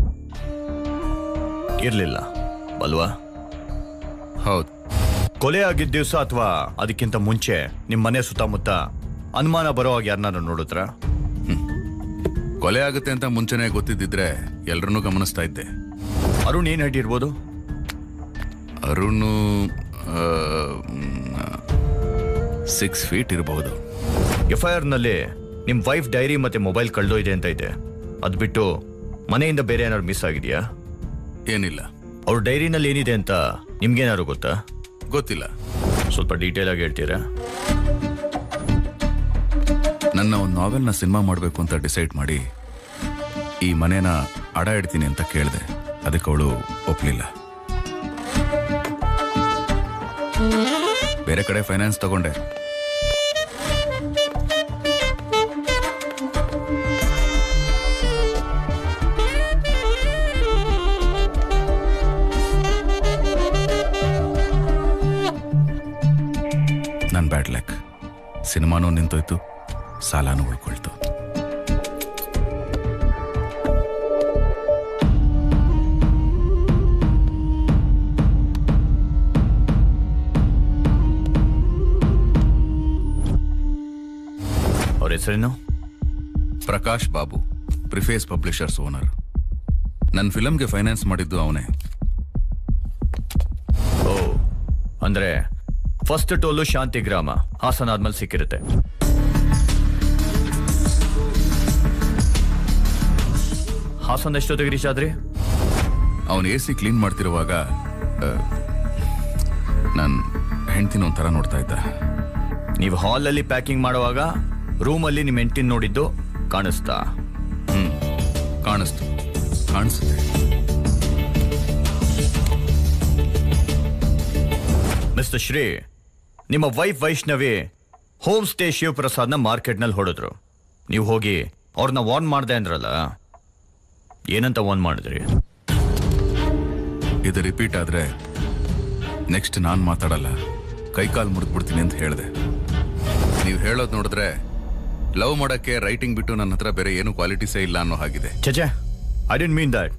ಇರ್ಲಿಲ್ಲ ಅಲ್ವಾ ಹೌದು ಕೊಲೆ ಆಗಿದ್ದ ದಿವಸ ಅಥವಾ ಅದಕ್ಕಿಂತ ಮುಂಚೆ ನಿಮ್ಮ ಮನೆ ಸುತ್ತಮುತ್ತ ಅನುಮಾನ ಬರೋ ಹಾಗೆ ಯಾರನ್ನ ನೋಡಿದ್ರ ಕೊಲೆ ಆಗುತ್ತೆ ಅಂತ ಮುಂಚೆನೆ ಗೊತ್ತಿದ್ದಿದ್ರೆ ಎಲ್ರನ್ನೂ ಗಮನಿಸ್ತಾ ಇದ್ದೆ ಅರುಣ್ ಏನ್ height ಇರ್ಬೋದು ಅರುಣ್ ಸಿಕ್ಸ್ ಫೀಟ್ ಇರಬಹುದು ಎಫ್ ಐ ಆರ್ನಲ್ಲಿ ನಿಮ್ಮ ವೈಫ್ ಡೈರಿ ಮತ್ತೆ ಮೊಬೈಲ್ ಕಳ್ದೋಯ್ದೆ ಅಂತ ಇದೆ ಅದು ಬಿಟ್ಟು ಮನೆಯಿಂದ ಬೇರೆ ಏನಾದ್ರು ಮಿಸ್ ಆಗಿದೆಯಾ ಏನಿಲ್ಲ ಅವ್ರ ಡೈರಿನಲ್ಲಿ ಏನಿದೆ ಅಂತ ನಿಮ್ಗೇನಾದ್ರು ಗೊತ್ತಾ ಗೊತ್ತಿಲ್ಲ ಸ್ವಲ್ಪ ಡೀಟೇಲ್ ಆಗಿ ಹೇಳ್ತೀರಾ ನನ್ನ ಒಂದು ನಾವೆಲ್ನ ಸಿನಿಮಾ ಮಾಡಬೇಕು ಅಂತ ಡಿಸೈಡ್ ಮಾಡಿ ಈ ಮನೇನ ಅಡ ಇಡ್ತೀನಿ ಅಂತ ಕೇಳಿದೆ ಅದಕ್ಕೆ ಅವಳು ಒಪ್ಲಿಲ್ಲ ಬೇರೆ ಕಡೆ ಫೈನಾನ್ಸ್ ತಗೊಂಡೆ ನನ್ನ ಬ್ಯಾಡ್ ಲೆಕ್ ಸಿನಿಮಾನೂ ನಿಂತೋಯ್ತು ಸಾಲಾನು ಉಳ್ಕೊಳ್ತು ಅವ್ರ ಹೆಸರೇನು Prakash Babu preface publishers owner ನನ್ನ ಫಿಲಮ್ಗೆ ಫೈನಾನ್ಸ್ ಮಾಡಿದ್ದು ಅವನೇ ಓ ಅಂದ್ರೆ ಫಸ್ಟ್ ಟೋಲು ಶಾಂತಿ ಗ್ರಾಮ ಹಾಸನ ಆದ್ಮೇಲೆ ಸಿಕ್ಕಿರುತ್ತೆ ಹಾಸನ ಎಷ್ಟೊತ್ತಿಗೆ ರೀಚ್ ಆದ್ರಿ ಅವನು ಎ ಸಿ ಕ್ಲೀನ್ ಮಾಡ್ತಿರುವಾಗ ನನ್ನ ಹೆಂಡ್ತಿನ ಒಂಥರ ನೋಡ್ತಾ ಇದ್ದ ನೀವು ಹಾಲಲ್ಲಿ ಪ್ಯಾಕಿಂಗ್ ಮಾಡುವಾಗ ರೂಮಲ್ಲಿ ನಿಮ್ಮ ಹೆಂಡತಿನ ನೋಡಿದ್ದು ಕಾಣಿಸ್ತಾ ಹ್ಮ್ ಕಾಣಿಸ್ತು ಕಾಣಿಸುತ್ತೆ ಮಿಸ್ಟರ್ ಶ್ರೀ ನಿಮ್ಮ ವೈಫ್ ವೈಷ್ಣವಿ ಹೋಮ್ ಸ್ಟೇ ಶಿವಪ್ರಸಾದ್ನ ಮಾರ್ಕೆಟ್ನಲ್ಲಿ ಹೊಡೆದ್ರು ನೀವು ಹೋಗಿ ಅವ್ರನ್ನ ವಾರ್ನ್ ಮಾಡ್ದೆ ಅಂದ್ರಲ್ಲ ಏನಂತ ವಾರ್ನ್ ಮಾಡಿದ್ರಿ ಇದು ರಿಪೀಟ್ ಆದ್ರೆ ನೆಕ್ಸ್ಟ್ ನಾನು ಮಾತಾಡಲ್ಲ ಕೈಕಾಲು ಮುರಿದ್ಬಿಡ್ತೀನಿ ಅಂತ ಹೇಳಿದೆ ನೀವು ಹೇಳೋದು ನೋಡಿದ್ರೆ ಲವ್ ಮಾಡೋಕ್ಕೆ ರೈಟಿಂಗ್ ಬಿಟ್ಟು ನನ್ನ ಹತ್ರ ಬೇರೆ ಏನು ಕ್ವಾಲಿಟೀಸೇ ಇಲ್ಲ ಅನ್ನೋ ಹಾಗಿದೆ ಚಚೆ I didn't mean that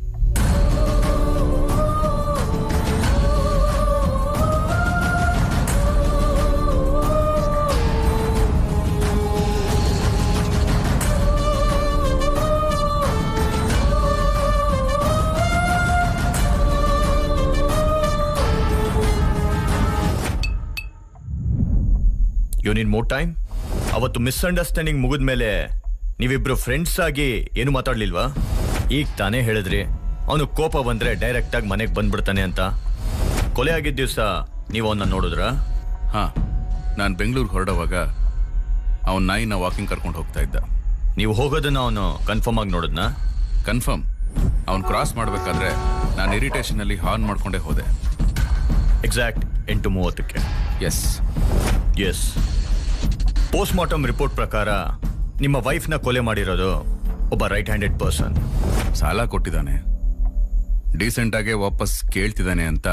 you need more time ಅವತ್ತು ಮಿಸ್ಅಂಡರ್ಸ್ಟ್ಯಾಂಡಿಂಗ್ ಮುಗಿದ ಮೇಲೆ ನೀವಿಬ್ರು ಫ್ರೆಂಡ್ಸ್ ಆಗಿ ಏನು ಮಾತಾಡ್ಲಿಲ್ವಾ ಈಗ ತಾನೇ ಹೇಳಿದ್ರಿ ಅವನು ಕೋಪ ಬಂದ್ರೆ ಡೈರೆಕ್ಟ್ ಆಗಿ ಮನೆಗೆ ಬಂದ್ಬಿಡ್ತಾನೆ ಅಂತ ಕೊಲೆ ಆಗಿದ್ದ ದಿವಸ ನೀವು ಅವನ್ನ ನೋಡಿದ್ರಾ ಹಾ ನಾನು ಬೆಂಗಳೂರಿಗೆ ಹೊರಡುವಾಗ ಅವನ ನಾಯಿನ ವಾಕಿಂಗ್ ಕರ್ಕೊಂಡು ಹೋಗ್ತಾ ಇದ್ದ ನೀವು ಹೋಗೋದನ್ನ ಅವನು ಕನ್ಫರ್ಮ್ ಆಗಿ ನೋಡಿದ್ನ ಕನ್ಫರ್ಮ್ ಅವ್ನು ಕ್ರಾಸ್ ಮಾಡಬೇಕಾದ್ರೆ ನಾನು ಇರಿಟೇಷನಲ್ಲಿ ಹಾರ್ನ್ ಮಾಡ್ಕೊಂಡೇ ಹೋದೆ ಎಕ್ಸಾಕ್ಟ್ ಎಂಟು ಮೂವತ್ತಕ್ಕೆ yes yes post mortem report ಪ್ರಕಾರ ನಿಮ್ಮ ವೈಫ್ನ ಕೊಲೆ ಮಾಡಿರೋದು ಒಬ್ಬ ರೈಟ್ ಹ್ಯಾಂಡೆಡ್ ಪರ್ಸನ್ ಸಾಲ ಕೊಟ್ಟಿದ್ದಾನೆ ಡೀಸೆಂಟಾಗೆ ವಾಪಸ್ ಕೇಳ್ತಿದ್ದಾನೆ ಅಂತ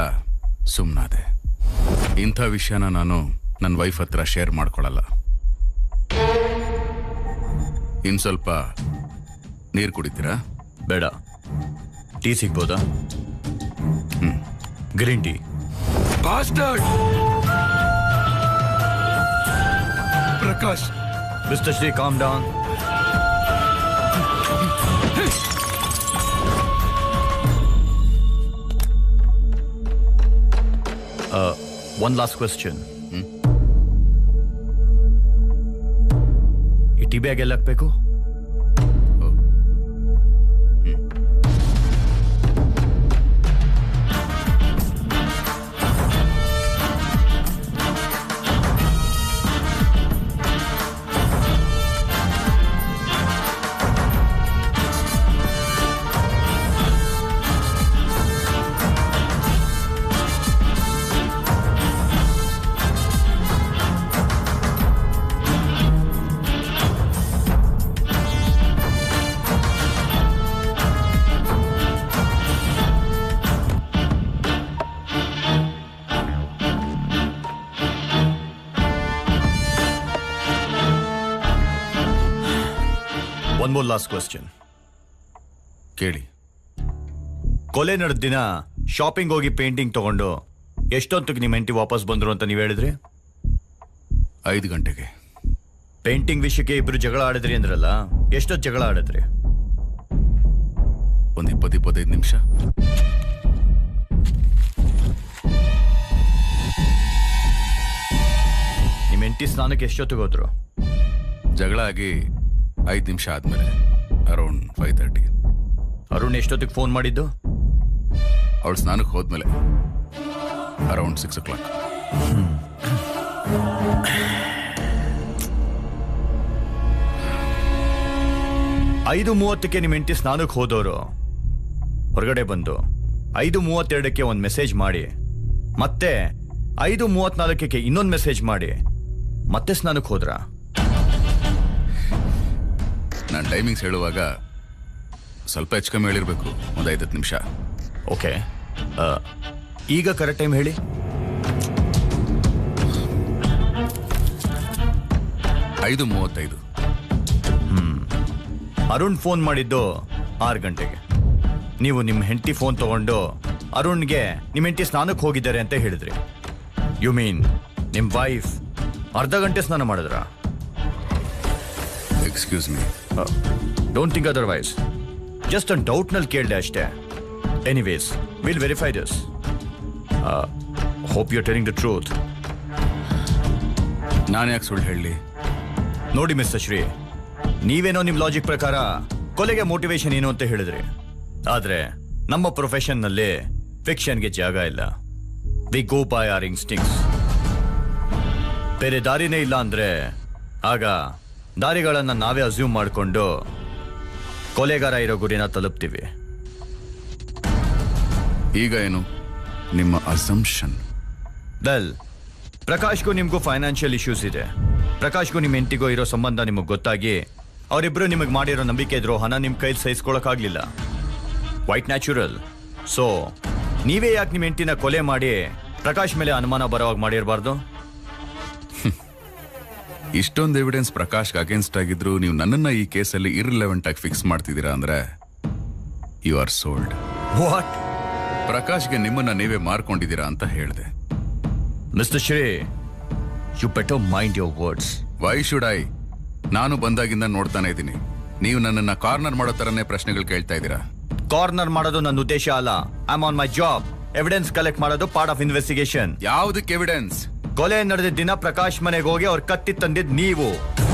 ಸುಮ್ಮನಾದೆ ಇಂಥ ವಿಷಯನ ನಾನು ನನ್ನ ವೈಫ್ ಹತ್ರ ಶೇರ್ ಮಾಡ್ಕೊಳ್ಳಲ್ಲ ಇನ್ ಸ್ವಲ್ಪ ನೀರು ಕುಡಿತೀರಾ ಬೇಡ ಟೀ ಸಿಗ್ಬೋದಾ green tea Prakash mister Shri calm down one last question ಈ ಟಿ ಬ್ಯಾಗ್ ಎಲ್ಲ ಹಾಕ್ಬೇಕು ಒನ್ ಮೋರ್ ಲಾಸ್ಟ್ ಕ್ವೆಶ್ಚನ್ ಕೇಳಿ ಕೊಲೆ ನಡೆದ ದಿನ ಶಾಪಿಂಗ್ ಹೋಗಿ ಪೇಂಟಿಂಗ್ ತಗೊಂಡು ಎಷ್ಟೊತ್ತಿಗೆ ನಿಮ್ಮ ಹೆಂಡತಿ ವಾಪಸ್ ಬಂದ್ರು ಅಂತ ನೀವು ಹೇಳಿದ್ರಿ ಐದು ಗಂಟೆಗೆ ಪೇಂಟಿಂಗ್ ವಿಷಯಕ್ಕೆ ಇಬ್ರು ಜಗಳ ಆಡಿದ್ರಿ ಅಂದ್ರಲ್ಲ ಎಷ್ಟೊತ್ತು ಜಗಳ ಆಡಿದ್ರಿ ಒಂದು ಇಪ್ಪತ್ತು ಇಪ್ಪತ್ತೈದು ನಿಮಿಷ ನಿಮ್ಮ ಹೆಂಡತಿ ಸ್ನಾನಕ್ಕೆ ಎಷ್ಟೊತ್ತಿಗೆ ಹೋದ್ರು ಜಗಳ ಆಗಿ ಐದು ನಿಮಿಷ ಆದ್ಮೇಲೆ ಅರೌಂಡ್ ಫೈವ್ ತರ್ಟಿ ಅರುಣ್ ಎಷ್ಟೊತ್ತಿಗೆ ಫೋನ್ ಮಾಡಿದ್ದು ಅವಳು ಸ್ನಾನಕ್ಕೆ ಹೋದ್ಮೇಲೆ ಅರೌಂಡ್ ಸಿಕ್ಸ್ ಓ ಕ್ಲಾಕ್ ಐದು ಮೂವತ್ತಕ್ಕೆ ನಿಮ್ಮ ಹೆಂಡತಿ ಸ್ನಾನಕ್ಕೆ ಹೋದವರು ಹೊರಗಡೆ ಬಂದು ಐದು ಮೂವತ್ತೆರಡಕ್ಕೆ ಒಂದು ಮೆಸೇಜ್ ಮಾಡಿ ಮತ್ತೆ ಐದು ಮೂವತ್ನಾಲ್ಕಕ್ಕೆ ಇನ್ನೊಂದು ಮೆಸೇಜ್ ಮಾಡಿ ಮತ್ತೆ ಸ್ನಾನಕ್ಕೆ ಹೋದ್ರಾ ನಾನು ಟೈಮಿಂಗ್ಸ್ ಹೇಳುವಾಗ ಸ್ವಲ್ಪ ಹೆಚ್ಚು ಕಮ್ಮಿ ಹೇಳಿರ್ಬೇಕು ಒಂದು ಐದತ್ತು ನಿಮಿಷ ಓಕೆ ಈಗ ಕರೆಕ್ಟ್ ಟೈಮ್ ಹೇಳಿ ಐದು ಮೂವತ್ತೈದು ಅರುಣ್ ಫೋನ್ ಮಾಡಿದ್ದು ಆರು ಗಂಟೆಗೆ ನೀವು ನಿಮ್ಮ ಹೆಂಡತಿ ಫೋನ್ ತಗೊಂಡು ಅರುಣ್ಗೆ ನಿಮ್ಮ ಹೆಂಡತಿ ಸ್ನಾನಕ್ಕೆ ಹೋಗಿದ್ದಾರೆ ಅಂತ ಹೇಳಿದ್ರಿ ಯು ಮೀನ್ ನಿಮ್ಮ ವೈಫ್ ಅರ್ಧ ಗಂಟೆ ಸ್ನಾನ ಮಾಡಿದ್ರಾ excuse me don't think otherwise just ಒಂದು ಡೌಟ್ನಲ್ಲಿ ಕೇಳಿದೆ ಅಷ್ಟೇ anyways will verify this hope you telling the truth ನಾನು ಯಾಕೆ ಸುಳ್ಳು ಹೇಳಲಿ ನೋಡಿ ಮಿಸ್ಟರ್ ಶ್ರೀ ನೀವೇನೋ ನಿಮ್ಮ ಲಾಜಿಕ್ ಪ್ರಕಾರ ಕೊಲೆಗೆ ಮೋಟಿವೇಶನ್ ಏನು ಅಂತ ಹೇಳಿದ್ರಿ ಆದ್ರೆ ನಮ್ಮ ಪ್ರೊಫೆಷನ್ನಲ್ಲಿ ಫಿಕ್ಷನ್ಗೆ ಜಾಗ ಇಲ್ಲ we go by our instincts ಬೇರೆ ದಾರಿನೇ ಇಲ್ಲ ಅಂದ್ರೆ ಆಗ ದಾರಿಗಳನ್ನ ನಾವೇ ಅಸ್ಯೂಮ್ ಮಾಡಿಕೊಂಡು ಕೊಲೆಗಾರ ಇರೋ ಗುರಿನ ತಲುಪ್ತೀವಿ ಈಗ ಏನು ನಿಮ್ಮ ಅಸಂಪ್ಷನ್ ವೆಲ್ ಪ್ರಕಾಶ್ಗೂ ನಿಮಗೂ ಫೈನಾನ್ಷಿಯಲ್ ಇಶ್ಯೂಸ್ ಇದೆ ಪ್ರಕಾಶ್ಗೂ ನಿಮ್ಮ ಹೆಂಡತಿಗೂ ಇರೋ ಸಂಬಂಧ ನಿಮಗೆ ಗೊತ್ತಾಗಿ ಅವರಿಬ್ರು ನಿಮಗೆ ಮಾಡಿರೋ ನಂಬಿಕೆ ದ್ರೋಹನ ನಿಮ್ಮ ಕೈಲಿ ಸಹಿಸ್ಕೊಳಕ್ಕಾಗ್ಲಿಲ್ಲ ವೈಟ್ ನ್ಯಾಚುರಲ್ ಸೊ ನೀವೇ ಯಾಕೆ ನಿಮ್ಮ ಹೆಂಡತಿನ ಕೊಲೆ ಮಾಡಿ ಪ್ರಕಾಶ್ ಮೇಲೆ ಅನುಮಾನ ಬರೋವಾಗ ಮಾಡಿರಬಾರ್ದು ಇಷ್ಟೊಂದು ಎವಿಡೆನ್ಸ್ ಪ್ರಕಾಶ್ಗೆ ಅಗೇನ್ಸ್ಟ್ ಆಗಿದ್ರು ನೀವು ನನ್ನನ್ನ ಈ ಕೇಸಲ್ಲಿ ಇರ್ರಿಲೆವೆಂಟ್ ಆಗಿ ಫಿಕ್ಸ್ ಮಾಡ್ತಿದ್ದೀರಾ ಅಂದ್ರೆ ಯು ಆರ್ ಸೋಲ್ಡ್ ವಾಟ್ ಪ್ರಕಾಶ್ಗೆ ನಿಮ್ಮನ್ನ ನೀವೇ ಮಾರ್ಕೊಂಡಿದ್ದೀರಾ ಅಂತ ಹೇಳಿದೆ mister Shri you better mind your words why should I ನಾನು ಬಂದಾಗಿಂದ ನೋಡ್ತಾನೆ ಇದ್ದೀನಿ ನೀವು ನನ್ನನ್ನ ಕಾರ್ನರ್ ಮಾಡೋ ತರನೇ ಪ್ರಶ್ನೆಗಳು ಕೇಳ್ತಾ ಇದ್ದೀರಾ ಕಾರ್ನರ್ ಮಾಡೋದು ನನ್ನ ಉದ್ದೇಶ ಅಲ್ಲ I on my job evidence collect ಮಾಡೋದು ಪಾರ್ಟ್ ಆಫ್ ಇನ್ವೆಸ್ಟಿಗೇಷನ್ ಯಾವ್ದಕ್ಕೆ ಎವಿಡೆನ್ಸ್ ಕೊಲೆ ನಡೆದ ದಿನ ಪ್ರಕಾಶ್ ಮನೆಗೆ ಹೋಗಿ ಅವ್ರ ಕತ್ತಿ ತಂದಿದ್ ನೀವು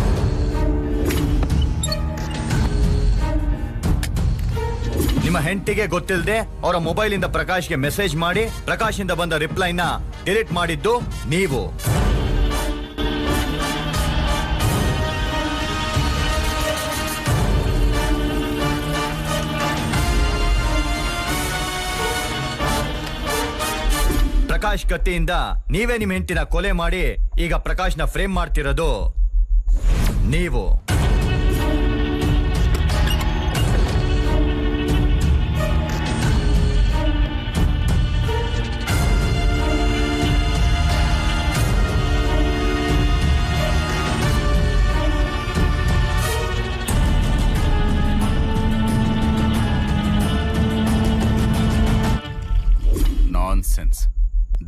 ನಿಮ್ಮ ಹೆಂಡತಿಗೆ ಗೊತ್ತಿಲ್ಲದೆ ಅವರ ಮೊಬೈಲ್ ಇಂದ ಪ್ರಕಾಶ್ಗೆ ಮೆಸೇಜ್ ಮಾಡಿ ಪ್ರಕಾಶ್ ಇಂದ ಬಂದ ರಿಪ್ಲೈನ ಡಿಲೀಟ್ ಮಾಡಿದ್ದು ನೀವು ಪ್ರಕಾಶ್ ಕತ್ತಿಯಿಂದ ನೀವೇ ನಿಮ್ಮ ಹೆಂಡತಿನ ಕೊಲೆ ಮಾಡಿ ಈಗ ಪ್ರಕಾಶ್ನ ಫ್ರೇಮ್ ಮಾಡ್ತಿರೋದು ನೀವು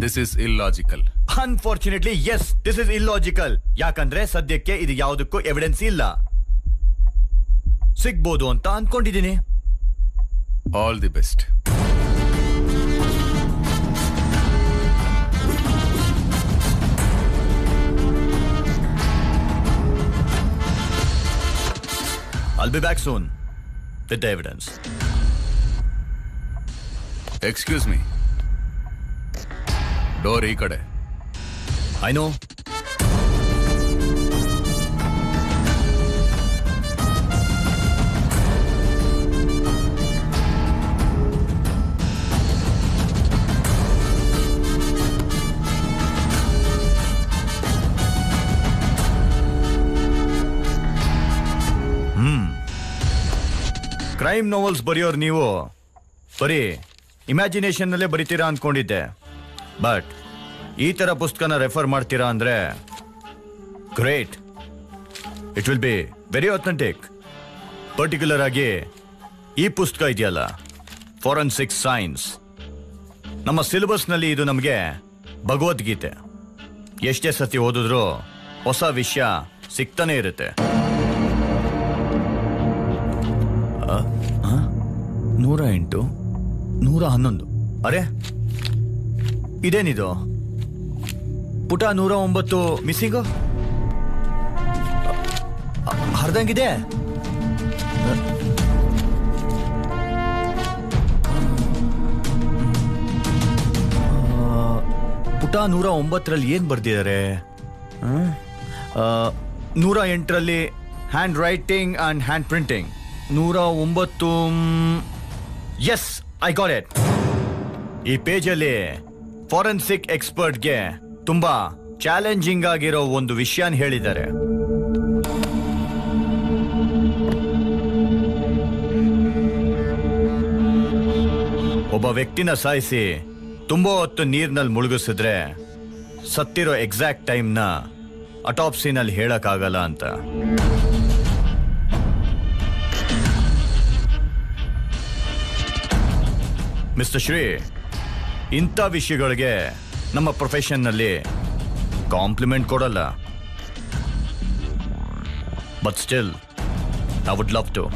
this is illogical unfortunately yes this is illogical ಯಾಕಂದ್ರೆ ಸದ್ಯಕ್ಕೆ ಇದು ಯಾವುದಕ್ಕೂ ಎವಿಡೆನ್ಸ್ ಇಲ್ಲ ಸಿಗ್ಬೋದು ಅಂತ ಅನ್ಕೊಂಡಿದ್ದೀನಿ all the best I'll be back soon with the evidence. Excuse me door ಈ ಕಡೆ I know. Hmm crime novels ಬರೆಯೋರು ನೀವು ಬರೀ ಇಮ್ಯಾಜಿನೇಷನ್ನಲ್ಲೇ ಬರಿತೀರಾ ಅಂದ್ಕೊಂಡಿದ್ದೆ ಬಟ್ ಈ ಥರ ಪುಸ್ತಕನ ರೆಫರ್ ಮಾಡ್ತೀರಾ ಅಂದ್ರೆ great it will be very authentic particular ಆಗಿ ಈ ಪುಸ್ತಕ ಇದೆಯಲ್ಲ ಫಾರೆನ್ಸಿಕ್ ಸೈನ್ಸ್ ನಮ್ಮ ಸಿಲೆಬಸ್ನಲ್ಲಿ ಇದು ನಮಗೆ ಭಗವದ್ಗೀತೆ ಎಷ್ಟೇ ಸತಿ ಓದಿದ್ರೂ ಹೊಸ ವಿಷಯ ಸಿಗ್ತಾನೆ ಇರುತ್ತೆ ಆ? ಆ? ನೂರ ಎಂಟು ನೂರ ಹನ್ನೊಂದು ಅರೆ ಇದೇನಿದು ಪುಟ ನೂರ ಒಂಬತ್ತು ಮಿಸ್ಸಿಂಗು ಹರ್ದಂಗಿದೆ ಪುಟ ನೂರ ಒಂಬತ್ತರಲ್ಲಿ ಏನು ಬರ್ದಿದ್ದಾರೆ ನೂರ ಎಂಟರಲ್ಲಿ handwriting and hand printing ನೂರ ಒಂಬತ್ತು ಎಸ್ ಐ ಗಾಟ್ ಇಟ್ ಈ ಪೇಜಲ್ಲಿ ಫಾರೆನ್ಸಿಕ್ ಎಕ್ಸ್ಪರ್ಟ್ಗೆ ತುಂಬಾ ಚಾಲೆಂಜಿಂಗ್ ಆಗಿರೋ ಒಂದು ವಿಷಯನ ಹೇಳಿದ್ದಾರೆ ಒಬ್ಬ ವ್ಯಕ್ತಿನ ಸಾಯಿಸಿ ತುಂಬಾ ಹೊತ್ತು ನೀರ್ನಲ್ಲಿ ಮುಳುಗಿಸಿದ್ರೆ ಸತ್ತಿರೋ ಎಕ್ಸಾಕ್ಟ್ ಟೈಮ್ನ ಅಟಾಪ್ಸಿನಲ್ಲಿ ಹೇಳಕ್ಕಾಗಲ್ಲ ಅಂತ ಮಿಸ್ಟರ್ ಶ್ರೀ ಇಂಥ ವಿಷಯಗಳಿಗೆ ನಮ್ಮ ಪ್ರೊಫೆಷನ್ನಲ್ಲಿ ಕಾಂಪ್ಲಿಮೆಂಟ್ ಕೊಡಲ್ಲ but still I would love to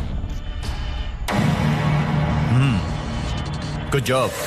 hmm good job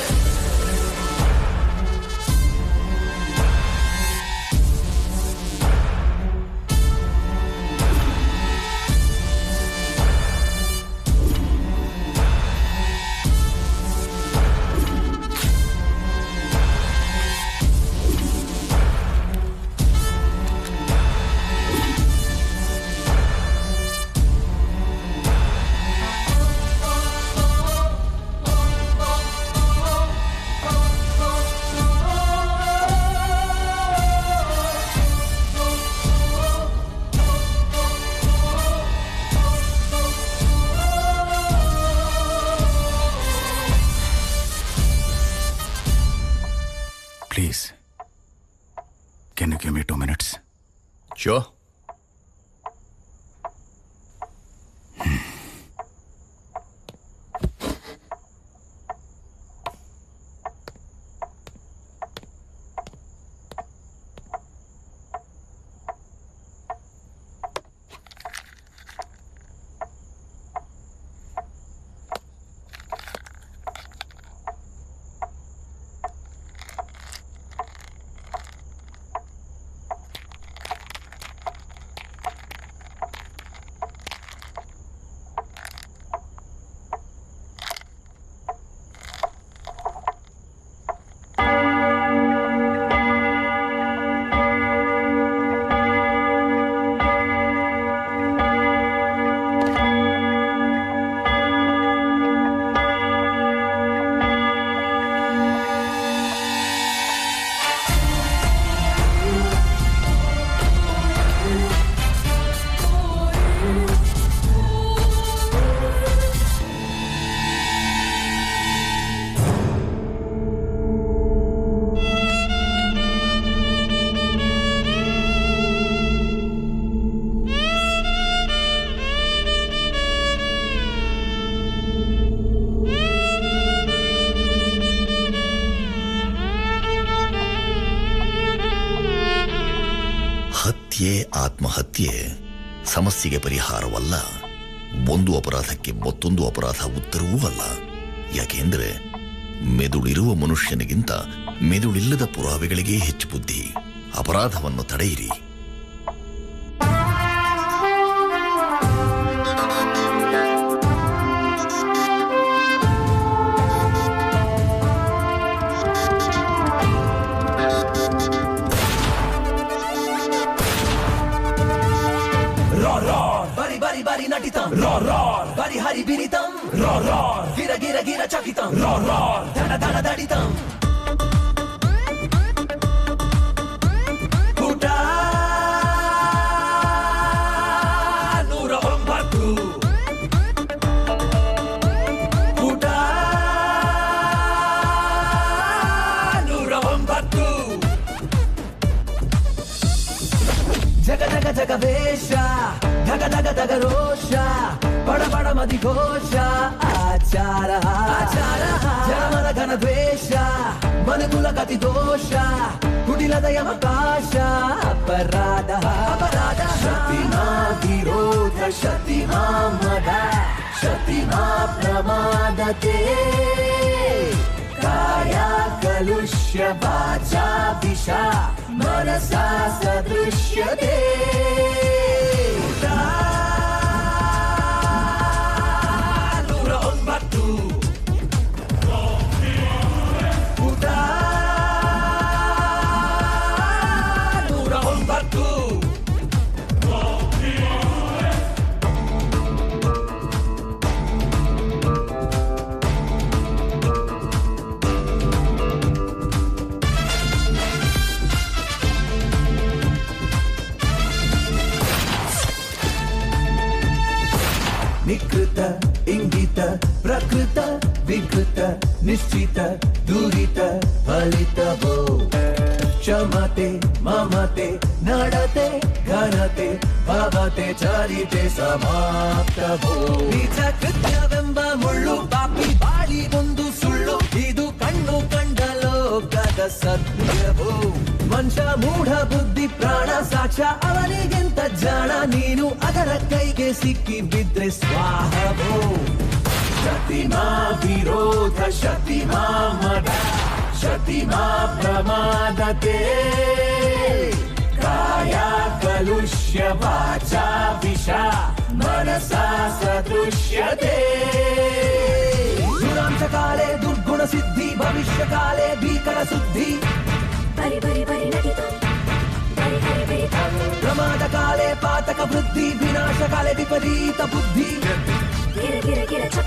please can you give me two minutes Sure. ಆತ್ಮಹತ್ಯೆ ಸಮಸ್ಯೆಗೆ ಪರಿಹಾರವಲ್ಲ ಒಂದು ಅಪರಾಧಕ್ಕೆ ಮತ್ತೊಂದು ಅಪರಾಧ ಉತ್ತರವೂ ಅಲ್ಲ ಯಾಕೆಂದ್ರೆ ಮೆದುಳಿರುವ ಮನುಷ್ಯನಿಗಿಂತ ಮೆದುಳಿಲ್ಲದ ಪುರಾವೆಗಳಿಗೆ ಹೆಚ್ಚು ಬುದ್ಧಿ ಅಪರಾಧವನ್ನು ತಡೆಯಿರಿ ರಾರ್ ರಾರ್ ಬರಿ ಬರಿ ಬರಿ ನಟಿತಂ ರಾರ್ ರಾರ್ ಬರಿ ಹರಿ ಬಿರಿತಂ ರಾರ್ ರಾರ್ ಗಿರ ಗಿರ ಗಿರ ಚಕಿತಂ ರಾರ್ ರಾರ್ ದಡ ದಡ ದಡಿತಂ ಊಟ ನೂರ ಒಂಬತ್ತು ಊಟ ನೂರ ಒಂಬತ್ತು ಜಗ ಜಗ ಜಗ ವೇಷ ಧಗ ಧಗ ಧಗ ರೋಷ ಬಡ ಬಡ ಮದಿ ಘೋಷ ಆಚಾರ ಆಚಾರ ಜನಮನ ಘನ ದ್ವೇಷ ಮನುಕುಲ ಗತಿ ದೋಷ ಕುಟಿಲದ ಯಮಕಾಶ ಅಪರಾಧ ಅಪರಾಧ ಶತಿಮಾ ವಿರೋಧ ಶತಿಮಾ ಮದ ಶತಿಮಾ ಪ್ರಮಾದತೆ ಕಾಯ ಕಲುಷ್ಯ ವಾಚಾ ವಿಷ ಮನಸಾ ಸದೃಶ್ಯತೆ ನೂರ ಒಂಬತ್ತು ಊಟ ನೂರ ಒಂಬತ್ತು ನಿಕೃತ ಇಂಗಿತ ಪ್ರಕೃತ ವಿಕೃತ ನಿಶ್ಚಿತ ದುರಿತ ಫಲಿತವೋ ಕ್ಷಮತೆ ಮಮತೆ ನಡತೆ ಘನತೆ ಭವತೆ ಚರಿತೆ ಸಮಾಪ್ತವೋ ನಿಜ ಕೃತ್ಯವೆಂಬ ಮುಳ್ಳು ಪಾಪಿ ಬಾಳಿಗೊಂದು ಸುಳ್ಳು ಇದು ಕಣ್ಣು ಕಂಡ ಲೋಕದ ಸತ್ಯವೋ ಮನುಷ್ಯ ಮೂಢ ಬುದ್ಧಿ ಪ್ರಾಣ ಸಾಕ್ಷ್ಯ ಅವನಿಗೆಂತ ಜಾಣ ನೀನು ಅದರ ಕೈಗೆ ಸಿಕ್ಕಿ ಬಿದ್ರೆ ಸ್ವಾಹವೋ ಶತಿಮಾ ವಿರೋಧ ಶತಿಮಾ ಮದ ಶತಿಮಾ ಪ್ರಮಾದತೆ ಕಾಯ ಕಲುಷ್ಯ ವಾಚಾ ವಿಷ ಮನಸಾ ಸದೃಶ್ಯತೆ ದುರಾಂಶ ಕಾಲೇ ದುರ್ಗುಣ ಸಿದ್ಧಿ ಭವಿಷ್ಯ ಕಾಲೇ ಭೀಕರ ಸುದ್ದಿ ಬರಿ ಬರಿ ಬರಿ ನಟಿತಂ ಬರಿ ಹರಿ ಬಿರಿತಂ ಪ್ರಮಾದ ಕಾಲೇ ಪಾತಕ ವೃದ್ಧಿ ವಿನಾಶ ಕಾಲೇ ವಿಪರೀತ ಬುದ್ಧಿ ಗಿರ ಗಿರ ಗಿರ